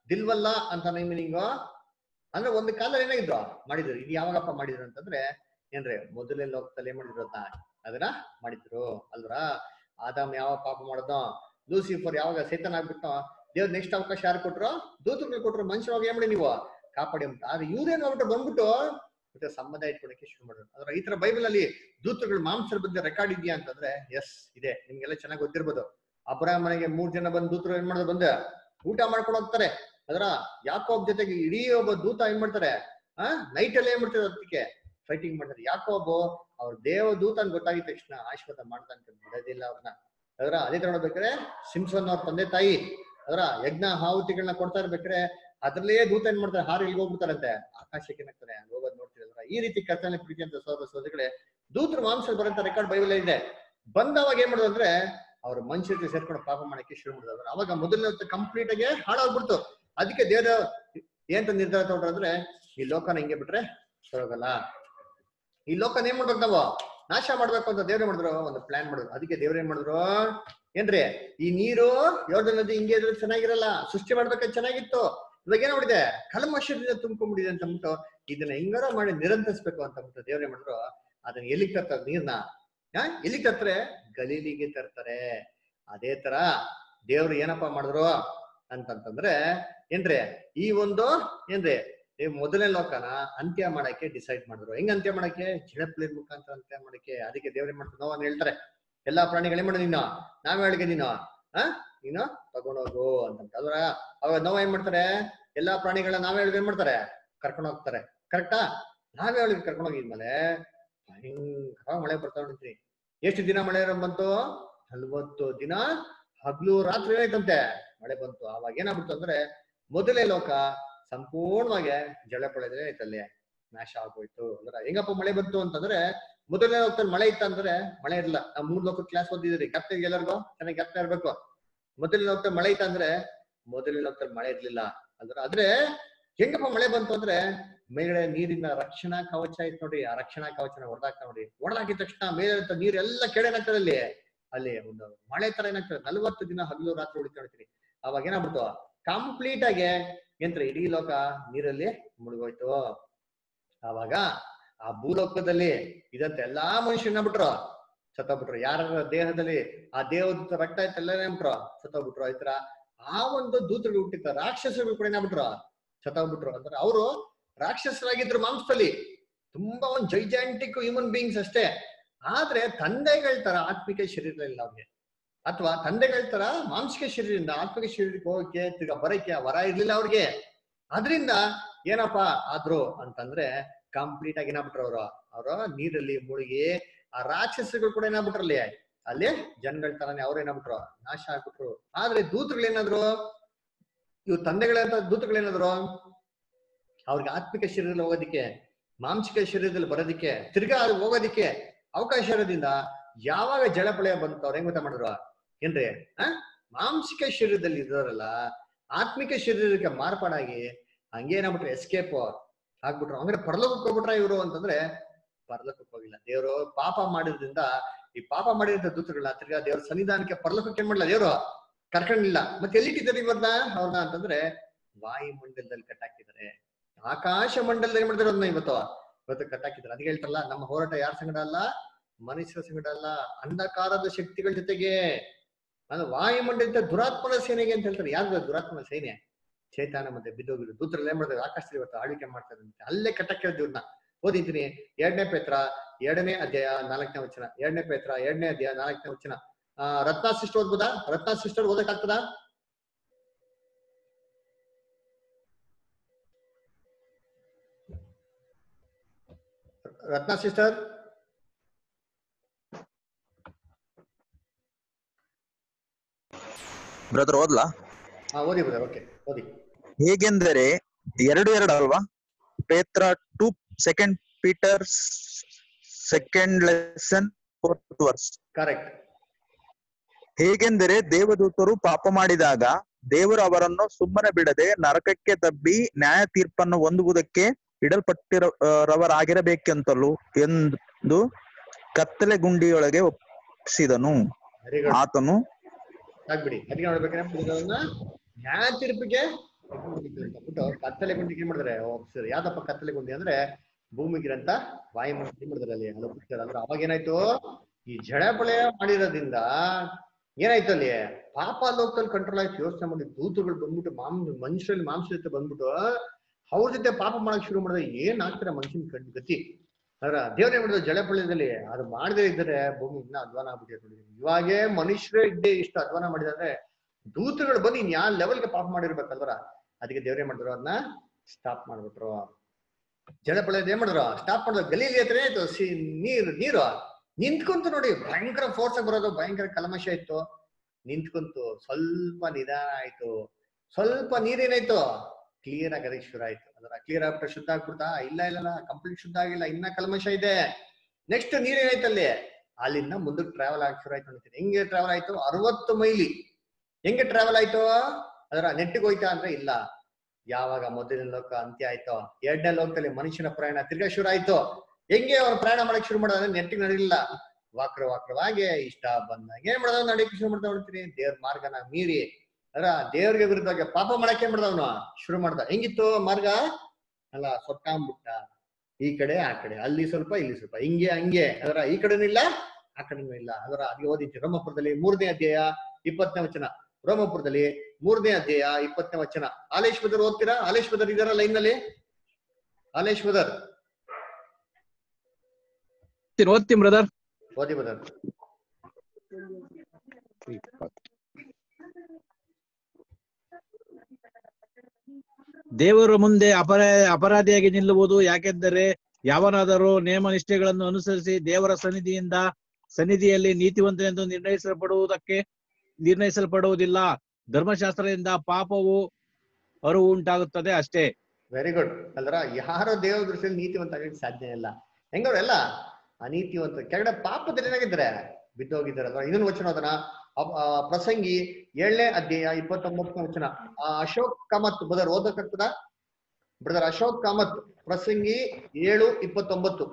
ದಿಲ್ವಲ್ಲ ಅಂತ ಮೀನಿಂಗು ಅಂದ್ರೆ ಒಂದು ಕಾಲ ಏನಾಗಿದ್ರು ಮಾಡಿದ್ರು ಇದು ಯಾವಾಗಪ್ಪ ಮಾಡಿದ್ರು ಅಂತಂದ್ರೆ ಏನ್ರಿ ಮೊದಲೇ ಲೋಕದಲ್ಲಿ ಏನ್ ಮಾಡಿದ್ರು ಅದನ್ನ ಅದನ್ನ ಮಾಡಿದ್ರು ಅಲ್ವರ ಆದಾಮ್ ಯಾವ ಪಾಪ ಮಾಡೋದು ಲೂಸಿಫರ್ ಯಾವಾಗ ಸೈತನ್ ಆಗ್ಬಿಟ್ಟು ದೇವ್ರ ನೆಕ್ಸ್ಟ್ ಅವಕಾಶ ಯಾರು ಕೊಟ್ರು ದೂತಗಳು ಕೊಟ್ರು ಮನುಷ್ಯರಾಗ ಏನ್ ಮಾಡಿ ನೀವು ಕಾಪಾಡಿ ಅಂತ ಆದ್ರೆ ಇವ್ರೇನ್ ಮಾಡ್ಬಿಟ್ಟು ಬಂದ್ಬಿಟ್ಟು ಮತ್ತೆ ಸಂಬಂಧ ಇಟ್ಕೊಳಕ್ಕೆ ಶುರು ಮಾಡಿದ್ರು ಅದ್ರ ಈ ತರ ಬೈಬಲ್ ಅಲ್ಲಿ ದೂತಗಳು ಮಾಂಸರ ಬಗ್ಗೆ ರೆಕಾರ್ಡ್ ಇದೆಯಾ ಅಂತಂದ್ರೆ ಎಸ್ ಇದೆ ನಿಮ್ಗೆಲ್ಲ ಚೆನ್ನಾಗಿ ಗೊತ್ತಿರ್ಬೋದು ಅಬ್ರಾಹ್ಮನಿಗೆ ಮೂರ್ ಜನ ಬಂದು ದೂತರು ಏನ್ ಮಾಡೋದು ಬಂದ ಊಟ ಮಾಡ್ಕೊಂಡು ಹೋಗ್ತಾರೆ ಅದರ ಯಾಕೋಬ್ ಜೊತೆಗೆ ಇಡೀ ಒಬ್ಬ ದೂತ ಏನ್ ಮಾಡ್ತಾರೆ ಆ ನೈಟ್ ಅಲ್ಲಿ ಏನ್ ಮಾಡ್ತಾರೆ ಅದಕ್ಕೆ ಫೈಟಿಂಗ್ ಮಾಡ್ತಾರೆ ಯಾಕೋಬು ಅವ್ರ ದೇವ ದೂತ ಅಂತ ಗೊತ್ತಾಗಿದ ತಕ್ಷಣ ಆಶೀರ್ವಾದ ಮಾಡ್ದಂತ ಬಿಡೋದಿಲ್ಲ ಅವ್ರನ್ನ ಅದರ ಅದೇ ತರ ನೋಡ್ಬೇಕಾದ್ರೆ ಸಿಂಸನ್ ಅವ್ರ ತಂದೆ ತಾಯಿ ಅದರ ಯಜ್ಞ ಆಹುತಿಗಳನ್ನ ಕೊಡ್ತಾ ಇರ್ಬೇಕಾದ್ರೆ ಅದ್ರಲ್ಲೇ ದೂತ ಏನ್ ಮಾಡ್ತಾರೆ ಹಾರಿ ಇಲ್ಲಿಗೆ ಹೋಗ್ಬಿಡ್ತಾರಂತೆ ಆಕಾಶಕ್ಕೆ ಏನಾಗ್ತಾರೆ ಅಲ್ಲಿ ಹೋಗೋದ್ ನೋಡ್ತೀವಿ ಅದರ ಈ ರೀತಿ ಕರ್ತನೆ ಪ್ರೀತಿ ಅಂತ ಸೋದರ ಸೋದರಿಗಳೇ ದೂತರು ಮಾಂಸ ಬರೋಂತ ರೆಕಾರ್ಡ್ ಬೈಬಲ್ ಇದೆ ಬಂದವಾಗ ಏನ್ ಮಾಡೋದು ಅಂದ್ರೆ ಅವ್ರ ಮನುಷ್ಯ ಜೊತೆ ಸೇರ್ಕೊಂಡು ಪಾಪ ಮಾಡಕ್ಕೆ ಶುರು ಮಾಡಿದ್ರು ಅವಾಗ ಮೊದಲನೇ ಕಂಪ್ಲೀಟ್ ಆಗಿ ಹಾಳಾಗ್ಬಿಡ್ತು ಅದಕ್ಕೆ ದೇವರ ಏನ್ ನಿರ್ಧಾರ ತಗೊಂಡ್ರು ಅಂದ್ರೆ ಈ ಲೋಕನ ಹಿಂಗೆ ಬಿಟ್ರೆ ಸರೋಗಲ್ಲ ಈ ಲೋಕನ ಏನ್ ಮಾಡ್ಬೇಕು ನಾವು ನಾಶ ಮಾಡ್ಬೇಕು ಅಂತ ದೇವ್ರ ಮಾಡಿದ್ರು ಒಂದು ಪ್ಲಾನ್ ಮಾಡಿದ್ರು ಅದಕ್ಕೆ ದೇವ್ರ ಏನ್ ಮಾಡಿದ್ರು ಏನ್ರಿ ಈ ನೀರು ಯೋರ್ಧನ್ ನದಿ ಹಿಂಗೆ ಇದ್ರೆ ಚೆನ್ನಾಗಿರಲ್ಲ ಸೃಷ್ಟಿ ಮಾಡ್ಬೇಕಾದ್ರೆ ಚೆನ್ನಾಗಿತ್ತು ಇವಾಗ ಏನ್ ಮಾಡಿದೆ ಕಲ್ಮಶದಿಂದ ತುಂಬ್ಕೊಂಡ್ಬಿಟ್ಟಿದೆ ಅಂತ ಅಂದ್ಬಿಟ್ಟು ಇದನ್ನ ಹಿಂಗಾರ ಮಾಡಿ ನಿರಂತರಿಸ್ಬೇಕು ಅಂತ ಅಂದ್ಬಿಟ್ಟು ದೇವ್ರ ಏನ್ ಮಾಡಿದ್ರು ಅದನ್ನ ಎಲ್ಲಿಗೆ ತರ್ತಾರೆ ನೀರ್ನ ಹಾ ಎಲ್ಲಿಗೆ ತರ್ತಾರೆ ಗಲೀಲಿಗೆ ತರ್ತಾರೆ ಅದೇ ತರ ದೇವ್ರು ಏನಪ್ಪಾ ಮಾಡಿದ್ರು ಅಂತಂತಂದ್ರೆ ಏನ್ರಿ ಈ ಒಂದು ಏನ್ರಿ ಈ ಮೊದಲನೇ ಲೋಕನ ಅಂತ್ಯ ಮಾಡಕ್ಕೆ ಡಿಸೈಡ್ ಮಾಡಿದ್ರು ಹೆಂಗ್ ಅಂತ್ಯ ಮಾಡಕ್ಕೆ ಜಿಳಪ್ಲಿರ್ ಮುಖಾಂತರ ಅಂತ್ಯ ಮಾಡಕ್ಕೆ ಅದಕ್ಕೆ ದೇವ್ರ ಮಾಡ್ತಾರೆ ನೋವನ್ನ ಹೇಳ್ತಾರೆ ಎಲ್ಲಾ ಪ್ರಾಣಿಗಳೇ ಮಾಡು ನೀನು ನಾವ್ ಹೇಳಿಗೆ ನೀನು ಆ ನೀನು ತಗೊಂಡೋಗು ಅಂತ ಅಲ್ವಾ ಅವಾಗ ನೋವ ಏನ್ ಮಾಡ್ತಾರೆ ಎಲ್ಲಾ ಪ್ರಾಣಿಗಳನ್ನ ನಾವೇ ಹೇಳಿದ್ರೆ ಏನ್ ಮಾಡ್ತಾರೆ ಕರ್ಕೊಂಡು ಹೋಗ್ತಾರೆ ಕರೆಕ್ಟಾ ನಾವೇ ಹೇಳಿದ್ರೆ ಕರ್ಕೊಂಡು ಹೋಗಿದ್ಮೇಲೆ ಭಯಂಕರ ಮಳೆ ಬರ್ತಾ ನೋಡ್ತೀನಿ ಎಷ್ಟು ದಿನ ಮಳೆ ಬಂತು ನಲ್ವತ್ತು ದಿನ ಹಗ್ಲು ರಾತ್ರಿ ಆಯ್ತಂತೆ ಮಳೆ ಬಂತು ಅವಾಗ ಏನಾಗ್ಬಿಡ್ತು ಅಂದ್ರೆ ಮೊದಲೇ ಲೋಕ ಸಂಪೂರ್ಣವಾಗಿ ಜಳಪಳೆದ್ರೆ ಆಯ್ತಲ್ಲಿ ನಾಶ ಆಗೋಯ್ತು ಅಂದ್ರೆ ಹೆಂಗಪ್ಪ ಮಳೆ ಬಂತು ಅಂತಂದ್ರೆ ಮೊದಲನೇ ಲೋಕದಲ್ಲಿ ಮಳೆ ಇತ್ತಂದ್ರೆ ಮಳೆ ಇರಲ್ಲ ನಾವು ಮೂರ್ ಲೋಕ ಕ್ಲಾಸ್ ಓದಿದ್ರಿ ಗಪ್ತಿಗೆ ಎಲ್ಲರಿಗೂ ಚೆನ್ನಾಗಿ ಗಪ್ತ ಇರ್ಬೇಕು ಮೊದಲನೇ ಲೋಕದಲ್ಲಿ ಮಳೆ ಇತ್ತಂದ್ರೆ ಮೊದಲನೇ ಲೋಕದಲ್ಲಿ ಮಳೆ ಇರ್ಲಿಲ್ಲ ಅಂದ್ರೆ ಆದ್ರೆ ಹೆಂಗಪ್ಪ ಮಳೆ ಬಂತು ಅಂದ್ರೆ ಮೇಲ್ಗಡೆ ನೀರಿನ ರಕ್ಷಣಾ ಕವಚ ಐತ್ ನೋಡಿ ಆ ರಕ್ಷಣಾ ಕವಚನ ಹೊಡೆದಾಕ್ತಾ ನೋಡಿ ಹೊಡೆದಾಕಿದ ತಕ್ಷಣ ಮೇಲೆ ನೀರ್ ಎಲ್ಲ ಕೆಳ ಏನಾಗ್ತದೆ ಅಲ್ಲಿ ಅಲ್ಲಿ ಒಂದು ಮಳೆ ತರ ಏನಾಗ್ತದೆ ನಲ್ವತ್ತು ದಿನ ಹಗಲು ರಾತ್ರಿ ಹೊಡಿತಾ ನೋಡ್ತೀರಿ ಅವಾಗ ಏನಾಗ್ಬಿಡ್ತು ಕಂಪ್ಲೀಟ್ ಆಗಿ ಯಂತ್ರ ಇಡೀ ಲೋಕ ನೀರಲ್ಲಿ ಮುಳುಗೋಯ್ತು ಆವಾಗ ಆ ಭೂಲೋಕದಲ್ಲಿ ಇದಂತ ಎಲ್ಲಾ ಮನುಷ್ಯನ ಬಿಟ್ರು ಸತ್ತೋಗ್ಬಿಟ್ರು ಯಾರ ದೇಹದಲ್ಲಿ ಆ ದೇವದ ರಕ್ತ ಇತ್ತು ಎಲ್ಲ ಏನ್ಬಿಟ್ರು ಸತ್ತೋಗ್ಬಿಟ್ರು ಈ ತರ ಆ ಒಂದು ದೂತಗಳು ಹುಟ್ಟಿದ ರಾಕ್ಷಸಗಳು ಕೂಡ ಏನಾಗ್ಬಿಟ್ರು ಸತ್ತೋಗ್ಬಿಟ್ರು ಅಂದ್ರೆ ಅವರು ರಾಕ್ಷಸರಾಗಿದ್ರು ಮಾಂಸದಲ್ಲಿ ತುಂಬಾ ಒಂದು ಜೈಜಾಂಟಿಕ್ ಹ್ಯೂಮನ್ ಬೀಯಿಂಗ್ಸ್ ಅಷ್ಟೇ ಆದ್ರೆ ತಂದೆಗಳ ತರ ಆತ್ಮಿಕ ಶರೀರ ಇಲ್ಲ ಅವ್ರಿಗೆ ಅಥವಾ ತಂದೆಗಳ ತರ ಮಾಂಸಿಕ ಶರೀರದಿಂದ ಆತ್ಮಿಕ ಶರೀರಕ್ಕೆ ಹೋಗಕ್ಕೆ ತಿರ್ಗಾ ಬರಕ್ಕೆ ವರ ಇರ್ಲಿಲ್ಲ ಅವ್ರಿಗೆ ಅದರಿಂದ ಏನಪ್ಪಾ ಆದ್ರು ಅಂತಂದ್ರೆ ಕಂಪ್ಲೀಟ್ ಆಗಿ ಏನಾಗ್ಬಿಟ್ರು ಅವರು ಅವರು ನೀರಲ್ಲಿ ಮುಳುಗಿ ಆ ರಾಕ್ಷಸಗಳು ಕೂಡ ಏನಾಗ್ಬಿಟ್ರಲ್ಲಿ ಅಲ್ಲಿ ಜನಗಳ ತರಾನೇ ಅವ್ರು ಏನಾಗ್ಬಿಟ್ರು ನಾಶ ಆಗ್ಬಿಟ್ರು ಆದ್ರೆ ದೂತಗಳು ಏನಾದ್ರು ಇವ್ ತಂದೆಗಳಂತ ದೂತಗಳು ಏನಾದ್ರು ಅವ್ರಿಗೆ ಆತ್ಮಿಕ ಶರೀರದಲ್ಲಿ ಹೋಗೋದಿಕ್ಕೆ ಮಾಂಸಿಕ ಶರೀರದಲ್ಲಿ ಬರೋದಿಕ್ಕೆ ತಿರ್ಗಾ ಅದು ಹೋಗೋದಿಕ್ಕೆ ಅವಕಾಶ ಇರೋದ್ರಿಂದ ಯಾವಾಗ ಜಳಪಳಯ ಬಂತು ಅವ್ರು ಹೆಂಗ್ ಗೊತ್ತಾ ಮಾಡಿದ್ರು ಏನ್ರಿ ಆ ಮಾಂಸಿಕ ಶರೀರದಲ್ಲಿ ಇರೋರಲ್ಲ ಆತ್ಮಿಕ ಶರೀರಕ್ಕೆ ಮಾರ್ಪಾಡಾಗಿ ಹಂಗೇನಾಗ್ಬಿಟ್ರು ಎಸ್ಕೇಪ್ ಆಗ್ಬಿಟ್ರು ಅಂದ್ರೆ ಪರಲೋಕಕ್ಕೆ ಹೋಗ್ಬಿಟ್ರ ಇವರು ಅಂತಂದ್ರೆ ಪರಲೋಕಕ್ಕೆ ಹೋಗಿಲ್ಲ ದೇವರು ಪಾಪ ಮಾಡಿದ್ರಿಂದ ಈ ಪಾಪ ಮಾಡಿದಂತ ದೂತಗಳನ್ನ ತಿರ್ಗಾ ದೇವ್ರ ಸನ್ನಿಧಾನಕ್ಕೆ ಪರಲೋಕಕ್ಕೆ ಏನ್ ಮಾಡಲ್ಲ ದೇವರು ಕರ್ಕೊಂಡಿಲ್ಲ ಮತ್ತೆ ಎಲ್ಲಿಟ್ಟಿದ್ದಾರೆ ಇವ್ರನ್ನ ಅವ್ರನ್ನ ಅಂತಂದ್ರೆ ವಾಯುಮಂಡಲದಲ್ಲಿ ಕಟ್ಟಾಕಿದ್ದಾರೆ ಆಕಾಶ ಮಂಡಲದಲ್ಲಿ ಏನ್ ಮಾಡ್ತಾರೆ ಅದನ್ನ ಇವತ್ತು ಇವತ್ತು ಕಟ್ಟಾಕಿದ್ದಾರೆ ಅದಕ್ಕೆ ಹೇಳ್ತಾರಲ್ಲ ನಮ್ಮ ಹೋರಾಟ ಯಾರ ಸಂಗಡ ಅಲ್ಲ ಮನುಷ್ಯರ ಸಂಗಡ ಅಲ್ಲ ಅಂಧಕಾರದ ಶಕ್ತಿಗಳ ಜೊತೆಗೆ ಅಂದ್ರೆ ವಾಯುಮಂಡಲದ ದುರಾತ್ಮನ ಸೇನೆಗೆ ಅಂತ ಹೇಳ್ತಾರೆ ಯಾರು ದುರಾತ್ಮನ ಸೇನೆ ಚೈತಾನ ಮತ್ತೆ ಬಿದ್ದೋಗಿದ್ರು ದೂತರಲ್ಲಿ ಏನ್ ಮಾಡ್ತಾರೆ ಆಕಾಶದಲ್ಲಿ ಇವತ್ತು ಆಳ್ವಿಕೆ ಮಾಡ್ತಾರೆ ಅಂತ ಅಲ್ಲೇ ಕಟ್ಟಕ್ಕಿರೋದು ಇವ್ರನ್ನ ಓದಿದ್ದೀನಿ ಎರಡನೇ ಪೇತ್ರ ಎರಡನೇ ಅಧ್ಯಾಯ ನಾಲ್ಕನೇ ವಚನ ಎರಡನೇ ಪೇತ್ರ ಎರಡನೇ ಅಧ್ಯಾಯ ನಾಲ್ಕನೇ ವಚನ ಆ ರತ್ನ ಸಿಸ್ಟರ್ ಓದ್ಬೋದಾ ರತ್ನ ಸಿಸ್ಟರ್ ಓದಕ್ಕಾಗ್ತದಾ ರತ್ನ ಸಿಸ್ಟರ್ ಬ್ರದರ್ ಓದ್ಲಾ ಹಾ ಓದಿ ಬ್ರದರ್ ಓಕೆ ಓದಿ ಹೇಗೆಂದರೆ ಎರಡು ಎರಡು ಅಲ್ವಾ ಪೇತ್ರ two second Peter second lesson fourth verse correct ಹೇಗೆಂದರೆ ದೇವದೂತರು ಪಾಪ ಮಾಡಿದಾಗ ದೇವರು ಅವರನ್ನು ಸುಮ್ಮನೆ ಬಿಡದೆ ನರಕಕ್ಕೆ ತಬ್ಬಿ ನ್ಯಾಯ ತೀರ್ಪನ್ನು ಹೊಂದುವುದಕ್ಕೆ ಇಡಲ್ಪಟ್ಟಿರವರಾಗಿರಬೇಕೆಂತಲೂ ಎಂದು ಕತ್ತಲೆ ಗುಂಡಿಯೊಳಗೆ ಒಪ್ಪಿಸಿದನು ವೆರಿ ಗುಡ್ ಆತನು ಆಗ್ಬಿಡಿ ಅದಕ್ಕೆ ನೋಡ್ಬೇಕಂದ್ರೆ ಇದನ್ನ ನ್ಯಾಯ ತೀರ್ಪಿಗೆ ಅಂದ್ಬಿಟ್ಟು ಕತ್ತಲೆ ಗುಂಡಿಗೆ ಏನ್ ಮಾಡಿದ್ರೆ ಒಪ್ಸಿದ್ರು ಯಾವ್ದಪ್ಪ ಕತ್ತಲೆ ಗುಂಡಿ ಅಂದ್ರೆ ಭೂಮಿಗಿರಂತ ವಾಯುಮಂಡಲ ಏನ್ ಮಾಡಿದಾರೆ ಅಲ್ಲಿ ಅಲ್ಲಿ ಒಪ್ಪಿಸ್ತಾರೆ ಅಂದ್ರೆ ಅವಾಗ ಏನಾಯ್ತು ಈ ಜಡಪಳೆ ಮಾಡಿರೋದ್ರಿಂದ ಏನಾಯ್ತು ಅಲ್ಲಿ ಪಾಪ ಲೋಕದಲ್ಲಿ ಕಂಟ್ರೋಲ್ ಆಯ್ತು ಯೋಚನೆ ಮಾಡಿ ದೂತಗಳು ಬಂದ್ಬಿಟ್ಟು ಮಾಂಸ ಮನುಷ್ಯರಲ್ಲಿ ಮಾಂಸ ಜೊತೆ ಬಂದ್ಬಿಟ್ಟು ಅವ್ರ ಜೊತೆ ಪಾಪ ಮಾಡಕ್ ಶುರು ಮಾಡಿದ್ರೆ ಏನ್ ಆಗ್ತಾರೆ ಮನುಷ್ಯನ ಕಣ್ ಗತಿ ಅದರ ದೇವ್ರ ಏನ್ ಮಾಡಿದ್ರು ಜಲಪಳ್ಯದಲ್ಲಿ ಅದು ಮಾಡದೇ ಇದ್ರೆ ಭೂಮಿ ಇನ್ನ ಅಧ್ವಾನ ಆಗ್ಬಿಟ್ಟಿದೆ ನೋಡಿ ಇವಾಗೇ ಮನುಷ್ಯರೇ ಇದ್ದೇ ಇಷ್ಟು ಅಧ್ವಾನ ಮಾಡಿದ್ರೆ ದೂತಗಳು ಬಂದು ಇನ್ ಯಾವ ಲೆವೆಲ್ಗೆ ಪಾಪ ಮಾಡಿರ್ಬೇಕಲ್ವರ ಅದಕ್ಕೆ ದೇವ್ರೇ ಮಾಡಿದ್ರು ಅದನ್ನ ಸ್ಟಾಪ್ ಮಾಡ್ಬಿಟ್ರು ಜಲಪಳ್ಯದ ಏನ್ ಮಾಡಿದ್ರು ಸ್ಟಾಪ್ ಮಾಡಿದ್ರು ಗಲೀಲಿ ಹತ್ರ ಆಯ್ತು ಸಿ ನೀರು ನೀರು ನಿಂತ್ಕೊಂತು ನೋಡಿ ಭಯಂಕರ ಫೋರ್ಸ್ ಆಗಿ ಬರೋದು ಭಯಂಕರ ಕಲ್ಮಶ ಇತ್ತು ನಿಂತ್ಕೊಂತು ಸ್ವಲ್ಪ ನಿಧಾನ ಆಯ್ತು ಸ್ವಲ್ಪ ನೀರೇನಾಯ್ತು ಕ್ಲಿಯರ್ ಆಗೋದಕ್ಕೆ ಶುರು ಆಯ್ತು ಅದರ ಕ್ಲಿಯರ್ ಆಗ್ಬಿಟ್ಟು ಶುದ್ಧ ಆಗ್ಬಿಡ್ತಾ ಇಲ್ಲ ಇಲ್ಲ ಕಂಪ್ಲೀಟ್ ಶುದ್ಧ ಆಗಿಲ್ಲ ಇನ್ನ ಕಲ್ಮಶ ಇದೆ ನೆಕ್ಸ್ಟ್ ನೀರೇನಾಯ್ತು ಅಲ್ಲಿ ಅಲ್ಲಿಂದ ಮುಂದಕ್ಕೆ ಟ್ರಾವೆಲ್ ಆಗಿ ಶುರು ಆಯ್ತು ಅಂತೀನಿ ಹೆಂಗೆ ಟ್ರಾವೆಲ್ ಆಯ್ತು ಅರವತ್ತು ಮೈಲಿ ಹೆಂಗೆ ಟ್ರಾವೆಲ್ ಆಯ್ತು ಅದರ ನೆಟ್ಟಿಗೆ ಹೋಯ್ತಾ ಅಂದ್ರೆ ಇಲ್ಲ ಯಾವಾಗ ಮೊದಲನೇ ಲೋಕ ಅಂತ್ಯ ಆಯ್ತೋ ಎರಡನೇ ಲೋಕದಲ್ಲಿ ಮನುಷ್ಯನ ಪ್ರಯಾಣ ತಿರ್ಗಾ ಶುರು ಆಯ್ತು ಹೆಂಗೆ ಅವ್ರು ಪ್ರಯಾಣ ಮಾಡಕ್ ಶುರು ಮಾಡೋದಂದ್ರೆ ನೆಟ್ಟಿಗೆ ನಡೀಲಿಲ್ಲ ವಕ್ರ ವಕ್ರವಾಗಿ ಇಷ್ಟ ಬಂದಾಗ ಏನ್ ಮಾಡೋದು ನಡಿಯಕ್ಕೆ ಶುರು ಮಾಡ್ತಾ ಹೊಡ್ತೀನಿ ದೇವ್ರ ಮಾರ್ಗನ ಮೀರಿ ಅದರ ದೇವ್ರಿಗೆ ವಿರುದ್ಧವಾಗಿ ಪಾಪ ಮಾಡಕ್ಕೆ ಏನ್ ಮಾಡ್ದವನು ಶುರು ಮಾಡ್ದ ಹೆಂಗಿತ್ತು ಮಾರ್ಗ ಅಲ್ಲ ಸೊಟ್ಟಾಂಬಿಟ್ಟ ಈ ಕಡೆ ಆ ಕಡೆ ಅಲ್ಲಿ ಸ್ವಲ್ಪ ಇಲ್ಲಿ ಸ್ವಲ್ಪ ಹಿಂಗೆ ಹಂಗೆ ಅದರ ಈ ಕಡೆನೂ ಇಲ್ಲ ಆ ಕಡೆನೂ ಇಲ್ಲ ಅದರ ಅದಕ್ಕೆ ಓದಿತ್ತು ರೋಮಪುರದಲ್ಲಿ ಮೂರನೇ ಅಧ್ಯಾಯ ಇಪ್ಪತ್ತನೇ ವಚನ ರೋಮಪುರದಲ್ಲಿ ಮೂರನೇ ಅಧ್ಯಾಯ ಇಪ್ಪತ್ತನೇ ವಚನ ಆಲೇಶ್ ಬದರ್ ಓದ್ತೀರಾ ಆಲೇಶ್ ಬದರ್ ಇದಾರ ಲೈನ್ ನಲ್ಲಿ ಆಲೇಶ್ ಬದರ್ ಓದ್ತೀನಿ ಬ್ರದರ್ ಓದಿ ಬದರ್ ದೇವರ ಮುಂದೆ ಅಪರ ಅಪರಾಧಿಯಾಗಿ ನಿಲ್ಲುವುದು ಯಾಕೆಂದರೆ ಯಾವನಾದರೂ ನೇಮ ನಿಷ್ಠೆಗಳನ್ನು ಅನುಸರಿಸಿ ದೇವರ ಸನ್ನಿಧಿಯಿಂದ ಸನ್ನಿಧಿಯಲ್ಲಿ ನೀತಿವಂತನೆಂದು ನಿರ್ಣಯಿಸಲ್ಪಡುವುದಕ್ಕೆ ನಿರ್ಣಯಿಸಲ್ಪಡುವುದಿಲ್ಲ ಧರ್ಮಶಾಸ್ತ್ರದಿಂದ ಪಾಪವು ಅರಿವು ಉಂಟಾಗುತ್ತದೆ ಅಷ್ಟೇ ವೆರಿ ಗುಡ್ ಅಲ್ರ ಯಾರೋ ದೇವ್ರ ದೃಷ್ಟಿಯಲ್ಲಿ ನೀತಿವಂತ ಆಗಕ್ಕೆ ಸಾಧ್ಯ ಇಲ್ಲ ಹೆಂಗವ್ರೆಲ್ಲ ಅನೀತಿವಂತ ಕೆಳಗಡೆ ಪಾಪದಲ್ಲಿ ಏನಾಗಿದ್ದಾರೆ ಬಿದ್ದೋಗಿದ್ದಾರೆ ಅಲ್ವಾ ಇನ್ನೊಂದು ವಚನ ಅದನ್ನ ಅಪ್- ಆ, ಪ್ರಸಂಗಿ ಏಳನೇ ಅಧ್ಯಾಯ ಇಪ್ಪತ್ತೊಂಬತ್ತನೇ ವಚನ ಆ, ಅಶೋಕ್ ಕಾಮತ್ ಬ್ರದರ್ ಓದಕ್ಕಾಗ್ತದ ಬ್ರದರ್ ಅಶೋಕ್ ಕಾಮತ್ ಪ್ರಸಂಗಿ ಏಳು ಇಪ್ಪತ್ತೊಂಬತ್ತು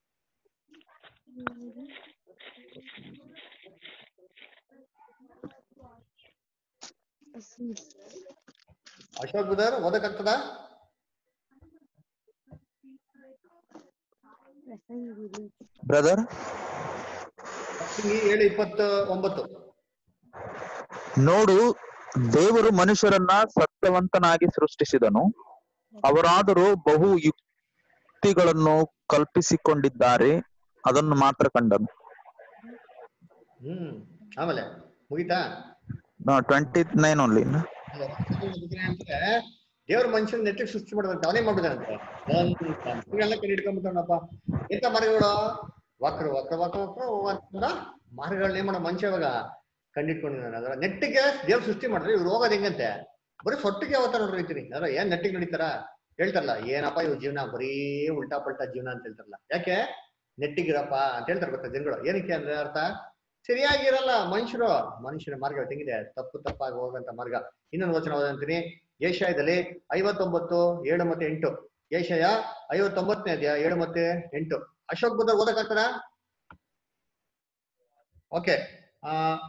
ಅಶೋಕ್ ಬ್ರದರ್ ಓದಕ್ಕಾಗ್ತದ ಬ್ರದರ್ ಪ್ರಸಂಗಿ ಏಳು ಇಪ್ಪತ್ತ ಒಂಬತ್ತು ನೋಡು ದೇವರು ಮನುಷ್ಯರನ್ನ ಸತ್ಯವಂತನಾಗಿ ಸೃಷ್ಟಿಸಿದನು ಅವರಾದರೂ ಬಹು ಯುಕ್ತಿಗಳನ್ನು ಕಲ್ಪಿಸಿಕೊಂಡಿದ್ದಾರೆ ಅದನ್ನು ಮಾತ್ರ ಕಂಡನು ಹ್ಮ್ ಆಮೇಲೆ ಮುಗಿತಾ ಟ್ವೆಂಟಿ ನೈನ್ ಓನ್ಲಿ ಅಂದ್ರೆ ದೇವ್ರ ಮನುಷ್ಯನ ನೆಟ್ಟಿಗೆ ಸೃಷ್ಟಿ ಮಾಡೋದಂತೆ ಅವನೇ ಮಾಡ್ಬಿದ್ದಾನಂತೆ ಎಲ್ಲ ಕೈ ಹಿಡ್ಕೊಂಡ್ಬಿಟ್ಟವನಪ್ಪ ಎಂತ ಮರಗಳು ವಕ್ರ ವಕ್ರ ವಕ್ರ ವಕ್ರ ಅಂತ ಮರಗಳನ್ನ ಏನ್ ಮಾಡೋ ಮನುಷ್ಯ ಇವಾಗ ಕಂಡಿಟ್ಕೊಂಡಿದ್ದಾನೆ ಅದ್ರ ನೆಟ್ಟಿಗೆ ದೇವ್ರ ಸೃಷ್ಟಿ ಮಾಡಿದ್ರೆ ಇವ್ರು ಹೋಗೋದು ಹೆಂಗಂತೆ ಬರೀ ಸೊಟ್ಟಿಗೆ ಅವತಾರ ನೋಡಿರ್ತೀನಿ ಅದ್ರ ಏನ್ ನೆಟ್ಟಿಗೆ ನಡೀತಾರ ಹೇಳ್ತಾರಲ್ಲ ಏನಪ್ಪ ಇವ್ ಜೀವನ ಬರೀ ಉಲ್ಟಾ ಪಲ್ಟಾ ಜೀವನ ಅಂತ ಹೇಳ್ತಾರಲ್ಲ ಯಾಕೆ ನೆಟ್ಟಿಗಿರಪ್ಪ ಅಂತ ಹೇಳ್ತಾರೆ ಗೊತ್ತಾ ಜನಗಳು ಏನಕ್ಕೆ ಅಂದ್ರೆ ಅರ್ಥ ಸರಿಯಾಗಿರಲ್ಲ ಮನುಷ್ಯರು ಮನುಷ್ಯನ ಮಾರ್ಗ ಇವತ್ತು ಹೆಂಗಿದೆ ತಪ್ಪು ತಪ್ಪಾಗಿ ಹೋಗಂತ ಮಾರ್ಗ ಇನ್ನೊಂದು ವಚನ ಓದಂತೀನಿ ಏಷಯದಲ್ಲಿ ಐವತ್ತೊಂಬತ್ತು ಏಳು ಮತ್ತೆ ಎಂಟು ಏಷಯ ಐವತ್ತೊಂಬತ್ತನೇ ಅಧ್ಯಾಯ ಏಳು ಮತ್ತೆ ಎಂಟು ಅಶೋಕ್ ಬದರ್ ಓದಕ್ಕಾಗ್ತದ ಓಕೆ ಆ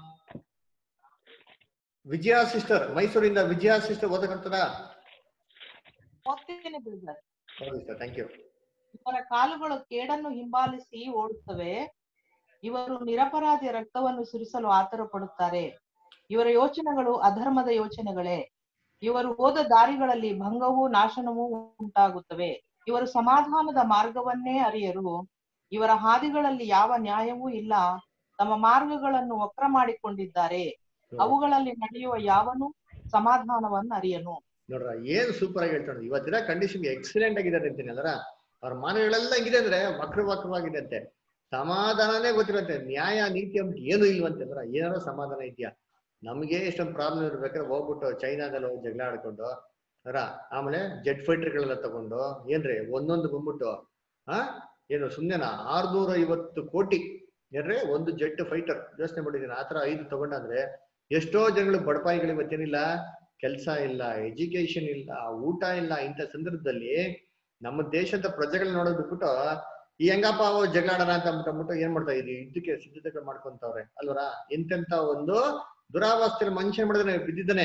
ವಿಜಯ ಸಿಸ್ಟರ್ ಮೈಸೂರಿಂದ ವಿಜಯ ಸಿಸ್ಟರ್ ಓದಕ್ಕಾಗ್ತದ ಓದ್ತೇನೆ ಬ್ರದರ್ ಹೌದು ಸರ್ ಥ್ಯಾಂಕ್ ಯು ಇವರ ಕಾಲುಗಳು ಕೇಡನ್ನು ಹಿಂಬಾಲಿಸಿ ಓಡುತ್ತವೆ ಇವರು ನಿರಪರಾಧಿಯ ರಕ್ತವನ್ನು ಸುರಿಸಲು ಆತರ ಪಡುತ್ತಾರೆ ಇವರ ಯೋಚನೆಗಳು ಅಧರ್ಮದ ಯೋಚನೆಗಳೇ ಇವರು ಹೋದ ದಾರಿಗಳಲ್ಲಿ ಭಂಗವೂ ನಾಶನವೂ ಉಂಟಾಗುತ್ತವೆ ಇವರು ಸಮಾಧಾನದ ಮಾರ್ಗವನ್ನೇ ಅರಿಯರು ಇವರ ಹಾದಿಗಳಲ್ಲಿ ಯಾವ ನ್ಯಾಯವೂ ಇಲ್ಲ ತಮ್ಮ ಮಾರ್ಗಗಳನ್ನು ವಕ್ರ ಮಾಡಿಕೊಂಡಿದ್ದಾರೆ ಅವುಗಳಲ್ಲಿ ನಡೆಯುವ ಯಾವನು ಸಮಾಧಾನವನ್ನು ಅರಿಯನು ನೋಡ್ರ ಏನ್ ಸೂಪರ್ ಆಗಿ ಹೇಳ್ತಾರೆ ಇವತ್ತಿನ ಕಂಡೀಷನ್ ಎಕ್ಸಲೆಂಟ್ ಆಗಿದ್ದಾರೆ ಅಂತೀನಿ ಅದರ ಅವ್ರ ಮಾನಗಳೆಲ್ಲ ಹೆಂಗಿದೆ ಅಂದ್ರೆ ವಕ್ರ ವಕ್ರವಾಗಿದೆ ಅಂತೆ ಸಮಾಧಾನನೇ ಗೊತ್ತಿರುತ್ತೆ ನ್ಯಾಯ ನೀತಿ ಅಂತ ಏನು ಇಲ್ವಂತೆ ಅಂದ್ರ ಏನಾರ ಸಮಾಧಾನ ಇದೆಯಾ ನಮ್ಗೆ ಎಷ್ಟೊಂದು ಪ್ರಾಬ್ಲಮ್ ಇರ್ಬೇಕಾದ್ರೆ ಹೋಗ್ಬಿಟ್ಟು ಚೈನಾದಲ್ಲಿ ಹೋಗಿ ಜಗಳ ಆಡ್ಕೊಂಡು ಅರ ಆಮೇಲೆ ಜೆಟ್ ಫೈಟರ್ಗಳೆಲ್ಲ ತಗೊಂಡು ಏನ್ರಿ ಒಂದೊಂದು ಬಂದ್ಬಿಟ್ಟು ಆ ಏನು ಸುಮ್ನೆನಾ ಆರ್ನೂರ ಐವತ್ತು ಕೋಟಿ ಏನ್ರಿ ಒಂದು ಜೆಟ್ ಫೈಟರ್ ಯೋಚನೆ ಮಾಡಿದೀನಿ ಆತರ ಐದು ತಗೊಂಡಂದ್ರೆ ಎಷ್ಟೋ ಜನಗಳು ಬಡಪಾಯಿಗಳು ಇವತ್ತೇನಿಲ್ಲ ಕೆಲಸ ಇಲ್ಲ ಎಜುಕೇಶನ್ ಇಲ್ಲ ಊಟ ಇಲ್ಲ ಇಂಥ ಸಂದರ್ಭದಲ್ಲಿ ನಮ್ಮ ದೇಶದ ಪ್ರಜೆಗಳನ್ನ ನೋಡೋದ್ ಬಿಟ್ಬಿಟ್ಟು ಈ ಹೆಂಗಪ್ಪ ಅವು ಜಗಳ ಆಡೋಣ ಅಂತ ಅಂದ್ಬಿಟ್ಟು ಏನ್ ಮಾಡ್ತಾ ಇದೀವಿ ಇದಕ್ಕೆ ಸಿದ್ಧತೆಗಳು ಮಾಡ್ಕೊಂತವ್ರೆ ಅಲ್ವರ ಎಂತೆಂತ ಒಂದು ದುರಾವಸ್ಥೆ ಮನುಷ್ಯ ಮಾಡಿದ್ರೆ ಬಿದ್ದಿದ್ದಾನೆ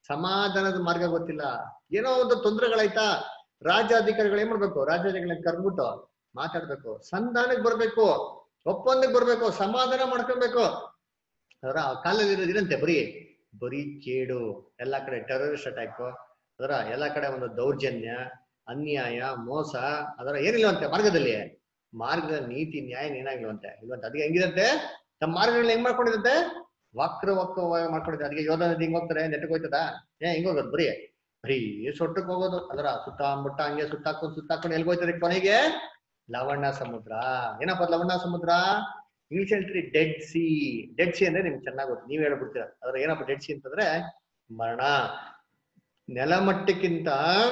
ಸಮಾಧಾನದ ಮಾರ್ಗ ಗೊತ್ತಿಲ್ಲ ಏನೋ ಒಂದು ತೊಂದರೆಗಳಾಯ್ತಾ ರಾಜ್ಯಾಧಿಕಾರಿಗಳು ಏನ್ ಮಾಡ್ಬೇಕು ರಾಜ್ಯಾಧಿಕಾರಿಗಳನ್ನ ಕರ್ಬಿಟ್ಟು ಮಾತಾಡ್ಬೇಕು ಸಂಧಾನಕ್ಕೆ ಬರ್ಬೇಕು ಒಪ್ಪಂದಕ್ಕೆ ಬರ್ಬೇಕು ಸಮಾಧಾನ ಮಾಡ್ಕೊಬೇಕು ಅದರ ಆ ಕಾಲದಲ್ಲಿ ಇರೋದು ಇರಂತೆ ಬರೀ ಬರೀ ಕೇಡು ಎಲ್ಲಾ ಕಡೆ ಟೆರರಿಸ್ಟ್ ಅಟ್ಯಾಕ್ ಅದರ ಎಲ್ಲಾ ಕಡೆ ಒಂದು ದೌರ್ಜನ್ಯ ಅನ್ಯಾಯ ಮೋಸ ಅದರ ಏನಿಲ್ವಂತೆ ಮಾರ್ಗದಲ್ಲಿ ಮಾರ್ಗದ ನೀತಿ ನ್ಯಾಯ ಏನಾಗಿಲ್ವಂತೆ ಇಲ್ವಂತೆ ಅದಕ್ಕೆ ಹೆಂಗಿದಂತೆ ತಮ್ಮ ಮಾರ್ಗಗಳನ್ನ ಹೆಂಗ್ ಮಾಡ್ಕೊಂಡಿದಂತೆ ವಕ್ರ ವಕ್ರ ಮಾಡ್ಕೊಂಡಿದ್ದೆ ಅದಕ್ಕೆ ಯೋಧ ನದಿ ಹಿಂಗ್ ಹೋಗ್ತಾರೆ ನೆಟ್ಟಗೆ ಹೋಯ್ತದ ಏ ಹಿಂಗ್ ಹೋಗೋದು ಬರೀ ಬರೀ ಸೊಟ್ಟಕ್ಕೆ ಹೋಗೋದು ಅದರ ಸುತ್ತ ಮುಟ್ಟ ಹಂಗೆ ಸುತ್ತಾಕೊಂಡು ಸುತ್ತಾಕೊಂಡು ಎಲ್ಲಿ ಹೋಯ್ತದೆ ಕೊನೆಗೆ ಲವಣ ಸಮುದ್ರ ಏನಪ್ಪ ಅದ್ ಲವಣ ಸಮುದ್ರ ಇಂಗ್ಲಿಷ್ ಹೇಳ್ತೀರಿ ಡೆಡ್ ಸಿ ಡೆಡ್ ಸಿ ಅಂದ್ರೆ ನಿಮ್ಗೆ ಚೆನ್ನಾಗಿ ಗೊತ್ತು ನೀವ್ ಹೇಳ್ಬಿಡ್ತೀರ ಅದ್ರ ಏನಪ್ಪ ಡೆಡ್ ಸಿ ಅಂತಂದ್ರೆ ಮರಣ ನೆಲಮಟ್ಟಕ್ಕಿಂತ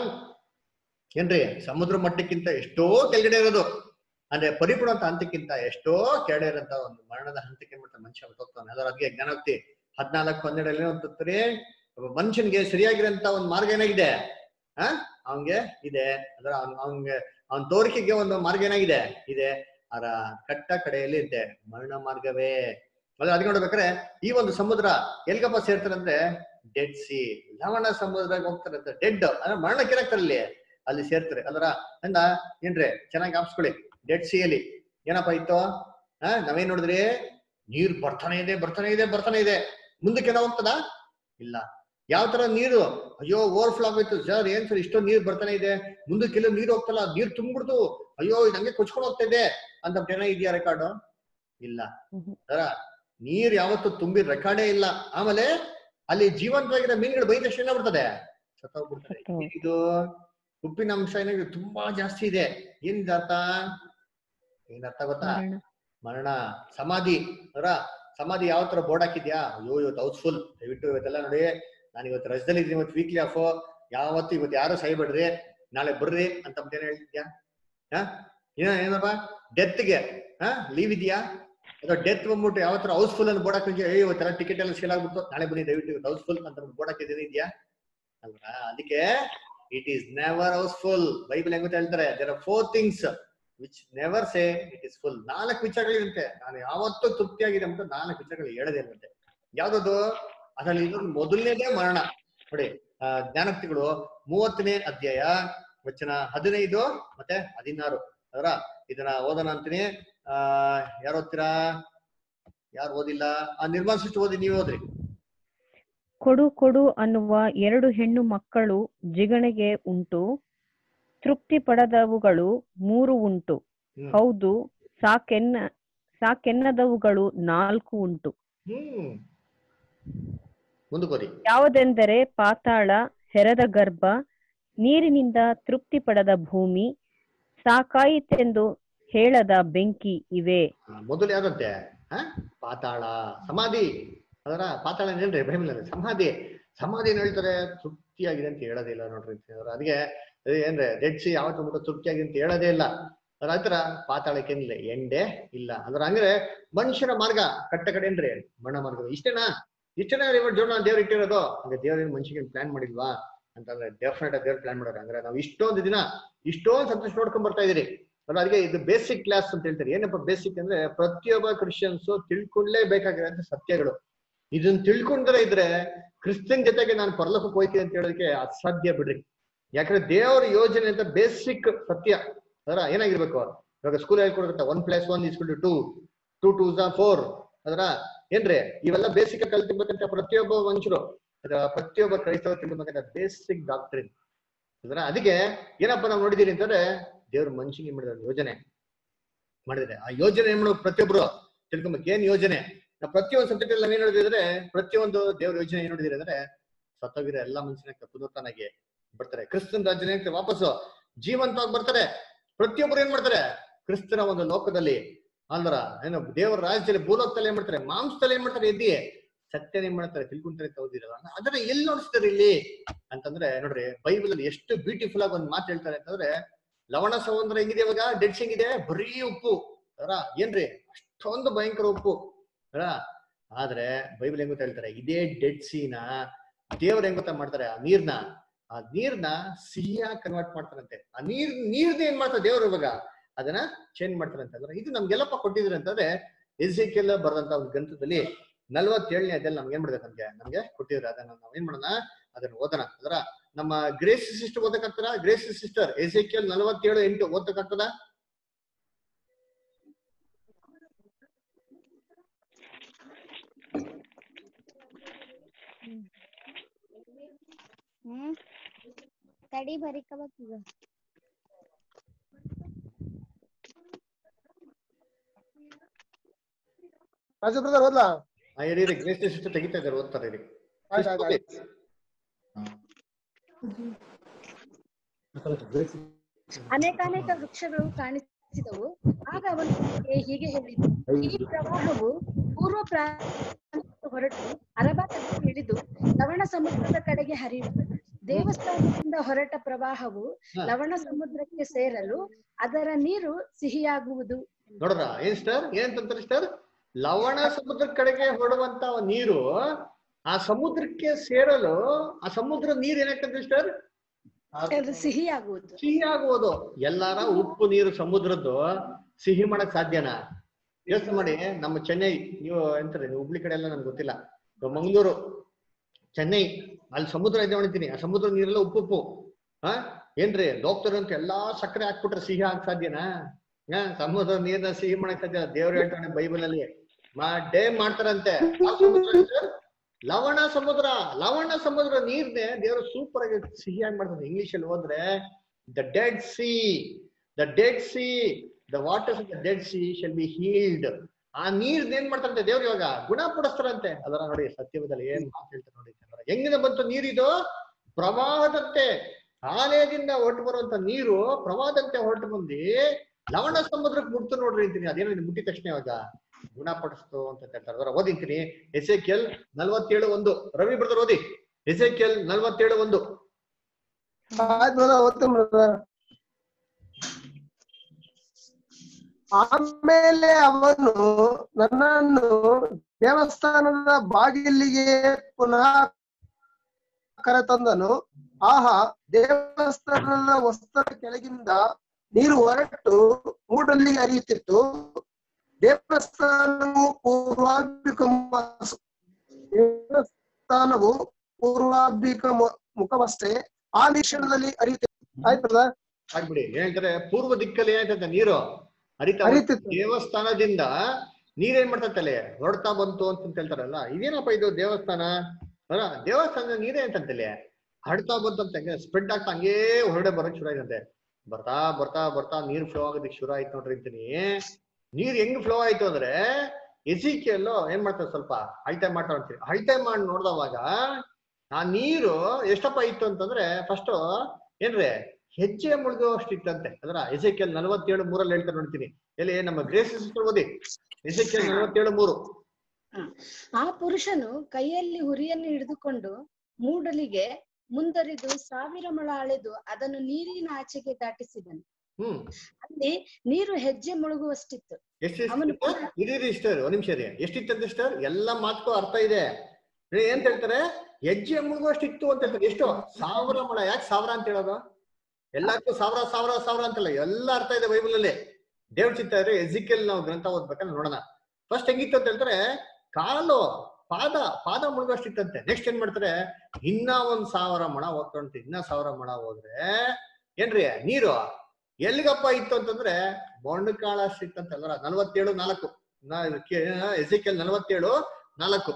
ಏನ್ರಿ ಸಮುದ್ರ ಮಟ್ಟಕ್ಕಿಂತ ಎಷ್ಟೋ ಕೆಳಗಡೆ ಇರೋದು ಅಂದ್ರೆ ಪರಿಪೂರ್ಣ ಅಂತ ಹಂತಕ್ಕಿಂತ ಎಷ್ಟೋ ಕೆಳಗಡೆ ಇರೋಂತ ಒಂದು ಮರಣದ ಹಂತಕ್ಕೆ ಏನ್ ಮಾಡ್ತಾನೆ ಮನುಷ್ಯ ಹೋಗ್ತಾನೆ ಅದರ ಅದಕ್ಕೆ ಜ್ಞಾನೋಕ್ತಿ ಹದಿನಾಲ್ಕು ಹನ್ನೆರಡಲ್ಲಿ ಅಂತಂದ್ರೆ ಒಬ್ಬ ಮನುಷ್ಯನಿಗೆ ಸರಿಯಾಗಿರೋಂತ ಒಂದು ಮಾರ್ಗ ಏನಾಗಿದೆ ಆ ಅವನ್ಗೆ ಇದೆ ಅದರ ಅವನ್ಗೆ ಅವನ್ ತೋರಿಕೆಗೆ ಒಂದು ಮಾರ್ಗ ಏನಾಗಿದೆ ಇದೆ ಅದರ ಕಟ್ಟ ಕಡೆಯಲ್ಲಿ ಇದೆ ಮರಣ ಮಾರ್ಗವೇ ಅದ್ರ ಅದಕ್ಕೆ ನೋಡ್ಬೇಕಾದ್ರೆ ಈ ಒಂದು ಸಮುದ್ರ ಎಲ್ಗಪ್ಪ ಸೇರ್ತಾರಂದ್ರೆ ಡೆಡ್ ಸಿ ಲವಣ ಸಮುದ್ರಕ್ಕೆ ಹೋಗ್ತಾರಂತೆ ಡೆಡ್ ಅಂದ್ರೆ ಮರಣಕ್ಕೆ ಏನಾಗ್ತಾರೆ ಅಲ್ಲಿ ಅಲ್ಲಿ ಸೇರ್ತಾರೆ ಅದರ ಅಂದ ಏನ್ರಿ ಚೆನ್ನಾಗಿ ಕಾಪ್ಸ್ಕೊಳ್ಳಿ ಡೆಡ್ ಸಿ ಅಲ್ಲಿ ಏನಪ್ಪ ಇತ್ತು ಹಾ ನಾವೇನ್ ನೋಡಿದ್ರಿ ನೀರ್ ಬರ್ತಾನೆ ಇದೆ ಬರ್ತಾನೆ ಇದೆ ಬರ್ತಾನೆ ಇದೆ ಮುಂದಕ್ಕೆ ಏನೋ ಹೋಗ್ತದ ಇಲ್ಲ ಯಾವ ತರ ನೀರು ಅಯ್ಯೋ ಓವರ್ ಫ್ಲೋ ಆಗೋಯ್ತು ಸರ್ ಏನ್ ಸರ್ ಇಷ್ಟೊಂದು ನೀರ್ ಬರ್ತಾನೆ ಇದೆ ಮುಂದಕ್ಕೆಲ್ಲ ನೀರು ಹೋಗ್ತಲ್ಲ ನೀರ್ ತುಂಬಿಡ್ತು ಅಯ್ಯೋ ಇದು ಹಂಗೆ ಕೊಚ್ಕೊಂಡು ಹೋಗ್ತಾ ಇದೆ ಅಂತ ಏನೋ ಇದೆಯಾ ರೆಕಾರ್ಡು ಇಲ್ಲ ಅದರ ನೀರ್ ಯಾವತ್ತು ತುಂಬಿ ರೆಕಾರ್ಡೇ ಇಲ್ಲ ಆಮೇಲೆ ಅಲ್ಲಿ ಜೀವಂತವಾಗಿರೋ ಮೀನುಗಳು ಬೈದ ತಕ್ಷಣ ಏನಾಗ್ಬಿಡ್ತದೆ ಸತ್ತೋಗ್ಬಿಡ್ತದೆ ಇದು ಉಪ್ಪಿನ ಅಂಶ ಏನಾಗಿದೆ ತುಂಬಾ ಜಾಸ್ತಿ ಇದೆ ಏನಿದೆ ಅರ್ಥ ಏನ್ ಅರ್ಥ ಗೊತ್ತಾ ಮರಣ ಸಮಾಧಿ ಅದರ ಸಮಾಧಿ ಯಾವ ತರ ಬೋರ್ಡ್ ಹಾಕಿದ್ಯಾ ಅಯ್ಯೋ ಇವತ್ತು ಹೌಸ್ಫುಲ್ ದಯವಿಟ್ಟು ಇವತ್ತೆಲ್ಲ ನೋಡಿ ನಾನು ಇವತ್ತು ರಜದಲ್ಲಿ ಇದ್ದೀನಿ ಇವತ್ತು ವೀಕ್ಲಿ ಆಫ್ ಯಾವತ್ತು ಇವತ್ತು ಯಾರು ಸಾಯ್ಬೇಡ್ರಿ ನಾಳೆ ಬರ್ರಿ ಅಂತ ಏನ್ ಹೇಳ್ತಿದ್ಯಾ ಹಾ ಏನ ಏನಪ್ಪ ಡೆತ್ಗೆ ಹಾ ಲೀವ್ ಇದೆಯಾ ಅಥವಾ ಡೆತ್ ಬಂದ್ಬಿಟ್ಟು ಯಾವ ತರ ಹೌಸ್ಫುಲ್ ಅಂತ ಬೋರ್ಡ್ ಹಾಕಿದ್ಯಾ ಏ ಇವತ್ತೆಲ್ಲ ಟಿಕೆಟ್ ಎಲ್ಲ ಸೇಲ್ ಆಗ್ಬಿಟ್ಟು ನಾಳೆ ಬನ್ನಿ ದಯವಿಟ್ಟು ಇವತ್ತು ಹೌಸ್ಫುಲ್ ಅಂತ ಬೋರ್ಡ್ ಹಾಕಿದ್ದೀನಿ ಇದೆಯಾ ಅಲ್ವಾ ಅದಕ್ಕೆ it is never house full Bible ಹೆಂಗ್ ಹೇಳ್ತಾರೆ there are four things which never say it is full ನಾಲ್ಕು ವಿಚಾರಗಳಿರುತ್ತೆ ನಾನು ಯಾವತ್ತೂ ತೃಪ್ತಿಯಾಗಿದೆ ಅಂತ ನಾಲ್ಕು ವಿಚಾರಗಳು ಹೇಳದೇ ಇರುತ್ತೆ ಯಾವ್ದದು ಅದ್ರಲ್ಲಿ ಇನ್ನೊಂದು ಮೊದಲನೇದೇ ಮರಣ ನೋಡಿ ಆ, ಜ್ಞಾನೋಕ್ತಿಗಳು ಮೂವತ್ತನೇ ಅಧ್ಯಾಯ ವಚನ ಹದಿನೈದು ಮತ್ತೆ ಹದಿನಾರು ಅದರ ಇದನ್ನ ಓದೋಣ ಅಂತೀನಿ ಆ ಯಾರು ಓದ್ತೀರಾ ಯಾರು ಓದಿಲ್ಲ ಆ ನಿರ್ಮಾಣ ಸೃಷ್ಟಿ ಓದಿ ನೀವೇ ಓದ್ರಿ ಕೊಡು ಕೊಡು ಅನ್ನುವ ಎರಡು ಹೆಣ್ಣು ಮಕ್ಕಳು ಜಿಗಣೆಗೆ ಉಂಟು ತೃಪ್ತಿ ಪಡದವುಗಳು ಮೂರು ಉಂಟು ಹ್ಮ್. ಹೌದು ಸಾಕೆನ್ನ ಸಾಕೆನ್ನದವುಗಳು ನಾಲ್ಕು ಉಂಟು ಹ್ಮ್ ಮುಂದಕ್ಕೆ ಓದಿ ಯಾವುದೆಂದರೆ ಪಾತಾಳ ಹೆರದ ಗರ್ಭ ನೀರಿನಿಂದ ತೃಪ್ತಿ ಪಡದ ಭೂಮಿ ಸಾಕಾಯಿತೆಂದು ಹೇಳದ ಬೆಂಕಿ ಇವೆ ಆ, ಮೊದಲು ಯಾವ್ದಂತೆ ಹ ಪಾತಾಳ ಸಮಾಧಿ ಅದರ ಪಾತಾಳ ಏನ್ರಿ ಬೈಬಲ್ ಅಲ್ಲಿ ಸಮಾಧಿ ಸಮಾಧಿ ಏನ್ ಹೇಳ್ತಾರೆ ತೃಪ್ತಿಯಾಗಿದೆ ಅಂತ ಹೇಳೋದೇ ಇಲ್ಲ ನೋಡ್ರಿ ಅವ್ರ ಅದಕ್ಕೆ ಅದು ಏನ್ರಿ ಡೆಡ್ ಸಿ ಯಾವತ್ತು ಬಿಟ್ಟು ತೃಪ್ತಿಯಾಗಿದೆ ಅಂತ ಹೇಳೋದೇ ಇಲ್ಲ ಅದ್ರ ಆತರ ಪಾತಾಳಕ್ಕೆ ಏನಿಲ್ಲ ಎಂಡೆ ಇಲ್ಲ ಅಂದ್ರೆ ಹಂಗ್ರೆ ಮನುಷ್ಯನ ಮಾರ್ಗ ಕಟ್ಟ ಕಡೆ ಏನ್ರಿ ಮಣ್ಣ ಮಾರ್ಗ ಇಷ್ಟೇನಾ ಇಷ್ಟೇನಾ ಇವತ್ತು ಜೋಳ ದೇವ್ರು ಇಟ್ಟಿರೋದು ಹಂಗೆ ದೇವ್ರ ಮನುಷ್ಯಗೆ ಪ್ಲಾನ್ ಮಾಡಿಲ್ವಾ ಅಂತಂದ್ರೆ ಡೆಫಿನೆಟ್ ಆಗಿ ದೇವ್ರು ಪ್ಲಾನ್ ಮಾಡೋರು ಅಂದ್ರೆ ನಾವು ಇಷ್ಟೊಂದು ದಿನ ಇಷ್ಟೊಂದು ಸಂತೋಷ ನೋಡ್ಕೊಂಡ್ ಬರ್ತಾ ಇದೀರಿ ಅಲ್ಲ ಅದಕ್ಕೆ ಇದು ಬೇಸಿಕ್ ಕ್ಲಾಸ್ ಅಂತ ಹೇಳ್ತಾರೆ ಏನಪ್ಪ ಬೇಸಿಕ್ ಅಂದ್ರೆ ಪ್ರತಿಯೊಬ್ಬ ಕ್ರಿಶ್ಚಿಯನ್ಸ್ ತಿಳ್ಕೊಳ್ಳೇಬೇಕಾಗಿರೋಂಥ ಸತ್ಯಗಳು ಇದನ್ನ ತಿಳ್ಕೊಂಡ್ರೆ ಇದ್ರೆ ಕ್ರಿಸ್ತನ್ ಜೊತೆಗೆ ನಾನು ಪರಲೋಕಕ್ಕೆ ಹೋಯ್ತೀನಿ ಅಂತ ಹೇಳೋದಕ್ಕೆ ಅಸಾಧ್ಯ ಬಿಡ್ರಿ ಯಾಕಂದ್ರೆ ದೇವರ ಯೋಜನೆ ಅಂತ ಬೇಸಿಕ್ ಸತ್ಯ ಅದರ ಏನಾಗಿರ್ಬೇಕು ಇವಾಗ ಸ್ಕೂಲ್ ಹೇಳ್ಕೊಡುತ್ತೆ ಒನ್ ಪ್ಲಸ್ ಒನ್ ಇಸ್ಕೊಂಡು ಟೂ ಟೂ ಟೂ ಝಾ ಫೋರ್ ಅದರ ಏನ್ರಿ ಇವೆಲ್ಲ ಬೇಸಿಕ್ ಕಲ್ತಿರ್ಬೇಕಂತ ಪ್ರತಿಯೊಬ್ಬ ಮನುಷ್ಯರು ಅಥವಾ ಪ್ರತಿಯೊಬ್ಬ ಕ್ರೈಸ್ತವ ತಿಳ್ಬೇಕಂತ ಬೇಸಿಕ್ ಡಾಕ್ಟ್ರಿನ್ ಅದರ ಅದಕ್ಕೆ ಏನಪ್ಪ ನಾವು ನೋಡಿದೀರಿ ಅಂತಂದ್ರೆ ದೇವ್ರ ಮನುಷ್ಯನಿಗೆ ಮಾಡಿದ ಯೋಜನೆ ಮಾಡಿದ್ರೆ ಆ ಯೋಜನೆ ಏನ್ ಮಾಡ್ಬೇಕು ಪ್ರತಿಯೊಬ್ರು ತಿಳ್ಕೊಬೇಕು ಏನ್ ಯೋಜನೆ ನಾವು ಪ್ರತಿಯೊಂದು ಸಬ್ಜೆಕ್ಟ್ ಅಲ್ಲಿ ಏನ್ ನೋಡಿದ್ರೆ ಪ್ರತಿಯೊಂದು ದೇವ್ರ ಯೋಜನೆ ಏನ್ ನೋಡಿದಿರಿ ಅಂದ್ರೆ ಸತ್ತೋಗಿರೋ ಎಲ್ಲಾ ಮನುಷ್ಯನ ಪುನರುತ್ಥಾನಾಗಿ ಬರ್ತಾರೆ ಕ್ರಿಸ್ತನ್ ರಾಜ್ಯಕ್ಕೆ ವಾಪಸ್ಸು ಜೀವಂತವಾಗಿ ಬರ್ತಾರೆ ಪ್ರತಿಯೊಬ್ಬರು ಏನ್ ಮಾಡ್ತಾರೆ ಕ್ರಿಸ್ತನ ಒಂದು ಲೋಕದಲ್ಲಿ ಅಂದ್ರ ಏನು ದೇವರ ರಾಜ್ಯದಲ್ಲಿ ಭೂಲೋಕದಲ್ಲಿ ಏನ್ ಮಾಡ್ತಾರೆ ಮಾಂಸದಲ್ಲಿ ಏನ್ ಮಾಡ್ತಾರೆ ಎದ್ದಿ ಸತ್ಯನ ಏನ್ ಮಾಡ್ತಾರೆ ತಿಳ್ಕೊಂತಾರೆ ಅಂತ ಓದಿರಲ್ಲ ಅದನ್ನ ಎಲ್ಲಿ ನೋಡಿಸ್ತಾರೆ ಇಲ್ಲಿ ಅಂತಂದ್ರೆ ನೋಡ್ರಿ ಬೈಬಲ್ ಅಲ್ಲಿ ಎಷ್ಟು ಬ್ಯೂಟಿಫುಲ್ ಆಗಿ ಒಂದು ಮಾತು ಹೇಳ್ತಾರೆ ಅಂತಂದ್ರೆ ಲವಣ ಸಮುದ್ರ ಹೆಂಗಿದೆ ಇವಾಗ ಡೆಡ್ ಹೆಂಗಿದೆ ಬರೀ ಉಪ್ಪು ಅರ ಏನ್ರಿ ಅಷ್ಟೊಂದು ಭಯಂಕರ ಉಪ್ಪು ಅರ ಆದ್ರೆ ಬೈಬಲ್ ಹೆಂಗ್ ಗೊತ್ತಾ ಹೇಳ್ತಾರೆ ಇದೇ ಡೆಡ್ ಸೀನ ದೇವ್ರ ಹೆಂಗ್ ಗೊತ್ತಾ ಮಾಡ್ತಾರೆ ಆ ನೀರ್ನ ಆ ನೀರ್ನ ಸಿಹಿಯಾಗಿ ಕನ್ವರ್ಟ್ ಮಾಡ್ತಾರಂತೆ ಆ ನೀರ್ ನೀರ್ನ ಏನ್ ಮಾಡ್ತಾರೆ ದೇವ್ರು ಇವಾಗ ಅದನ್ನ ಚೇಂಜ್ ಮಾಡ್ತಾರಂತೆ ಅಂದ್ರೆ ಇದು ನಮ್ಗೆಲ್ಲಪ್ಪ ಕೊಟ್ಟಿದ್ರೆ ಅಂತಂದ್ರೆ ಎಸ್ಸಿಕೆಲ್ಲ ಬರೆದಂತ ಒಂದು ಗ್ರಂಥದಲ್ಲಿ ನಲ್ವತ್ತೇಳನೇ ಅದಲ್ಲಿ ನಮ್ಗೆ ಏನ್ ಮಾಡ್ಬೇಕು ನಮ್ಗೆ ನಮ್ಗೆ ಕೊಟ್ಟಿದ್ರೆ ಅದನ್ನ ನಾವ್ ಏನ್ ಮಾಡೋಣ ಅದನ್ನ ಓದೋಣ ಅದರ ನಮ್ಮ ಗ್ರೇಸ್ ಸಿಸ್ಟರ್ ಓದಕ್ಕಾಗ್ತದ ಗ್ರೇಸ್ ಸಿಸ್ಟರ್ ಎಸೆಕಿಯಲ್ ನಲವತ್ತೇಳು ಎಂಟು ಓದಕ್ಕಾಗ್ತದ ಹ್ಮ್ ತಡಿ ಬರಿಕಬೇಕು ರಾಜು ಬ್ರದರ್ ಓದ್ಲಾ ಆ ಇರಿ ಗ್ರೇಸ್ ಸಿಸ್ಟರ್ ತೆಗಿತಾ ಇದ್ದಾರೆ ಓದ್ತಾರೆ ಇರಿ ಆಯ್ತು ಆಯ್ತು ಆಯ್ತು ಅನೇಕಾನೇಕ ವೃಕ್ಷಗಳು ಕಾಣಿಸಿದವು ಆಗ ಅವನು ನನಗೆ ಹೀಗೆ ಹೇಳಿದ್ದು ಈ ಪ್ರವಾಹವು ಪೂರ್ವ ಪ್ರಾಂತ್ಯಕ್ಕೆ ಹೊರಟು ಅರಬಾತಕ್ಕೆ ಇಳಿದು ಲವಣ ಸಮುದ್ರದ ಕಡೆಗೆ ಹರಿಯುವುದು ದೇವಸ್ಥಾನದಿಂದ ಹೊರಟ ಪ್ರವಾಹವು ಹಾ. ಲವಣ ಸಮುದ್ರಕ್ಕೆ ಸೇರಲು ಅದರ ನೀರು ಸಿಹಿಯಾಗುವುದು ನೋಡ್ರ ಏನ್ ಸ್ಟರ್ ಏನಂತಾರೆ ಸ್ಟರ್ ಲವಣ ಸಮುದ್ರದ ಕಡೆಗೆ ಹೊರಡುವಂತ ನೀರು ಆ ಸಮುದ್ರಕ್ಕೆ ಸೇರಲು ಆ ಸಮುದ್ರ ನೀರ್ ಏನಾಗ್ತದೆ ಸ್ಟರ್ ಅದು ಸಿಹಿಯಾಗುವುದು ಸಿಹಿ ಆಗುವುದು ಎಲ್ಲಾರ ಉಪ್ಪು ನೀರು ಸಮುದ್ರದ್ದು ಸಿಹಿ ಮಾಡಕ್ ಸಾಧ್ಯನಾ ಯೋಚನೆ ಮಾಡಿ ನಮ್ಮ ಚೆನ್ನೈ ನೀವು ಎಂತಾರೆ ನೀವು ಹುಬ್ಳಿ ಕಡೆ ಎಲ್ಲ ನನ್ಗೆ ಗೊತ್ತಿಲ್ಲ ಇವಾಗ ಮಂಗಳೂರು ಚೆನ್ನೈ ಅಲ್ಲಿ ಸಮುದ್ರ ಇದೆ ಹೊಣಿತೀನಿ ಆ ಸಮುದ್ರ ನೀರೆಲ್ಲ ಉಪ್ಪು ಉಪ್ಪು ಹಾ ಏನ್ರಿ ಡಾಕ್ಟರ್ ಅಂತ ಎಲ್ಲಾ ಸಕ್ಕರೆ ಹಾಕ್ಬಿಟ್ರೆ ಸಿಹಿ ಹಾಕ್ ಸಾಧ್ಯನಾ ಹಾ ಸಮುದ್ರ ನೀರ್ನ ಸಿಹಿ ಮಾಡಕ್ ಸಾಧ್ಯ ದೇವ್ರು ಹೇಳ್ತಾನೆ ಬೈಬಲ್ ಅಲ್ಲಿ ಡೇ ಮಾಡ್ತಾರಂತೆ ಯಾವ ಸಮುದ್ರ sir? ಲವಣ ಸಮುದ್ರ ಲವಣ ಸಮುದ್ರ ನೀರ್ನೆ ದೇವರು ಸೂಪರ್ ಆಗಿ ಸಿಹಿಯಾಗಿ ಮಾಡ್ತಾನೆ ಇಂಗ್ಲಿಷ್ ಅಲ್ಲಿ ಹೋದ್ರೆ the dead sea the dead sea the waters the dead sea shall be healed ಆ ನೀರ್ ಏನ್ ಮಾಡ್ತಾರಂತೆ ದೇವ್ರು ಇವಾಗ ಗುಣಪಡಿಸ್ತಾರಂತೆ ಅದರ ನೋಡಿ ಸತ್ಯವದಲ್ಲಿ ಏನ್ ಮಾತು ಹೇಳ್ತಾರೆ ನೋಡಿ ಜನರ. ಹೆಂಗಿನ ಬಂತು ನೀರಿದು ಪ್ರವಾಹದಂತೆ ಆಲಯದಿಂದ ಹೊರಟು ಬರುವಂತ ನೀರು ಪ್ರವಾಹದಂತೆ ಹೊರಟು ಬಂದು ಲವಣ ಸಮುದ್ರಕ್ಕೆ ಮುಟ್ತು ನೋಡ್ರಿ ಅಂತೀನಿ ಅದೇನೋ ಇದು ಮುಟ್ಟಿದ ತಕ್ಷಣ ಇವಾಗ ಗುಣಪಡಿಸ್ತು ಅಂತ ಹೇಳ್ತಾರೆ ಅದರ ಓದಿಂತೀನಿ ಎಸ್ ಎ ಕೆಲ್ ನಲ್ವತ್ತೇಳು ಒಂದು ರವಿ ಬ್ರದರ್ ಓದಿ ಎಸ್ ಎ ಕೆಲ್ ನಲ್ವತ್ತೇಳು ಒಂದು ಆಯ್ತು ಬ್ರದರ್ ಓದ್ತೀನಿ ಬ್ರದರ್ ಆಮೇಲೆ ಅವನು ನನ್ನನ್ನು ದೇವಸ್ಥಾನದ ಬಾಗಿಲಿಗೆ ಪುನಃ ಕರೆತಂದನು ಆಹಾ ದೇವಸ್ಥಾನದ ವಸ್ತ್ರ ಕೆಳಗಿಂದ ನೀರು ಹೊರಟು ಮೂಡಲ್ಲಿಗೆ ಹರಿಯುತ್ತಿತ್ತು ದೇವಸ್ಥಾನವು ಪೂರ್ವಾಭಿಮುಖ ದೇವಸ್ಥಾನವು ಪೂರ್ವಾಭಿಕ ಮುಖವಷ್ಟೇ ಆ ನಿರೀಕ್ಷಣದಲ್ಲಿ ಹರಿಯುತ್ತಿತ್ತು ಆಯ್ತು ಬ್ರದರ್ ಆಗ್ಬಿಡಿ ಏನ್ ಹೇಳ್ತಾರೆ ಪೂರ್ವ ದಿಕ್ಕಲ್ಲಿ ಏನಾಯ್ತಂತೆ ನೀರು ಹರಿತಾ ಹರಿತಿತ್ತು. ದೇವಸ್ಥಾನದಿಂದ ನೀರೇನ್ ಮಾಡ್ತಂತಲೆ ಹೊರಡ್ತಾ ಬಂತು ಅಂತ ಹೇಳ್ತಾರಲ್ಲ ಇದೇನಪ್ಪ ಇದು ದೇವಸ್ಥಾನ ಅಲ್ಲ ದೇವಸ್ಥಾನದ ನೀರೇ ಅಂತಂತಲೆ ಹಡ್ತಾ ಬಂತು ಅಂತ ಸ್ಪ್ರೆಡ್ ಆಗ್ತಾ ಹಂಗೇ ಹೊರಡೆ ಬರೋಕ್ ಶುರು ಆಯ್ತಂತೆ ಬರ್ತಾ ಬರ್ತಾ ಬರ್ತಾ ನೀರ್ ಫ್ಲೋ ಆಗೋದಕ್ಕೆ ಶುರು ಆಯ್ತು ನೋಡ್ರಿ ಅಂತೀನಿ ನೀರ್ ಹೆಂಗ್ ಫ್ಲೋ ಆಯ್ತು ಅಂದ್ರೆ ಎಸಿಕೆಲ್ಲೋ ಏನ್ ಮಾಡ್ತಾರೆ ಸ್ವಲ್ಪ ಅಳತೆ ಮಾಡ್ತಾ ಅಂತೀರಿ ಅಳತೆ ಮಾಡಿ ನೋಡ್ದವಾಗ ಆ ನೀರು ಎಷ್ಟಪ್ಪ ಇತ್ತು ಅಂತಂದ್ರೆ ಫಸ್ಟ್ ಏನ್ರಿ ಹೆಜ್ಜೆ ಮುಳುಗುವಷ್ಟು ಇತ್ತಂತೆ ಅದರ ಎಸೆಕೆಲ್ ನಲವತ್ತೇಳು ಮೂರಲ್ಲಿ ಹೇಳ್ತಾರೆ ನೋಡ್ತೀನಿ ಎಲ್ಲಿ ನಮ್ಮ ಗ್ರೇಸ್ ಓದಿ ಎಸೆಕೆಲ್ ನಲವತ್ತೇಳು ಮೂರು ಆ ಪುರುಷನು ಕೈಯಲ್ಲಿ ಹುರಿಯನ್ನು ಹಿಡಿದುಕೊಂಡು ಮೂಡಲಿಗೆ ಮುಂದರಿದು ಸಾವಿರ ಮೊಳ ಅಳೆದು ಅದನ್ನು ನೀರಿನ ಆಚೆಗೆ ದಾಟಿಸಿದನು ಹ್ಮ್ ಅಲ್ಲಿ ನೀರು ಹೆಜ್ಜೆ ಮುಳುಗುವಷ್ಟಿತ್ತು ಎಷ್ಟು ಅವನು ಇರೀರಿ ಇಷ್ಟರ್ ಒಂದ್ ನಿಮಿಷ ರೀ ಎಷ್ಟಿತ್ತಂತೆ ಇಷ್ಟರ್ ಎಲ್ಲ ಮಾತಕ್ಕೂ ಅರ್ಥ ಇದೆ ಏ, ಏನ್ ಹೇಳ್ತಾರೆ ಹೆಜ್ಜೆ ಮುಳುಗುವಷ್ಟು ಇತ್ತು ಅಂತ ಹೇಳ್ತಾರೆ ಎಷ್ಟು ಸಾವಿರ ಮೊಳ ಯಾಕೆ ಸಾವಿರ ಅಂತ ಹೇಳೋದು ಎಲ್ಲಕ್ಕೂ ಸಾವಿರ ಸಾವಿರ ಸಾವಿರ ಅಂತಲ್ಲ ಎಲ್ಲ ಅರ್ಥ ಇದೆ ಬೈಬಲ್ ಅಲ್ಲಿ ದೇವ್ರ ಚಿತ್ತ ಇದ್ರೆ ಎಜಿಕೆಲ್ ನಾವು ಗ್ರಂಥ ಓದ್ಬೇಕಂದ್ರೆ ನೋಡೋಣ ಫಸ್ಟ್ ಹೆಂಗಿತ್ತು ಅಂತ ಹೇಳ್ತಾರೆ ಕಾಲು ಪಾದ ಪಾದ ಮುಳುಗಷ್ಟು ಇತ್ತಂತೆ ನೆಕ್ಸ್ಟ್ ಏನ್ ಮಾಡ್ತಾರೆ ಇನ್ನ ಒಂದ್ ಸಾವಿರ ಮೊಳ ಹೋಗ್ತಂತೆ ಇನ್ನ ಸಾವಿರ ಮೊಳ ಹೋದ್ರೆ ಏನ್ರಿ ನೀರು ಎಲ್ಲಿಗಪ್ಪ ಇತ್ತು ಅಂತಂದ್ರೆ ಮೊಂಡಕಾಳಷ್ಟು ಇತ್ತಂತೆ ಅಲ್ರ ನಲ್ವತ್ತೇಳು ನಾಲ್ಕು ಎಜಿಕೆಲ್ ನಲ್ವತ್ತೇಳು ನಾಲ್ಕು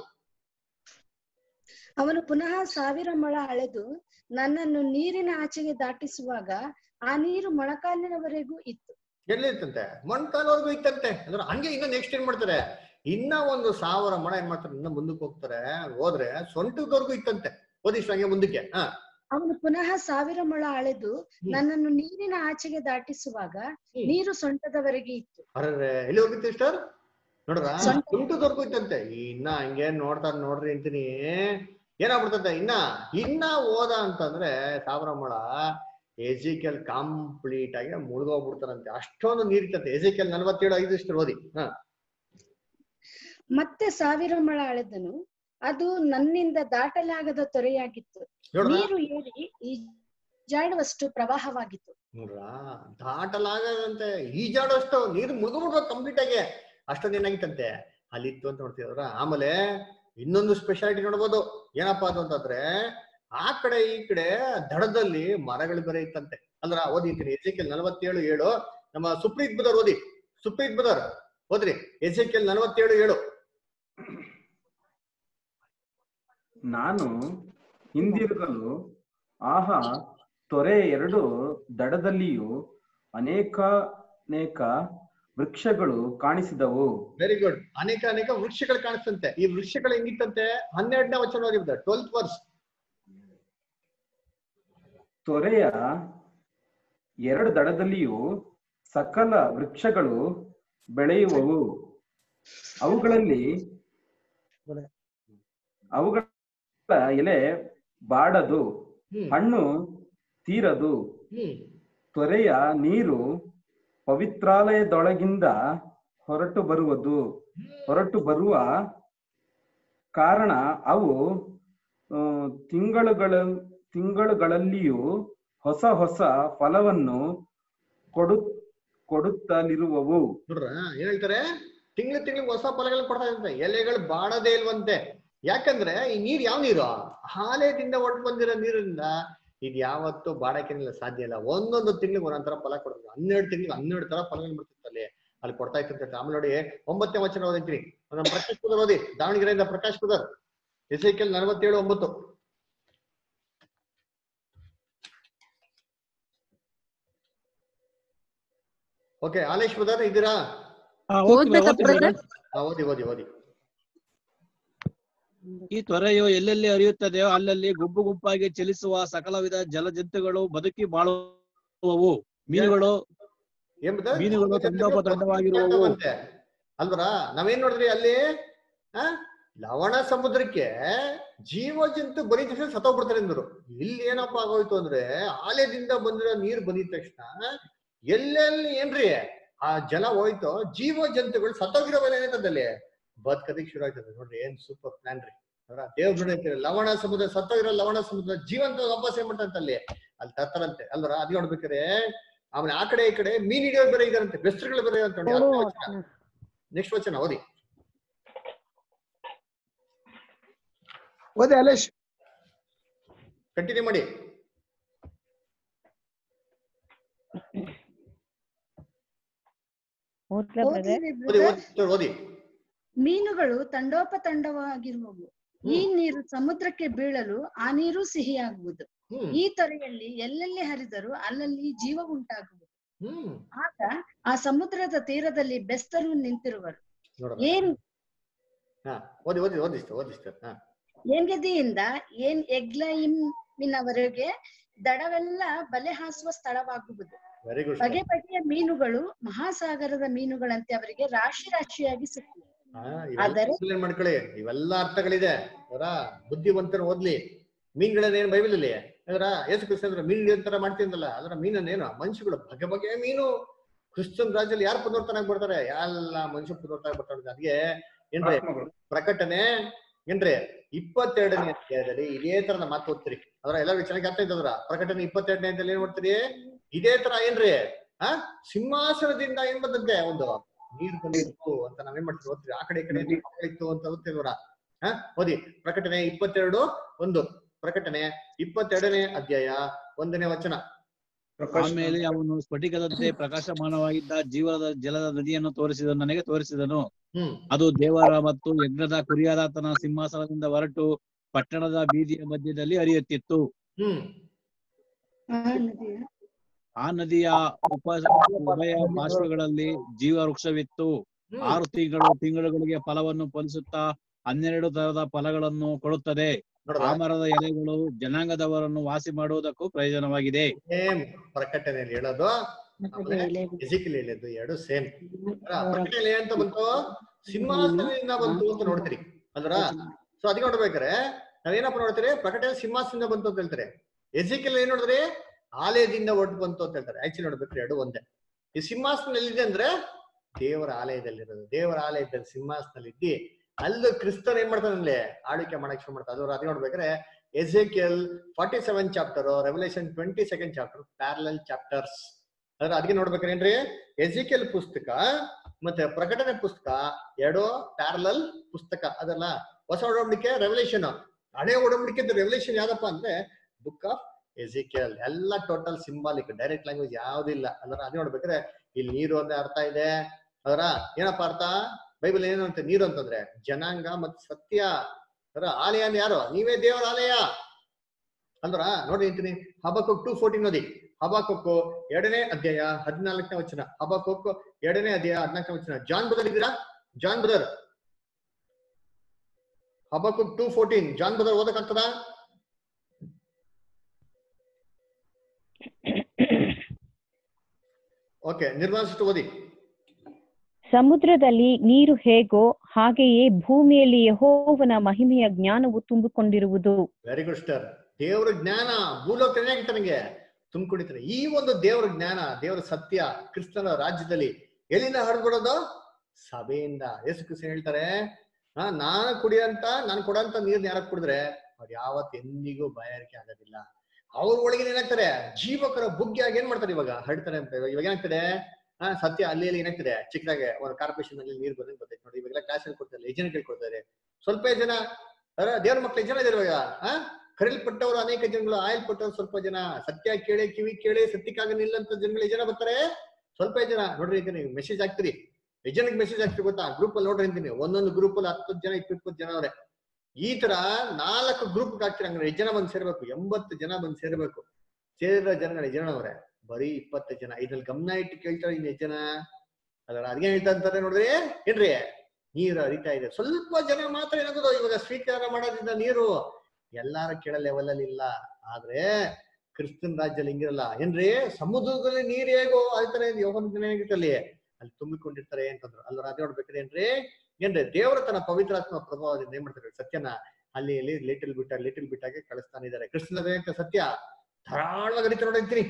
ಅವನು ಪುನಃ ಸಾವಿರ ಮೊಳ ಅಳೆದು ನನ್ನನ್ನು ನೀರಿನ ಆಚೆಗೆ ದಾಟಿಸುವಾಗ ಆ ನೀರು ಮೊಣಕಾಲಿನವರೆಗೂ ಇತ್ತು ಎಲ್ಲಿ ಇತ್ತಂತೆ ಮೊಣ್ಕಾಲ್ವರೆಗೂ ಇತ್ತಂತೆ ಅಂದ್ರೆ ಹಂಗೆ ಇನ್ನ ನೆಕ್ಸ್ಟ್ ಏನ್ ಮಾಡ್ತಾರೆ ಇನ್ನ ಒಂದು ಸಾವಿರ ಮೊಳ ಏನ್ ಮಾಡ್ತಾರೆ ಇನ್ನ ಮುಂದಕ್ಕೆ ಹೋಗ್ತಾರೆ ಹೋದ್ರೆ ಸೊಂಟದವರೆಗೂ ಇತ್ತಂತೆ ಓದಿಷ್ಟು ಹಂಗೆ ಮುಂದಕ್ಕೆ ಹಾ ಅವನು ಪುನಃ ಸಾವಿರ ಮೊಳ ಅಳೆದು ನನ್ನನ್ನು ನೀರಿನ ಆಚೆಗೆ ದಾಟಿಸುವಾಗ ನೀರು ಸೊಂಟದವರೆಗೆ ಇತ್ತು ಅರೆ ಎಲ್ಲಿ ಹೋಗಿತ್ತು ಸರ್ ನೋಡ್ರ ಸೊಂಟದವರೆಗೂ ಇತ್ತಂತೆ ಇನ್ನ ಹಂಗೆ ನೋಡ್ತಾ ನೋಡ್ರಿ ಅಂತೀನಿ ಏನಾಗ್ಬಿಡ್ತಂತೆ ಇನ್ನ ಇನ್ನ ಹೋದ ಅಂತಂದ್ರೆ ಸಾವಿರ ಮೊಳ ಎಜಿಕೆಲ್ ಕಂಪ್ಲೀಟ್ ಆಗಿ ಮುಳುಗೋಗ್ಬಿಡ್ತಾರಂತೆ ಅಷ್ಟೊಂದು ನೀರಿತ್ತಂತೆ ಎಜಿಕೆಲ್ ನಲ್ವತ್ತೇಳು ಐದು ಇಷ್ಟು ಓದಿ ಹಾ ಮತ್ತೆ ಸಾವಿರ ಮೊಳ ಅಳೆದನು ಅದು ನನ್ನಿಂದ ದಾಟಲಾಗದ ತೊರೆಯಾಗಿತ್ತು ನೋಡ್ರಾ? ನೀರು ಏರಿ ಈಜಾಡುವಷ್ಟು ಪ್ರವಾಹವಾಗಿತ್ತು ನೋಡ್ರಾ ದಾಟಲಾಗದಂತೆ ಈಜಾಡೋಷ್ಟು ನೀರು ಮುಳುಗ್ಬಿಡ್ಬೇಕು ಕಂಪ್ಲೀಟ್ ಆಗಿ ಅಷ್ಟೊಂದು ಏನಾಗಿತ್ತಂತೆ ಅಲ್ಲಿ ಇತ್ತು ಅಂತ ನೋಡ್ತಿದ್ರ ಆಮೇಲೆ ಇನ್ನೊಂದು ಸ್ಪೆಷಾಲಿಟಿ ನೋಡ್ಬೋದು ಏನಪ್ಪಾ ಅದು ಅಂತಂದ್ರೆ ಆ ಕಡೆ ಈ ಕಡೆ ದಡದಲ್ಲಿ ಮರಗಳು ಬೇರೆ ಇತ್ತಂತೆ ಅಂದ್ರ ಓದಿದ್ದೀನಿ ಎಜೆಕೆಲ್ ನಲವತ್ತೇಳು ಏಳು ನಮ್ಮ ಸುಪ್ರೀತ್ ಬದರ್ ಓದಿ ಸುಪ್ರೀತ್ ಬದರ್ ಓದ್ರಿ ಎಜೆಕೆಲ್ ನಲವತ್ತೇಳು ಏಳು ನಾನು ಹಿಂದಿರುಗಲು ಆಹಾ ತೊರೆ ಎರಡು ದಡದಲ್ಲಿಯೂ ಅನೇಕ ಅನೇಕ ವೃಕ್ಷಗಳು ಕಾಣಿಸಿದವು ವೆರಿ ಗುಡ್ ಅನೇಕ ಅನೇಕ ವೃಕ್ಷಗಳು ಕಾಣಿಸ್ತಂತೆ ಈ ವೃಕ್ಷಗಳು ಹೆಂಗಿತ್ತಂತೆ ಹನ್ನೆರಡನೇ ವಚನ ಓದಿಬಿಡ ಟ್ವೆಲ್ತ್ ವರ್ಸ್ ತೊರೆಯ ಎರಡು ದಡದಲ್ಲಿಯೂ ಸಕಲ ವೃಕ್ಷಗಳು ಬೆಳೆಯುವವು ಅವುಗಳಲ್ಲಿ ಅವುಗಳ ಎಲೆ ಬಾಡದು ಹಣ್ಣು ತೀರದು ತೊರೆಯ ನೀರು ಪವಿತ್ರಾಲಯದೊಳಗಿಂದ ಹೊರಟು ಬರುವುದು ಹೊರಟು ಬರುವ ಕಾರಣ ಅವು ಆ, ತಿಂಗಳುಗಳ ತಿಂಗಳುಗಳಲ್ಲಿಯೂ ಹೊಸ ಹೊಸ ಫಲವನ್ನು ಕೊಡು ಕೊಡುತ್ತಲಿರುವವು ನೋಡ್ರ ಏನ್ ಹೇಳ್ತಾರೆ ತಿಂಗಳು ತಿಂಗಳು ಹೊಸ ಫಲಗಳು ಕೊಡ್ತಾ ಇದಂತೆ ಎಲೆಗಳು ಬಾಡದೇ ಇಲ್ವಂತೆ ಯಾಕಂದ್ರೆ ಈ ನೀರ್ ಯಾವ ನೀರು ಹಾಲೆದಿಂದ ಹೊರಟು ಬಂದಿರೋ ನೀರಿಂದ ಇದು ಯಾವತ್ತು ಬಾಡಕ್ಕೆನಿಲ್ಲ ಸಾಧ್ಯ ಇಲ್ಲ ಒಂದೊಂದು ತಿಂಗಳಿಗೆ ಒಂದೊಂದ್ ಫಲ ಕೊಡ್ತಾರೆ ಹನ್ನೆರಡು ತಿಂಗಳಿಗೆ ಹನ್ನೆರಡು ತರ ಫಲಗಳು ಬರ್ತಿತ್ತು ಅಲ್ಲಿ ಅಲ್ಲಿ ಕೊಡ್ತಾ ಇತ್ತು ಆಮೇಲೆ ನೋಡಿ ಒಂಬತ್ತನೇ ವಚನ ಓದಿದ್ರಿ ನಮ್ಮ ಪ್ರಕಾಶ್ ಕುದರ್ ಓದಿ ದಾವಣಗೆರೆಯಿಂದ ಪ್ರಕಾಶ್ ಕುದರ್ ಎಸೈಕಲ್ ನಲವತ್ತೇಳು ಒಂಬತ್ತು ಓಕೆ ಆಲೇಶ್ ಬದರ್ ಇದ್ದೀರಾ ಹಾ, ಓದ್ತೀನಿ, ಓದ್ತೀನಿ brother. ಹಾ, ಓದಿ ಓದಿ ಓದಿ ಈ ತೊರೆಯು ಎಲ್ಲೆಲ್ಲಿ ಹರಿಯುತ್ತದೆಯೋ ಅಲ್ಲಲ್ಲಿ ಗುಂಪು ಗುಂಪಾಗಿ ಚಲಿಸುವ ಸಕಲ ವಿಧ ಜಲಜಂತುಗಳು ಬದುಕಿ ಬಾಳುವವು ಮೀನುಗಳು ಏನ್ ಬದರ್? ಮೀನುಗಳು ತಂಡೋಪತಂಡವಾಗಿರುವವು ಅಂತೆ ಅಲ್ವರ ನಾವೇನ್ ನೋಡಿದ್ರಿ ಅಲ್ಲಿ ಆ ಲವಣ ಸಮುದ್ರಕ್ಕೆ ಜೀವ ಜಂತು ಬಂದಿದ ತಕ್ಷಣ ಸತ್ತೋಗ್ಬಿಡ್ತಾರೆ ಅಂದ್ರು ಇಲ್ಲಿ ಏನಪ್ಪಾ ಆಗೋಯ್ತು ಅಂದ್ರೆ ಆಲಯದಿಂದ ಬಂದಿರೋ ನೀರ್ ಬಂದಿದ ತಕ್ಷಣ ಎಲ್ಲೆಲ್ಲಿ ಏನ್ರಿ ಆ ಜಲ ಹೋಯ್ತು ಜೀವ ಜಂತುಗಳು ಸತ್ತೋಗಿರೋವೆಲ್ಲ ಏನಾಯ್ತದಲ್ಲಿ ಬದುಕದಿಕ್ ಶುರು ಆಯ್ತದೆ ನೋಡ್ರಿ ಏನ್ ಸೂಪರ್ ಪ್ಲಾನ್ ರೀ ಅವರ ದೇವ್ರ ನೋಡಿ ಅಂತೀರಿ ಲವಣ ಸಮುದ್ರ ಸತ್ತೋಗಿರೋ ಲವಣ ಸಮುದ್ರ ಜೀವಂತ ವಾಪಸ್ ಏನ್ ಮಾಡ್ತಂತೆ ಅಲ್ಲಿ ಅಲ್ಲಿ ತರ್ತಾರಂತೆ ಅಲ್ವರ ಅದ್ ನೋಡ್ಬೇಕಾರೆ ಆಮೇಲೆ ಆ ಕಡೆ ಈ ಕಡೆ ಮೀನ್ ಹಿಡಿಯೋರು ಬೇರೆ ಇದಾರಂತೆ ಬೆಸ್ತರುಗಳು ಬೇರೆ ಅಂತ ನೋಡಿ ನೆಕ್ಸ್ಟ್ ವಚನ ಓದಿ ಓದಿ ಅಲೇಶ್ ಕಂಟಿನ್ಯೂ ಮಾಡಿ ಓದಿರಿ ಓದಿ brother. ಓದಿ ಓದಿ ಮೀನುಗಳು ತಂಡೋಪತಂಡವಾಗಿರುವವು ಈ ನೀರು ಸಮುದ್ರಕ್ಕೆ ಬೀಳಲು ಆ ನೀರು ಸಿಹಿಯಾಗುವುದು ಈ ತೊರೆಯಲ್ಲಿ ಎಲ್ಲೆಲ್ಲಿ ಹರಿದರೂ ಅಲ್ಲಲ್ಲಿ ಜೀವ ಉಂಟಾಗುವುದು ಆಗ ಆ ಸಮುದ್ರದ ತೀರದಲ್ಲಿ ಬೆಸ್ತರು ನಿಂತಿರುವರು ನೋಡೋಣ ಏನ್ ಹಾ ಓದಿ ಓದಿ ಓದಿಸ್ತು ಓದಿಸ್ತು ಹಾ ಏನ್ಗೆದಿಯಿಂದ ಏನ್ ಎಗ್ಲೈಮಿನವರೆಗೆ ದಡವೆಲ್ಲ ಬಲೆ ಹಾಸುವ ಸ್ಥಳವಾಗುವುದು ವೆರಿ ಗುಡ್ ಬಗೆ ಬಗೆಯ ಮೀನುಗಳು ಮಹಾಸಾಗರದ ಮೀನುಗಳಂತೆ ಅವರಿಗೆ ರಾಶಿ ರಾಶಿಯಾಗಿ ಸಿಕ್ಕುವು ಆದರೆ ಏನ್ ಮಾಡ್ಕೊಳ್ಳಿ ಇವೆಲ್ಲ ಅರ್ಥಗಳಿದೆ ಅವರ ಬುದ್ಧಿವಂತರು ಓದ್ಲಿ ಮೀನ್ಗಳನ್ನ ಏನ್ ಬೈಬಲ್ ಅಲ್ಲಿ ಅದರ ಯೇಸು ಕ್ರಿಸ್ತ ಅಂದ್ರೆ ಮೀನ್ ಅಂತಾರ ಮಾಡ್ತೀನಲ್ಲ ಅದರ ಮೀನನ್ನೇನು ಮನುಷ್ಯಗಳು ಬಗೆ ಬಗೆಯ ಮೀನು ಕ್ರಿಸ್ತನ್ ರಾಜ್ಯದಲ್ಲಿ ಯಾರು ಪುನರ್ತನಾಗಿ ಬರ್ತಾರೆ ಎಲ್ಲ ಮನುಷ್ಯ ಪುನರ್ತನಾಗಿ ಬರ್ತಾರೆ ಅದಕ್ಕೆ ಏನ್ರಿ ಪ್ರಕಟಣೆ ಏನ್ರಿ ಇಪ್ಪತ್ತೆರಡನೇ ಅಧ್ಯಾಯದಲ್ಲಿ ಇದೇ ತರದ ಮಾತು ಓದ್ತೀರಿ ಅದರ ಎಲ್ಲ ಚೆನ್ನಾಗಿ ಅರ್ಥ ಇದ್ದದ್ರ ಪ್ರಕಟಣೆ ಇಪ್ಪತ್ತೆರಡನೇ ಅಧ್ಯಾಯದಲ್ಲಿ ಏನ್ ಮಾಡ್ತೀರಿ ಇದೇ ತರ ಏನ್ರಿ ಆ ಸಿಂಹಾಸನದಿಂದ ಏನ್ ಬಂದಂತೆ ಒಂದು ನೀರು ಬಂದಿತ್ತು ಅಂತ ನಾವೇನ್ ಮಾಡ್ತೀವಿ ಓದ್ತೀವಿ ಆ ಕಡೆ ಈ ಕಡೆ ನೀರು ಇತ್ತು ಅಂತ ಓದ್ತೀವರ ಹಾ ಓದಿ ಪ್ರಕಟಣೆ ಇಪ್ಪತ್ತೆರಡು ಒಂದು ಪ್ರಕಟಣೆ ಇಪ್ಪತ್ತೆರಡನೇ ಅಧ್ಯಾಯ ಒಂದನೇ ವಚನ ಆಮೇಲೆ ಅವನು ಸ್ಫಟಿಕದಂತೆ ಪ್ರಕಾಶಮಾನವಾಗಿದ್ದ ಜೀವದ ಜಲದ ನದಿಯನ್ನು ತೋರಿಸಿದನು ನನಗೆ ತೋರಿಸಿದನು ಹ್ಮ್ ಅದು ದೇವರ ಮತ್ತು ಯಜ್ಞದ ಕುರಿಯಾದಾತನ ಸಿಂಹಾಸನದಿಂದ ಹೊರಟು ಪಟ್ಟಣದ ಬೀದಿಯ ಮಧ್ಯದಲ್ಲಿ ಹರಿಯುತ್ತಿತ್ತು ಹ್ಮ್ ಆ ನದಿಯ ಉಪ ಉಭಯ ಪಾರ್ಶ್ವಗಳಲ್ಲಿ ಜೀವ ವೃಕ್ಷವಿತ್ತು ಆರು ತಿಂಗಳು ತಿಂಗಳುಗಳಿಗೆ ಫಲವನ್ನು ಫಲಿಸುತ್ತಾ ಹನ್ನೆರಡು ತರದ ಫಲಗಳನ್ನು ಕೊಡುತ್ತದೆ ಆ ಮರದ ಎಲೆಗಳು ಜನಾಂಗದವರನ್ನು ವಾಸಿ ಮಾಡುವುದಕ್ಕೂ ಪ್ರಯೋಜನವಾಗಿದೆ ಸೇಮ್ ಪ್ರಕಟಣೆಯಲ್ಲಿ ಹೇಳೋದು ಫಿಸಿಕಲ್ ಹೇಳೋದು ಎರಡು ಸೇಮ್ ಪ್ರಕಟಣೆಯಲ್ಲಿ ಏನಂತ ಬಂತು ಸಿಂಹಾಸನದಿಂದ ಬಂತು ಅಂತ ನೋಡ್ತೀರಿ ಅಲ್ರ ಸೊ ಅದಕ್ಕೆ ನೋಡ್ಬೇಕಾರೆ ನಾವೇನಪ್ಪ ನೋಡ್ತೀರಿ ಪ್ರಕಟಣೆ ಸಿಂಹಾಸನದಿಂದ ಬಂತು ಅಂತ ಹೇಳ್ತಾರೆ ಎಜಿಕಲ್ ಏನ್ ನೋಡಿದ್ರಿ ಆಲಯದಿಂದ ಹೊರಟು ಬಂತು ಅಂತ ಹೇಳ್ತಾರೆ ಆಕ್ಚುಲಿ ನೋಡ್ಬೇಕ್ರಿ ಎರಡು ಒಂದೇ ಈ ಸಿಂಹಾಸನ ಎಲ್ಲಿದೆ ಅಂದ್ರೆ ದೇವರ ಆಲಯದಲ್ಲಿರೋದು ದೇವರ ಆಲಯದಲ್ಲಿ ಸಿಂಹಾಸನಲ್ಲಿ ಇದ್ದಿ ಅಲ್ಲೂ ಕ್ರಿಸ್ತನ್ ಏನ್ ಮಾಡ್ತಾನೆ ಅಲ್ಲಿ ಆಳ್ವಿಕೆ ಮಾಡಕ್ ಶುರು ಮಾಡ್ತಾರೆ ಅದ್ರ ಅದೇ ನೋಡ್ಬೇಕಾದ್ರೆ Ezekiel forty seven chapter revolution twenty second chapter parallel chapters ಅದ್ರ ಅದಕ್ಕೆ ನೋಡ್ಬೇಕಾದ್ರೆ ಏನ್ರಿ ಎಜಿಕಿಯಲ್ ಪುಸ್ತಕ ಮತ್ತೆ ಪ್ರಕಟಣೆ ಪುಸ್ತಕ ಎರಡು ಪ್ಯಾರಲಲ್ ಪುಸ್ತಕ ಅದಲ್ಲ ಹೊಸ ಒಡಂಬಡಿಕೆ ರೆವಲ್ಯೂಷನ್ ಹಳೆ ಒಡಂಬಡಿಕೆ ರೆವಲ್ಯೂಷನ್ ಯಾವ್ದಪ್ಪ ಅಂದ್ರೆ ಬುಕ್ ಆಫ್ ಎಸಿಕೆಲ್ ಎಲ್ಲ ಟೋಟಲ್ ಸಿಂಬಾಲಿಕ್ ಡೈರೆಕ್ಟ್ ಲ್ಯಾಂಗ್ವೇಜ್ ಯಾವ್ದಿಲ್ಲ ಅದರ ಅದೇ ನೋಡ್ಬೇಕಾದ್ರೆ ಇಲ್ಲಿ ನೀರು ಅಂದ್ರೆ ಅರ್ಥ ಇದೆ ಅದರ ಏನಪ್ಪ ಅರ್ಥ ಬೈಬಲ್ ಏನು ಅಂತ ನೀರು ಅಂತಂದ್ರೆ ಜನಾಂಗ ಮತ್ತು ಸತ್ಯ ಅದರ ಆಲಯ ಅಂದ್ರೆ ಯಾರು ನೀವೇ ದೇವರ ಆಲಯ ಅಲ್ವರ ನೋಡಿ ಅಂತೀನಿ ಹಬಕ್ಕು ಟೂ ಫೋರ್ಟೀನ್ ಓದಿ ಹಬಾಕೊಕ್ಕು ಎರಡನೇ ಅಧ್ಯಾಯ ಹದಿನಾಲ್ಕನೇ ವಚನ ಹಬಾಕೊಕ್ಕು ಎರಡನೇ ಅಧ್ಯಾಯ ಹದಿನಾಲ್ಕನೇ ವಚನ ಜಾನ್ ಬ್ರದರ್ ಇದ್ದೀರಾ John brother Habakkuk two fourteen John brother ಓದಕ್ಕಾಗ್ತದಾ ಓಕೆ ನಿರ್ವಾಸಿಟ್ಟು ಓದಿ ಸಮುದ್ರದಲ್ಲಿ ನೀರು ಹೇಗೋ ಹಾಗೆಯೇ ಭೂಮಿಯಲ್ಲಿ ಯೆಹೋವನ ಮಹಿಮೆಯ ಜ್ಞಾನವು ತುಂಬಿಕೊಂಡಿರುವುದು ವೆರಿ ಗುಡ್ ಸ್ಟಾರ್ ದೇವರ ಜ್ಞಾನ ಭೂಲೋಕ ನನಗೆ ತುಂಬಿಕೊಂಡಿರ್ತಾರೆ ಈ ಒಂದು ದೇವರ ಜ್ಞಾನ ದೇವರ ಸತ್ಯ ಕ್ರಿಸ್ತನ ರಾಜ್ಯದಲ್ಲಿ ಎಲ್ಲಿಂದ ಹರಡ್ಬಿಡೋದು ಸಭೆಯಿಂದ ಯೇಸು ಕ್ರಿಸ್ತನ್ ಹೇಳ್ತಾರೆ ಹಾ ನಾನು ಕುಡಿಯಂತ ನಾನು ಕೊಡಂತ ನೀರ್ನ ಯಾರಕ್ ಕುಡಿದ್ರೆ ಅವ್ರು ಯಾವತ್ ಎಂದಿಗೂ ಬಾಯಾರಿಕೆ ಆಗೋದಿಲ್ಲ ಅವ್ರ ಒಳಗಿನ ಏನಾಗ್ತಾರೆ ಜೀವಕರ ಬುಗ್ಗಿಯಾಗಿ ಏನ್ ಮಾಡ್ತಾರೆ ಇವಾಗ ಹರಡ್ತಾರೆ ಅಂತ ಇವಾಗ ಇವಾಗ ಏನಾಗ್ತದೆ ಹಾ ಸತ್ಯ ಅಲ್ಲಿ ಅಲ್ಲಿ ಏನಾಗ್ತದೆ ಚಿಕ್ಕದಾಗೆ ಒಂದು ಕಾರ್ಪೊರೇಷನ್ ಅಲ್ಲಿ ನೀರು ಬಂದಂಗೆ ಬರ್ತೈತೆ ನೋಡಿ ಇವಾಗೆಲ್ಲ ಕ್ಲಾಸ್ ಕೊಡ್ತಾರೆ ಎಷ್ಟು ಜನ ಕೇಳ್ಕೊಡ್ತಾರೆ ಸ್ವಲ್ಪ ಜನ ಅರ ದೇವ್ರ ಮಕ್ಳು ಎಷ್ಟು ಜನ ಇದಾರೆ ಇವಾಗ ಹಾ ಕರೆಯಲ್ಪಟ್ಟವರು ಅನೇಕ ಜನಗಳು ಆಯಲ್ಪಟ್ಟವ್ರು ಸ್ವಲ್ಪ ಜನ ಸತ್ಯ ಕೇಳಿ ಕಿವಿ ಕೇಳಿ ಸತ್ಯಕ್ಕಾಗ ನಿಲ್ಲಂತ ಜನಗಳು ಎಷ್ಟು ಜನ ಬರ್ತಾರೆ ಸ್ವಲ್ಪ ಜನ ನೋಡ್ರಿ ಈಗ ನೀವು ಮೆಸೇಜ್ ಹಾಕ್ತೀರಿ ಎಷ್ಟು ಜನಕ್ಕೆ ಮೆಸೇಜ್ ಹಾಕ್ತೀರಿ ಗೊತ್ತಾ ಗ್ರೂಪ್ ಅಲ್ಲಿ ನೋಡ್ರಿ ಅಂತೀನಿ ಒಂದೊಂದು ಗ್ರೂಪ್ ಅಲ್ಲಿ ಹತ್ತು ಜನ ಇಪ್ಪತ್ತು ಜನ ಅವ್ರೆ ಈ ತರ ನಾಲ್ಕು ಗ್ರೂಪ್ ಹಾಕ್ತೀರಿ ಹಂಗಾರೆ ಎಷ್ಟು ಜನ ಬಂದ್ ಸೇರ್ಬೇಕು ಎಂಬತ್ತು ಜನ ಬಂದ್ ಸೇರ್ಬೇಕು ಸೇರಿರೋ ಜನಗಳು ಎಷ್ಟು ಜನ ಅವ್ರೆ ಬರೀ ಇಪ್ಪತ್ತು ಜನ ಇದ್ರಲ್ಲಿ ಗಮನ ಇಟ್ಟು ಕೇಳ್ತಾರೆ ಇನ್ನು ಎಷ್ಟು ಜನ ಅದರ ಅದ್ಗೆ ಹೇಳ್ತಾ ಅಂತಾರೆ ನೋಡ್ರಿ ಏನ್ರಿ ನೀರು ಹರಿತಾ ಇದೆ ಸ್ವಲ್ಪ ಜನ ಮಾತ್ರ ಏನಾಗೋದು ಇವಾಗ ಸ್ವೀಕಾರ ಮಾಡೋದ್ರಿಂದ ನೀರು ಎಲ್ಲಾರ ಕೇಳೋ ಲೆವೆಲ್ ಅಲ್ಲಿ ಇಲ್ಲ ಆದ್ರೆ ಕ್ರಿಸ್ತನ್ ರಾಜ್ಯದಲ್ಲಿ ಹಿಂಗಿರಲ್ಲ ಏನ್ರಿ ಸಮುದ್ರದಲ್ಲಿ ನೀರ್ ಹೇಗೋ ಅದೇ ತರ ಯೋಗನ ದಿನ ಹೇಗಿರ್ತಲ್ಲಿ ಅಲ್ಲಿ ತುಂಬಿಕೊಂಡಿರ್ತಾರೆ ಅಂತಂದ್ರು ಅಲ್ಲ ಅದೇ ನೋಡ್ಬೇಕಾದ್ರೆ ಏನ್ರಿ ಏನ್ರಿ ದೇವರ ತನ್ನ ಪವಿತ್ರಾತ್ಮ ಪ್ರಭಾವದಿಂದ ಏನ್ ಮಾಡ್ತಾರೆ ಸತ್ಯನ ಅಲ್ಲಿ ಇಲ್ಲಿ ಲಿಟಲ್ ಬಿಟ್ಟ ಲಿಟಲ್ ಬಿಟ್ಟಾಗೆ ಕಳಿಸ್ತಾನೆ ಇದ್ದಾರೆ ಕೃಷ್ಣದ ಸತ್ಯ ಧಾರಾಳವಾಗಿ ಹರಿತ ನೋಡಿರ್ತೀನಿ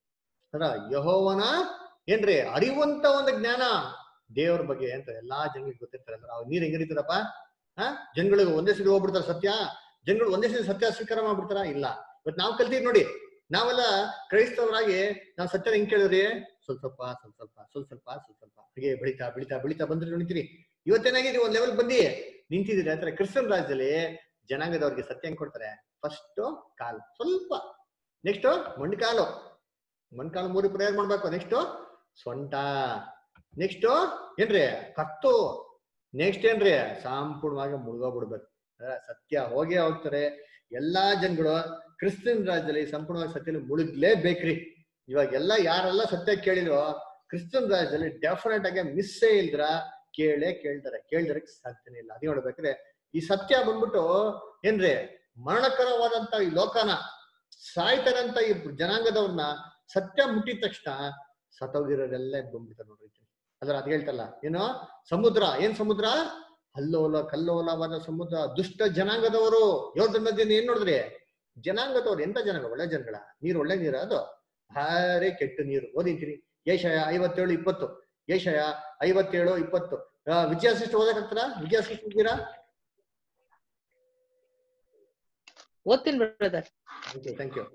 ಅದ ಯಹೋವನ ಏನ್ರಿ ಅರಿವಂತ ಒಂದು ಜ್ಞಾನ ದೇವ್ರ ಬಗ್ಗೆ ಅಂತ ಎಲ್ಲಾ ಜನಗಳಿಗೆ ಗೊತ್ತಿರ್ತಾರೆ ಅಂದ್ರೆ ಅವ್ರು ನೀರ್ ಹೆಂಗ್ ಹರಿತದಪ್ಪ ಹಾ ಜನಗಳಿಗೆ ಒಂದೇ ಸರಿ ಹೋಗ್ಬಿಡ್ತಾರ ಸತ್ಯ ಜನಗಳು ಒಂದೇ ಸರಿ ಸತ್ಯ ಸ್ವೀಕಾರ ಮಾಡ್ಬಿಡ್ತಾರ ಇಲ್ಲ ಇವತ್ತು ನಾವು ಕಲ್ತೀವಿ ನೋಡಿ ನಾವೆಲ್ಲ ಕ್ರೈಸ್ತವರಾಗಿ ನಾವು ಸತ್ಯ ಹೆಂಗ್ ಕೇಳಿದ್ರಿ ಸ್ವಲ್ಪ ಸ್ವಲ್ಪ ಸ್ವಲ್ಪ ಸ್ವಲ್ಪ ಸ್ವಲ್ಪ ಸ್ವಲ್ಪ ಸ್ವಲ್ಪ ಸ್ವಲ್ಪ ಹಾಗೆ ಬೆಳಿತಾ ಬೆಳಿತಾ ಬೆಳಿತಾ ಬಂದ್ರೆ ನೋಡ್ತೀರಿ ಇವತ್ತೇನಾಗಿದೆ ಒಂದ್ ಲೆವೆಲ್ ಬಂದಿ ನಿಂತಿದ್ದೀರಿ ಆತರ ಕ್ರಿಶ್ಚಿಯನ್ ರಾಜ್ಯದಲ್ಲಿ ಜನಾಂಗದವ್ರಿಗೆ ಸತ್ಯ ಹೆಂಗ್ ಕೊಡ್ತಾರೆ ಫಸ್ಟ್ ಕಾಲ್ ಸ್ವಲ್ಪ ನೆಕ್ಸ್ಟ್ ಮೊಂಡ್ಕಾಲು ಮೊಂಡ್ಕಾಲು ಮೂರು ಪ್ರೇಯರ್ ಮಾಡ್ಬೇಕು ನೆಕ್ಸ್ಟ್ ಸೊಂಟ ನೆಕ್ಸ್ಟ್ ಏನ್ರಿ ಕತ್ತು ನೆಕ್ಸ್ಟ್ ಏನ್ರಿ ಸಂಪೂರ್ಣವಾಗಿ ಮುಳುಗೋಗ್ಬಿಡ್ಬೇಕು ಅದ್ರ ಸತ್ಯ ಹೋಗೇ ಹೋಗ್ತಾರೆ ಎಲ್ಲಾ ಜನಗಳು ಕ್ರಿಶ್ಚಿಯನ್ ರಾಜ್ಯದಲ್ಲಿ ಸಂಪೂರ್ಣವಾಗಿ ಸತ್ಯದಲ್ಲಿ ಮುಳುಗ್ಲೇಬೇಕ್ರಿ ಇವಾಗ ಎಲ್ಲ ಯಾರೆಲ್ಲ ಸತ್ಯ ಕೇಳಿದ್ರು ಕ್ರಿಶ್ಚಿಯನ್ ರಾಜ್ಯದಲ್ಲಿ ಡೆಫಿನೆಟ್ ಆಗಿ ಮಿಸ್ಸೇ ಇಲ್ದ್ರ ಕೇಳೇ ಕೇಳ್ತಾರೆ ಕೇಳಿದ್ರಕ್ಕೆ ಸಾಧ್ಯನೇ ಇಲ್ಲ ಅದೇ ನೋಡ್ಬೇಕ್ರೆ ಈ ಸತ್ಯ ಬಂದ್ಬಿಟ್ಟು ಏನ್ರಿ ಮರಣಕರವಾದಂತ ಈ ಲೋಕನ ಸಾಯ್ತಾರಂತ ಈ ಜನಾಂಗದವ್ರನ್ನ ಸತ್ಯ ಮುಟ್ಟಿದ ತಕ್ಷಣ ಸತ್ತೋಗಿರೋರೆಲ್ಲ ಬಂದ್ಬಿಡ್ತಾರೆ ನೋಡ್ರಿ ಅದ್ರ ಅದ್ ಹೇಳ್ತಲ್ಲ ಏನು ಸಮುದ್ರ ಏನ್ ಸಮುದ್ರ ಅಲ್ಲೋಲ ಕಲ್ಲೋಲವಾದ ಸಮುದ್ರ ದುಷ್ಟ ಜನಾಂಗದವರು ಯೋಧ ನದಿಯನ್ನು ಏನ್ ನೋಡಿದ್ರಿ ಜನಾಂಗದವ್ರು ಎಂತ ಜನಾಂಗ ಒಳ್ಳೆ ಜನಗಳ ನೀರು ಒಳ್ಳೆ ನೀರು ಅದು ಭಾರಿ ಕೆಟ್ಟ ನೀರು ಓದಿದ್ದೀರಿ ಏಷಯ ಐವತ್ತೇಳು ಇಪ್ಪತ್ತು ಏಷಯ ಐವತ್ತೇಳು ಇಪ್ಪತ್ತು ವಿಜಯಾಸಿಸ್ಟ್ ಓದಕ್ಕಾಗ್ತಾರ ವಿಜಯಾಸಿಸ್ಟ್ ಇದ್ದೀರಾ ಓದ್ತೀನಿ brother thank you thank you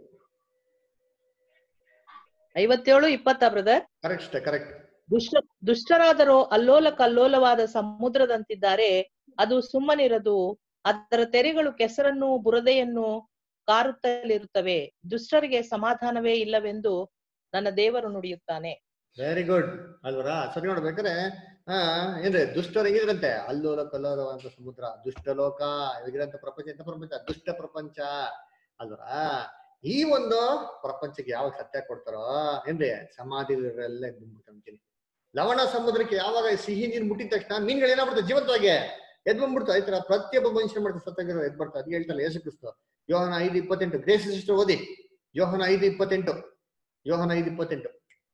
ಐವತ್ತೇಳು ಇಪ್ಪತ್ತ ಬ್ರದರ್ ಕರೆಕ್ಟ್ ಕರೆಕ್ಟ್ ದುಷ್ಟ ದುಷ್ಟರಾದರೂ ಅಲ್ಲೋಲ ಕಲ್ಲೋಲವಾದ ಸಮುದ್ರದಂತಿದ್ದಾರೆ ಅದು ಸುಮ್ಮನಿರದು ಅದರ ತೆರೆಗಳು ಕೆಸರನ್ನು ಬುರದೆಯನ್ನು ಕಾರುತ್ತಲಿರುತ್ತವೆ ದುಷ್ಟರಿಗೆ ಸಮಾಧಾನವೇ ಇಲ್ಲವೆಂದು ನನ್ನ ದೇವರು ನುಡಿಯುತ್ತಾನೆ ವೆರಿ ಗುಡ್ ಅಲ್ವರ ಸರಿ ನೋಡ್ಬೇಕಾದ್ರೆ ಆ ಏನ್ರಿ ದುಷ್ಟರು ಹೆಂಗಿದ್ರಂತೆ ಅಲ್ಲೋಲ ಕಲ್ಲೋಲವಾದ ಸಮುದ್ರ ದುಷ್ಟ ಲೋಕ ಇವಾಗಿರಂತ ಪ್ರಪಂಚ ಎಂತ ಪ್ರಪಂಚ ದುಷ್ಟ ಪ್ರಪಂಚ ಅಲ್ವರ ಈ ಒಂದು ಪ್ರಪಂಚಕ್ಕೆ ಯಾವಾಗ ಸತ್ಯ ಕೊಡ್ತಾರೋ ಏನ್ರಿ ಸಮಾಧಿಗಳೆಲ್ಲ ಬಂದ್ಬಿಡ್ತೀನಿ ಲವಣ ಸಮುದ್ರಕ್ಕೆ ಯಾವಾಗ ಸಿಹಿ ನೀರು ಮುಟ್ಟಿದ ತಕ್ಷಣ ಮೀನುಗಳು ಏನಾಗ್ಬಿಡ್ತಾವೆ ಜೀವಂತವಾಗಿ ಎದ್ ಬಂದ್ಬಿಡ್ತಾವ ಈ ತರ ಪ್ರತಿಯೊಬ್ಬ ಮನುಷ್ಯನ ಮಾಡ್ತಾರೆ ಸತ್ತಾಗಿರೋ ಎದ್ ಬರ್ತಾ ಅದ್ ಹೇಳ್ತಲ್ಲ ಯೇಸು ಕ್ರಿಸ್ತು ಯೋಹನ ಐದು ಇಪ್ಪತ್ತೆಂಟು ಗ್ರೇಸ್ ಸಿಸ್ಟರ್ ಓದಿ ಯೋಹನ ಐದು ಇಪ್ಪತ್ತೆಂಟು ಯೋಹನ ಐದು ಇಪ್ಪತ್ತೆಂಟು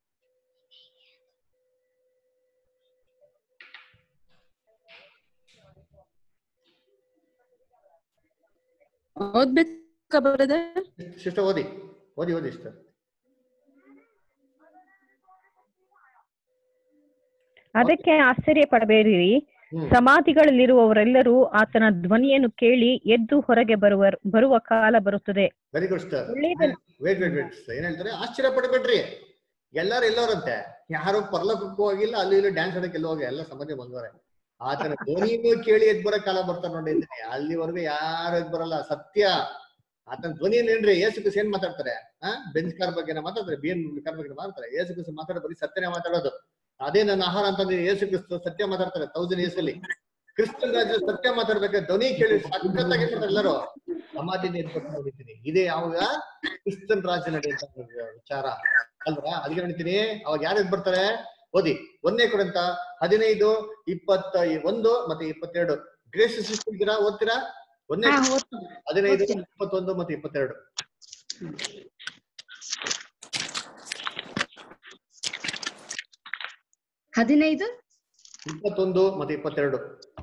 ಓದ್ಬೇಕಾ ಬ್ರದರ್ ಸಿಸ್ಟರ್ ಓದಿ ಓದಿ ಓದಿ ಸಿಸ್ಟರ್ ಅದಕ್ಕೆ ಆಶ್ಚರ್ಯ ಪಡಬೇಡಿರಿ ಸಮಾಧಿಗಳಲ್ಲಿರುವವರೆಲ್ಲರೂ ಆತನ ಧ್ವನಿಯನ್ನು ಕೇಳಿ ಎದ್ದು ಹೊರಗೆ ಬರುವ ಬರುವ ಕಾಲ ಬರುತ್ತದೆ ವೆರಿ ಗುಡ್ ಸರ್ ಒಳ್ಳೆಯದನ್ನ- ವೇಟ್ ವೇಟ್ ವೇಟ್ ಏನ್ ಹೇಳ್ತಾರೆ ಆಶ್ಚರ್ಯ ಪಡ್ಬೇಡ್ರಿ ಎಲ್ಲಾರು ಎಲ್ಲೋರಂತೆ ಯಾರು ಪರ್ಲೋಕಕ್ಕೂ ಹೋಗಿಲ್ಲ ಅಲ್ಲಿ ಇಲ್ಲಿ ಡ್ಯಾನ್ಸ್ ಆಡಕ್ಕೆ ಎಲ್ಲ ಹೋಗಿ ಎಲ್ಲ ಸಮಾಧಿ ಬಂದವ್ರೆ ಆತನ ಧ್ವನಿಯನ್ನು ಕೇಳಿ ಎದ್ ಬರೋ ಕಾಲ ಬರ್ತಾ ನೋಡಿದ್ದೀನಿ ಅಲ್ಲಿವರೆಗೂ ಯಾರು ಎದ್ ಬರಲ್ಲ ಸತ್ಯ ಆತನ ಧ್ವನಿಯನ್ನು ಏನ್ರಿ ಯೇಸು ಕ್ರಿಸ್ತ ಏನ್ ಮಾತಾಡ್ತಾರೆ ಆ ಬೆಂಚ್ ಕಾರ್ ಬಗ್ಗೆ ಮಾತಾಡ್ತಾರೆ ಬಿ ಎಂ ಕಾರ್ ಬಗ್ಗೆ ಮಾತಾಡ್ತಾರೆ ಯೇಸು ಕ್ರಿಸ್ತ ಮಾತಾಡೋ ಬರೀ ಸತ್ಯನೇ ಮಾತಾಡೋದು ಅದೇ ನನ್ನ ಆಹಾರ ಅಂತಂದ್ರೆ ಯೇಸು ಕ್ರಿಸ್ತ ಸತ್ಯ ಮಾತಾಡ್ತಾರೆ ತೌಸಂಡ್ ಇಯರ್ಸ್ ಅಲ್ಲಿ ಕ್ರಿಸ್ತನ್ ರಾಜ್ಯ ಸತ್ಯ ಮಾತಾಡ್ಬೇಕಾದ್ರೆ ಧ್ವನಿ ಕೇಳಿ ಸಖತ್ತಾಗಿ ಮಾಡ್ತಾರೆ ಎಲ್ಲರೂ ಸಮಾಧಿನ ಎದ್ಬಿಟ್ಟು ನೋಡಿದ್ದೀನಿ ಇದೇ ಯಾವಾಗ ಕ್ರಿಸ್ತನ್ ರಾಜ್ಯ ನಡೆಯುವಂತ ವಿಚಾರ ಅಲ್ವಾ ಅದಕ್ಕೆ ನೋಡ್ತೀನಿ ಅವಾಗ ಯಾರು ಎದ್ ಬರ್ತಾರೆ ಓದಿ ಒಂದನೇ ಕೊಡಂತ ಹದಿನೈದು ಇಪ್ಪತ್ತ ಒಂದು ಮತ್ತೆ ಇಪ್ಪತ್ತೆರಡು ಗ್ರೇಸ್ ಸಿಸ್ಟಮ್ ಓದ್ತೀರಾ ಒಂದನೇ ಹಾ, ಹದಿನೈದು ಇಪ್ಪತ್ತೊಂದು ಮತ್ತೆ ಇಪ್ಪತ್ತೆರಡು ಹದಿನೈದು ಇಪ್ಪತ್ತೊಂದು ಮತ್ತೆ ಇಪ್ಪತ್ತೆರಡು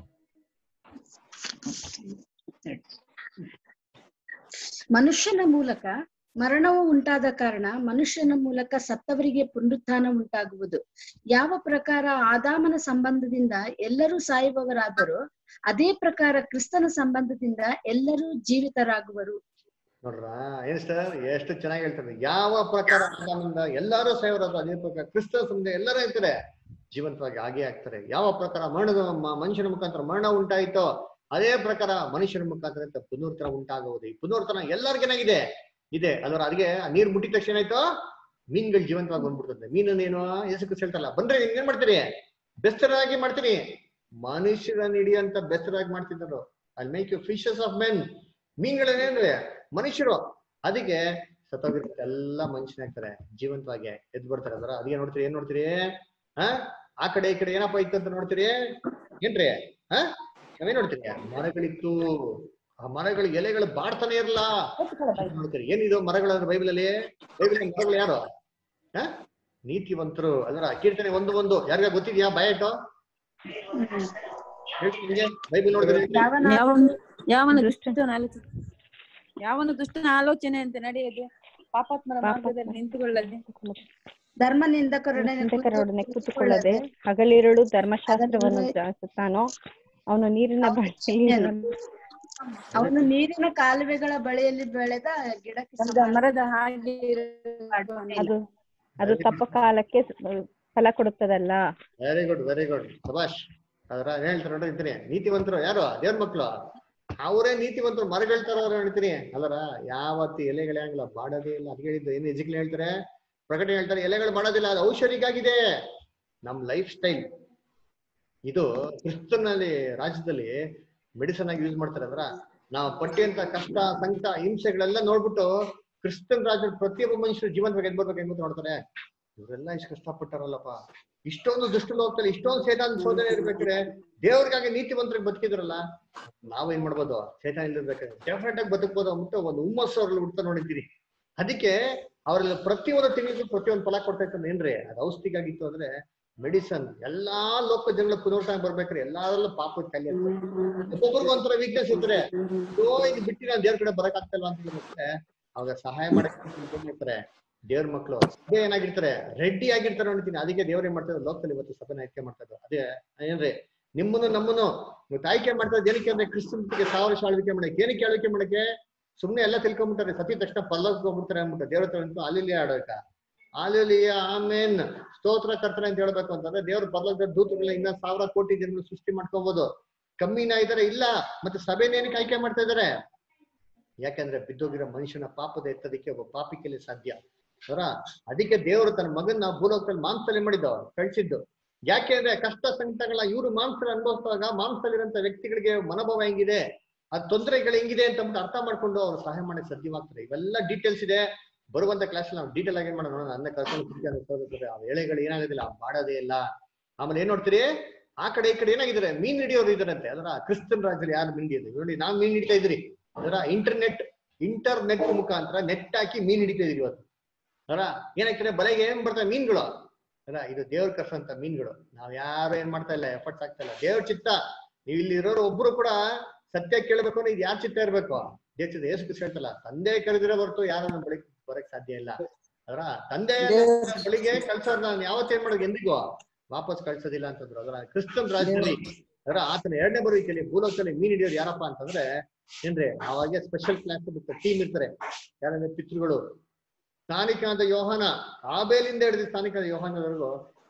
ಮನುಷ್ಯನ ಮೂಲಕ ಮರಣವು ಉಂಟಾದ ಕಾರಣ ಮನುಷ್ಯನ ಮೂಲಕ ಸತ್ತವರಿಗೆ ಪುನರುತ್ಥಾನ ಉಂಟಾಗುವುದು ಯಾವ ಪ್ರಕಾರ ಆದಾಮನ ಸಂಬಂಧದಿಂದ ಎಲ್ಲರೂ ಸಾಯುವವರಾದರೂ ಅದೇ ಪ್ರಕಾರ ಕ್ರಿಸ್ತನ ಸಂಬಂಧದಿಂದ ಎಲ್ಲರೂ ಜೀವಿತರಾಗುವರು ನೋಡ್ರ ಏನ್ ಸರ್ ಎಷ್ಟು ಚೆನ್ನಾಗಿ ಹೇಳ್ತಾರೆ ಯಾವ ಪ್ರಕಾರ ಆದಾಮಿಂದ ಎಲ್ಲಾರು ಸೇವರಾದ್ರು ಅದೇ ಪ್ರಕಾರ ಕ್ರಿಸ್ತ ಸಂಬಂಧ ಎಲ್ಲರೂ ಇರ್ತಾರೆ ಜೀವಂತವಾಗಿ ಆಗೇ ಆಗ್ತಾರೆ ಯಾವ ಪ್ರಕಾರ ಮರಣದ ಮ- ಮನುಷ್ಯನ ಮುಖಾಂತರ ಮರಣ ಉಂಟಾಯಿತೋ ಅದೇ ಪ್ರಕಾರ ಮನುಷ್ಯನ ಮುಖಾಂತರ ಅಂತ ಪುನರ್ತನ ಉಂಟಾಗುವುದು ಈ ಪುನರ್ತನ ಎಲ್ಲರಿಗೇನಾಗಿದೆ ಇದೆ ಅಲ್ವರ ಅದಕ್ಕೆ ಆ ನೀರ್ ಮುಟ್ಟಿದ ತಕ್ಷಣ ಏನಾಯ್ತು ಮೀನ್ಗಳು ಜೀವಂತವಾಗಿ ಬಂದ್ಬಿಡ್ತದೆ ಮೀನನ್ನೇನು ಯೇಸು ಕ್ರಿಸ್ತ ಹೇಳ್ತಲ್ಲ ಬಂದ್ರೆ ನೀವ್ ಏನ್ ಮಾಡ್ತೀರಿ ಬೆಸ್ತರಾಗಿ ಮಾಡ್ತೀನಿ ಮನುಷ್ಯರನ್ನ ಹಿಡಿಯಂತ ಬೆಸ್ತರಾಗಿ ಮಾಡ್ತಿದ್ರು I make you fishes of men ಮೀನ್ಗಳೇನೇನ್ರಿ ಮನುಷ್ಯರು ಅದಕ್ಕೆ ಸತ್ತೋಗಿರ್ತಾರೆ ಎಲ್ಲ ಮನುಷ್ಯನಾಗ್ತಾರೆ ಜೀವಂತವಾಗಿ ಎದ್ದು ಬರ್ತಾರೆ ಅದರ ಅದಕ್ಕೆ ನೋಡ್ತೀರಿ ಏನ್ ನೋಡ್ತೀರಿ ಹಾ ಆ ಕಡೆ ಈ ಕಡೆ ಏನಪ್ಪ ಇತ್ತು ಅಂತ ನೋಡ್ತೀರಿ ಏನ್ರಿ ಹಾ ನಾವೇನ್ ನೋಡ್ತೀರಿ ಮರಗಳಿತ್ತು ಆ ಮರಗಳ ಎಲೆಗಳು ಬಾಡ್ತಾನೆ ಇರಲ್ಲ ನೋಡ್ತೀರಿ ಏನಿದು ಮರಗಳ ಬೈಬಲ್ ಅಲ್ಲಿ ಬೈಬಲ್ ಮರಗಳು ಯಾರು ಹಾ ನೀತಿವಂತರು ಅದರ ಕೀರ್ತನೆ ಒಂದು ಒಂದು ಯಾರಿಗ ಗೊತ್ತಿದ್ಯಾ ಬಾಯಟು ಹೇಳ್ತೀನಿ ಬೈಬಲ್ ನೋಡಿದ್ರೆ ಯಾವನು ಯಾವನು ದುಷ್ಟನ ಆಲೋಚನೆ ಯಾವನು ದುಷ್ಟನ ಆಲೋಚನೆ ಅಂತ ನಡೆಯದೆ ಪಾಪಾತ್ಮರ ಮಾರ್ಗದಲ್ಲಿ ನಿಂತುಕೊಳ್ಳದೆ ಧರ್ಮ ನಿಂದಕರೊಡನೆ ಚಿಂತಕರೊಡನೆ ಕೂತುಕೊಳ್ಳದೆ ಹಗಲಿರುಳು ಧರ್ಮಶಾಸ್ತ್ರವನ್ನು ಜಾಸುತ್ತಾನೋ ಅವನು ನೀರಿನ ಬಳಿಯಲ್ಲಿ ಅವನು ನೀರಿನ ಕಾಲುವೆಗಳ ಬಳಿಯಲ್ಲಿ ಬೆಳೆದ ಗಿಡಕ್ಕೆ ಒಂದು ಸಮಾನ. ಮರದ ಹಾಗೆ ಇರುವವನು. ಅದು ಅದು ತಪ್ಪ ಕಾಲಕ್ಕೆ ಫಲ ಕೊಡುತ್ತದಲ್ಲ ವೆರಿ ಗುಡ್ ವೆರಿ ಗುಡ್ ಸಭಾಷ್ ಅದರ ಏನ್ ಹೇಳ್ತಾರೆ ನೋಡ್ರಿ ಅಂತೀನಿ ನೀತಿವಂತರು ಯಾರು ದೇವ್ರ ಮಕ್ಳು ಅವರೇ ನೀತಿವಂತರು ಮರಗಳ ತರ ಅವ್ರು ಹೇಳ್ತೀನಿ ಅಲ್ಲರ ಯಾವತ್ತು ಎಲೆಗಳೇ ಆಗಲ್ಲ ಬಾಡೋದೇ ಇಲ್ಲ ಅದ್ ಹೇಳಿದ್ದು ಏನು ಎಜಿಕ್ಲಿ ಹೇಳ್ತಾರೆ ಪ್ರಕಟಣೆ ಹೇಳ್ತಾರೆ ಎಲೆಗಳು ಬಾಡೋದಿಲ್ಲ ಅದು ಔಷಧಿಗಾಗಿದೆ ನಮ್ ಲೈಫ್ ಸ್ಟೈಲ್ ಇದು ಕ್ರಿಸ್ತನಲ್ಲಿ ರಾಜ್ಯದಲ್ಲಿ ಮೆಡಿಸನ್ ಆಗಿ ಯೂಸ್ ಮಾಡ್ತಾರೆ ಅಂದ್ರ ನಾವು ಪಟ್ಟಿಯಂತ ಕಷ್ಟ ಸಂಕಟ ಹಿಂಸೆಗಳೆಲ್ಲ ನೋಡ್ಬಿಟ್ಟು ಕ್ರಿಸ್ತನ್ ರಾಜ್ಯದ ಪ್ರತಿಯೊಬ್ಬ ಮನುಷ್ಯರು ಜೀವಂತವಾಗಿ ಎದ್ ಬರ್ಬೇಕು ಹೆಂಗ್ ನೋಡ್ತಾರೆ ಇವರೆಲ್ಲ ಇಷ್ಟು ಕಷ್ಟಪಟ್ಟಾರಲ್ಲಪ್ಪ ಇಷ್ಟೊಂದು ದುಷ್ಟ ಲೋಕದಲ್ಲಿ ಇಷ್ಟೊಂದು ಸೇತಾನ್ ಶೋಧನೆ ಇರ್ಬೇಕಾದ್ರೆ ದೇವ್ರಿಗಾಗಿ ನೀತಿವಂತರಿಗೆ ಬದುಕಿದ್ರಲ್ಲ ನಾವೇನ್ ಮಾಡ್ಬೋದು ಸೇತಾನ್ ಇಲ್ಲಿರ್ಬೇಕಾದ್ರೆ ಡೆಫಿನೆಟ್ ಆಗಿ ಬದುಕ್ಬೋದು ಅಂದ್ಬಿಟ್ಟು ಒಂದು ಹುಮ್ಮಸ್ಸು ಅವ್ರಲ್ಲಿ ಹುಡ್ತಾ ನೋಡಿದ್ದೀರಿ ಅದಕ್ಕೆ ಅವರಲ್ಲಿ ಪ್ರತಿಯೊಂದು ತಿಂಗಳಿಗೂ ಪ್ರತಿಯೊಂದು ಫಲ ಕೊಡ್ತಾ ಇತ್ತು ಏನ್ರಿ ಅದು ಔಷಧಿಗಾಗಿತ್ತು ಅಂದ್ರೆ ಮೆಡಿಸನ್ ಎಲ್ಲಾ ಲೋಕ ಜನಗಳ ಪುನರ್ತನ ಬರ್ಬೇಕ್ರಿ ಎಲ್ಲಾದ್ರಲ್ಲೂ ಪಾಪದ ಕಲ್ಯ ಒಬ್ಬೊಬ್ರಿಗೂ ಒಂಥರ ವೀಕ್ನೆಸ್ ಇರ್ತಾರೆ ಅಯ್ಯೋ ಇದು ಬಿಟ್ಟು ನಾನು ದೇವ್ರ ಕಡೆ ಬರಕ್ ಆಗ್ತಾ ಇಲ್ಲ ಅಂತ ಹೇಳ್ಬಿಟ್ರೆ ಅವಾಗ ಸಹಾಯ ಮಾಡಕ್ಕೆ ಮಾಡ್ತಾರೆ ದೇವ್ರ ಮಕ್ಳು ಸಭೆ ಏನಾಗಿರ್ತಾರೆ ರೆಡ್ಡಿ ಆಗಿರ್ತಾರೆ ನೋಡ್ತೀನಿ ಅದಕ್ಕೆ ದೇವ್ರ ಏನ್ ಮಾಡ್ತಾರೆ ಲೋಕದಲ್ಲಿ ಇವತ್ತು ಸಭೆನ ಆಯ್ಕೆ ಮಾಡ್ತಾರೆ ಅದೇ ಏನ್ರಿ ನಿಮ್ಮನ್ನು ನಮ್ಮನ್ನು ಇವತ್ತು ಆಯ್ಕೆ ಮಾಡ್ತಾರೆ ಏನಕ್ಕೆ ಅಂದ್ರೆ ಕ್ರಿಸ್ತನ್ಗೆ ಸಾವಿರ ವರ್ಷ ಆಳ್ವಿಕೆ ಮಾಡಕ್ಕೆ ಏನಕ್ಕೆ ಆಳ್ವಿಕೆ ಮಾಡಕ್ಕೆ ಸುಮ್ನೆ ಎಲ್ಲ ತಿಳ್ಕೊಂಬಿಟ್ಟಾರೆ ಸತಿ ತಕ್ಷಣ ಪಲ್ಲಕ್ಕೆ ಹೋಗ್ಬಿಡ್ತಾರೆ ಅಂದ್ಬಿಟ್ಟು ದೇವ್ರ ಹತ್ರ ನಿಂತು ಅಲ್ಲಿ ಆಡೋಕ ಅಲ್ಲಿ ಆಮೇನ್ ಸ್ತೋತ್ರ ಕರ್ತಾರೆ ಅಂತ ಹೇಳ್ಬೇಕು ಅಂತಂದ್ರೆ ದೇವ್ರ ಪರ್ಲೋಕದ ದೂತಗಳ ಇನ್ನ ಸಾವಿರ ಕೋಟಿ ಜನಗಳು ಸೃಷ್ಟಿ ಮಾಡ್ಕೋಬಹುದು ಕಮ್ಮಿನ ಇದಾರೆ ಇಲ್ಲ ಮತ್ತೆ ಸಭೆನ ಏನಕ್ಕೆ ಆಯ್ಕೆ ಮಾಡ್ತಾ ಇದಾರೆ ಯಾಕಂದ್ರೆ ಬಿದ್ದೋಗಿರೋ ಮನುಷ್ಯನ ಪಾಪದ ಎತ್ತದಕ್ಕೆ ಒಬ್ಬ ಪಾಪಿ ಕೈಲಿ ಸಾಧ್ಯ ಅವರ ಅದಕ್ಕೆ ದೇವರು ತನ್ನ ಮಗನ್ನ ಭೂಲೋಕದಲ್ಲಿ ಮಾಂಸದಲ್ಲಿ ಮಾಡಿದ್ದು ಕಳ್ಸಿದ್ದು ಯಾಕೆ ಅಂದ್ರೆ ಕಷ್ಟ ಸಂಕಟಗಳ ಇವರು ಮಾಂಸದಲ್ಲಿ ಅನುಭವಿಸುವಾಗ ಮಾಂಸದಲ್ಲಿರೋಂಥ ವ್ಯಕ್ತಿಗಳಿಗೆ ಮನೋಭಾವ ಹೆಂಗಿದೆ ಆ ತೊಂದರೆಗಳು ಹೆಂಗಿದೆ ಅಂತ ಅಂದ್ಬಿಟ್ಟು ಅರ್ಥ ಮಾಡ್ಕೊಂಡು ಅವ್ರು ಸಹಾಯ ಮಾಡಕ್ ಸಾಧ್ಯವಾಗ್ತಾರೆ ಇವೆಲ್ಲ ಡೀಟೇಲ್ಸ್ ಇದೆ ಬರುವಂತ ಕ್ಲಾಸ್ ನಾವು ಡೀಟೇಲ್ ಆಗಿ ಏನ್ ಮಾಡೋಣ ನನ್ನ ಕರ್ಕೊಂಡು ಕುರ್ಚಿ ಅನ್ನಿಸ್ತದೆ ಆ ಎಳೆಗಳು ಏನಾಗೋದಿಲ್ಲ ಮಾಡೋದೇ ಇಲ್ಲ ಆಮೇಲೆ ಏನ್ ನೋಡ್ತೀರಿ ಆ ಕಡೆ ಈ ಕಡೆ ಏನಾಗಿದ್ದಾರೆ ಮೀನ್ ಹಿಡಿಯೋರು ಇದಾರಂತೆ ಅದರ ಕ್ರಿಸ್ತನ್ ರಾಜ್ಯದಲ್ಲಿ ಯಾರು ಮೀನ್ ಹಿಡಿಯೋದು ನೋಡಿ ನಾವ್ ಮೀನ್ ಹಿಡಿತಾ ಇದ್ರಿ ಅದರ ಇಂಟರ್ನೆಟ್ ಇಂಟರ್ನೆಟ್ ಮುಖಾಂತರ ನೆಟ್ ಹಾಕಿ ಮೀನ್ ಹಿಡಿತಾ ಇದೀವಿ ಇವತ್ತು ಅದರ ಏನಾಗ್ತದೆ ಬಲೆಗೆ ಏನ್ ಬರ್ತವೆ ಮೀನ್ಗಳು ಅಲ್ಲ ಇದು ದೇವ್ರ ಕರ್ಸಂತ ಮೀನ್ಗಳು ನಾವ್ ಯಾರು ಏನ್ ಮಾಡ್ತಾ ಇಲ್ಲ ಎಫರ್ಟ್ಸ್ ಆಗ್ತಾ ಇಲ್ಲ ದೇವ್ರ ಚಿತ್ತ ನೀವು ಇಲ್ಲಿ ಇರೋರು ಒಬ್ರು ಕೂಡ ಸತ್ಯ ಕೇಳ್ಬೇಕು ಅಂದ್ರೆ ಇದು ಯಾರ ಚಿತ್ತ ಇರ್ಬೇಕು ದೇಶದ ಏಸು ಕೃಷ್ಣ ಹೇಳ್ತಲ್ಲ ತಂದೆ ಕರೆದಿರೋ ಹೊರತು ಯಾರು ನಮ್ಮ ಬಳಿಗೆ ಬರಕ್ ಸಾಧ್ಯ ಇಲ್ಲ ಅದರ ತಂದೆ ಬಳಿಗೆ ಕಳ್ಸೋರ್ ನಾನು ಯಾವತ್ತೇನ್ ಮಾಡೋದು ಎಂದಿಗೂ ವಾಪಸ್ ಕಳ್ಸೋದಿಲ್ಲ ಅಂತಂದ್ರು ಅದರ ಕ್ರಿಸ್ತನ್ ರಾಜ್ಯದಲ್ಲಿ ಅದರ ಆತನ ಎರಡನೇ ಬರುವಿಕೆಯಲ್ಲಿ ಭೂಲೋಕದಲ್ಲಿ ಮೀನ್ ಹಿಡಿಯೋರು ಯಾರಪ್ಪ ಅಂತಂದ್ರೆ ಏನ್ರಿ ಅವಾಗೆ ಸ್ಪೆಷಲ್ ಕ್ಲಾಸ್ ಟೀಮ್ ಇರ್ತಾರೆ ಯಾರಂದ್ರೆ ಪಿತೃಗಳು ಸ್ಥಾನಿಕನಾದ ಯೋಹಾನ ಆಬೇಲಿಂದ ಹಿಡಿದು ಸ್ಥಾನಿಕನಾದ ಯೋಹಾನವರೆಗೂ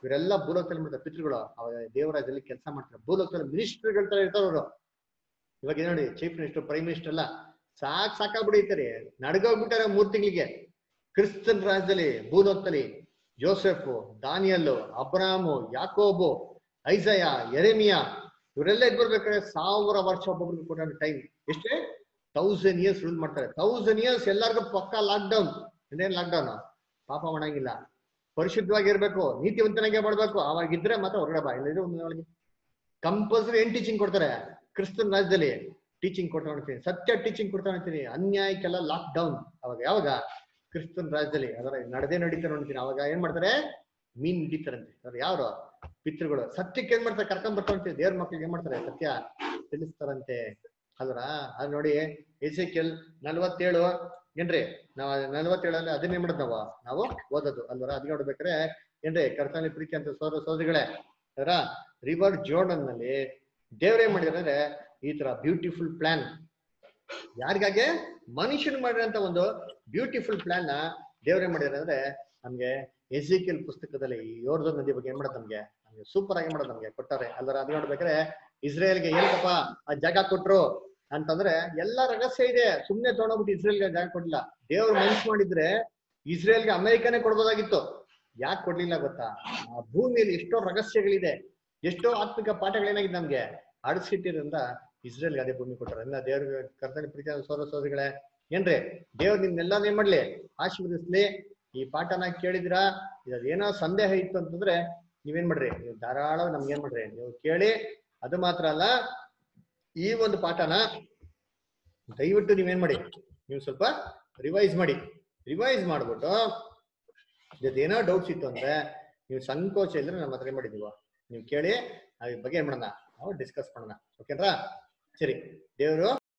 ಇವರೆಲ್ಲ ಭೂಲೋಕದಲ್ಲಿ ಮಾಡ್ತಾರೆ ಪಿತೃಗಳು ಅವಾಗ ದೇವರಾಜಲ್ಲಿ ಕೆಲಸ ಮಾಡ್ತಾರೆ ಭೂಲೋಕದಲ್ಲಿ ಮಿನಿಸ್ಟರ್ಗಳ ತರ ಇರ್ತಾರ ಅವರು ಇವಾಗ ಏನ್ ನೋಡಿ ಚೀಫ್ ಮಿನಿಸ್ಟರ್ ಪ್ರೈಮ್ ಮಿನಿಸ್ಟರ್ ಎಲ್ಲ ಸಾಕ್ ಸಾಕಾಗ್ಬಿಟ್ಟಿರ್ತಾರೆ ನಡ್ಗೋಗ್ಬಿಟ್ಟಾರೆ ಮೂರ್ ತಿಂಗಳಿಗೆ ಕ್ರಿಸ್ತನ್ ರಾಜ್ಯದಲ್ಲಿ ಭೂಲೋಕದಲ್ಲಿ ಜೋಸೆಫ್ ದಾನಿಯಲ್ಲು ಅಬ್ರಾಮು ಯಾಕೋಬು ಐಸಯ ಎರೆಮಿಯಾ ಇವರೆಲ್ಲ ಇದ್ ಬರ್ಬೇಕಾದ್ರೆ ಸಾವಿರ ವರ್ಷ ಒಬ್ಬೊಬ್ರಿಗೆ ಕೊಟ್ಟ ಟೈಮ್ ಎಷ್ಟೇ ತೌಸಂಡ್ ಇಯರ್ಸ್ ರೂಲ್ ಮಾಡ್ತಾರೆ ತೌಸಂಡ್ ಇಯರ್ಸ್ ಎಲ್ಲರಿಗೂ ಪಕ್ಕ ಲಾಕ್ ಡೌನ್ ಇನ್ನೇನ್ ಲಾಕ್ ಡೌನ್ ಪಾಪ ಮಾಡಂಗಿಲ್ಲ ಪರಿಶುದ್ಧವಾಗಿ ಇರ್ಬೇಕು ನೀತಿವಂತನಾಗೆ ಮಾಡ್ಬೇಕು ಅವಾಗ ಇದ್ರೆ ಮಾತ್ರ ಹೊರಗಡೆ ಬಾ ಇಲ್ಲದ್ರೆ ಒಂದು ಒಳಗೆ ಕಂಪಲ್ಸರಿ ಏನ್ ಟೀಚಿಂಗ್ ಕೊಡ್ತಾರೆ ಕ್ರಿಸ್ತನ್ ರಾಜ್ಯದಲ್ಲಿ ಟೀಚಿಂಗ್ ಕೊಡ್ತಾ ನೋಡ್ತೀನಿ ಸತ್ಯ ಟೀಚಿಂಗ್ ಕೊಡ್ತಾ ನೋಡ್ತೀನಿ ಅನ್ಯಾಯಕ್ಕೆಲ್ಲ ಲಾಕ್ ಡೌನ್ ಅವಾಗ ಯಾವಾಗ ಕ್ರಿಸ್ತನ್ ರಾಜ್ಯದಲ್ಲಿ ಅದರ ನಡೆದೇ ನಡೀತಾ ನೋಡ್ತೀನಿ ಅವಾಗ ಏನ್ ಮಾಡ್ತಾರೆ ಮೀನ್ ಹಿಡಿತಾರಂತೆ ಅವ್ರು ಯಾರು ಪಿತೃಗಳು ಸತ್ಯಕ್ಕೆ ಏನ್ ಮಾಡ್ತಾರೆ ಕರ್ಕೊಂಡ್ ಬರ್ತಾ ನೋಡ್ತೀನಿ ದೇವ್ರ ಮಕ್ಳಿಗೆ ಏನ್ ಮಾಡ್ತಾರೆ ಸತ್ಯ ತಿಳಿಸ್ತಾರಂತೆ ಅಲ್ರ ಅದ್ ನೋಡಿ ಎಸಿಕೆಲ್ ನಲ್ವತ್ತೇಳು ಏನ್ರಿ ನಾವ್ ನಲ್ವತ್ತೇಳಲ್ಲಿ ಅದನ್ನೇ ಮಾಡೋದು ನಾವು ನಾವು ಓದೋದು ಅಲ್ವರ ಅದ್ ನೋಡ್ಬೇಕಾರೆ ಏನ್ರಿ ಕರ್ತನಲ್ಲಿ ಪ್ರೀತಿ ಅಂತ ಸೋದರ ಸೋದರಿಗಳೇ ಅದರ ರಿವರ್ ಜೋರ್ಡನ್ ನಲ್ಲಿ ದೇವ್ರೇನ್ ಮಾಡಿದಾರೆ ಅಂದ್ರೆ ಈ ತರ ಬ್ಯೂಟಿಫುಲ್ ಪ್ಲಾನ್ ಯಾರಿಗಾಗೆ ಮನುಷ್ಯನ್ ಮಾಡಿರೋಂತ ಒಂದು ಬ್ಯೂಟಿಫುಲ್ ಪ್ಲಾನ್ ನ ದೇವ್ರೇನ್ ಮಾಡಿದಾರೆ ಅಂದ್ರೆ ನಮ್ಗೆ ಎಸಿಕೆಲ್ ಪುಸ್ತಕದಲ್ಲಿ ಈ ಯೋರ್ಧನ್ ನದಿ ಬಗ್ಗೆ ಏನ್ ಮಾಡೋದು ನಮ್ಗೆ ನಮ್ಗೆ ಸೂಪರ್ ಆಗಿ ಮಾಡೋದು ನಮ್ಗೆ ಕೊಟ್ಟಾರೆ ಅಲ್ವರ ಅದ್ ನೋಡ್ಬೇಕಾದ್ರೆ ಇಸ್ರೇಲ್ಗೆ ಏನಪ್ಪ ಆ ಜಾಗ ಕೊಟ್ರು ಅಂತಂದ್ರೆ ಎಲ್ಲ ರಹಸ್ಯ ಇದೆ ಸುಮ್ನೆ ತಗೊಂಡೋಗ್ಬಿಟ್ಟು ಇಸ್ರೇಲ್ಗೆ ಜಾಗ ಕೊಡ್ಲಿಲ್ಲ ದೇವ್ರು ಮನ್ಸ್ ಮಾಡಿದ್ರೆ ಇಸ್ರೇಲ್ಗೆ ಅಮೆರಿಕನೇ ಕೊಡ್ಬೋದಾಗಿತ್ತು ಯಾಕೆ ಕೊಡ್ಲಿಲ್ಲ ಗೊತ್ತಾ ಆ ಭೂಮಿಯಲ್ಲಿ ಎಷ್ಟೋ ರಹಸ್ಯಗಳಿದೆ ಎಷ್ಟೋ ಆತ್ಮಿಕ ಪಾಠಗಳೇನಾಗಿದೆ ನಮ್ಗೆ ಆಡಿಸಿಟ್ಟಿದ್ರಿಂದ ಇಸ್ರೇಲ್ಗೆ ಅದೇ ಭೂಮಿ ಕೊಟ್ಟಾರೆ ಎಲ್ಲ ದೇವ್ರ ಕರ್ತನ ಪ್ರೀತಿ ಸೋದರ ಸೋದರಿಗಳೇ ಏನ್ರಿ ದೇವ್ರು ನಿಮ್ನೆಲ್ಲ ಏನ್ ಮಾಡ್ಲಿ ಆಶೀರ್ವದಿಸ್ಲಿ ಈ ಪಾಠನ ಕೇಳಿದಿರಾ ಏನೋ ಸಂದೇಹ ಇತ್ತು ಅಂತಂದ್ರೆ ನೀವೇನ್ ಮಾಡ್ರಿ ನೀವು ಧಾರಾಳ ನಮ್ಗೆ ಏನ್ ಮಾಡ್ರಿ ನೀವು ಕೇಳಿ ಅದು ಮಾತ್ರ ಅಲ್ಲ ಈ ಒಂದು ಪಾಠನ ದಯವಿಟ್ಟು ನೀವೇನ್ ಮಾಡಿ ನೀವು ಸ್ವಲ್ಪ ರಿವೈಸ್ ಮಾಡಿ ರಿವೈಸ್ ಮಾಡ್ಬಿಟ್ಟು ಏನೋ ಡೌಟ್ಸ್ ಇತ್ತು ಅಂದ್ರೆ ನೀವು ಸಂಕೋಚ ಇದ್ರೆ ನಮ್ಮ ಹತ್ರ ಏನ್ ಮಾಡಿದೀವ ನೀವು ಕೇಳಿ ಅದ್ರ ಬಗ್ಗೆ ಏನ್ ಮಾಡೋಣ ನಾವು ಡಿಸ್ಕಸ್ ಮಾಡೋಣ ಓಕೆನಾ ಸರಿ ದೇವರು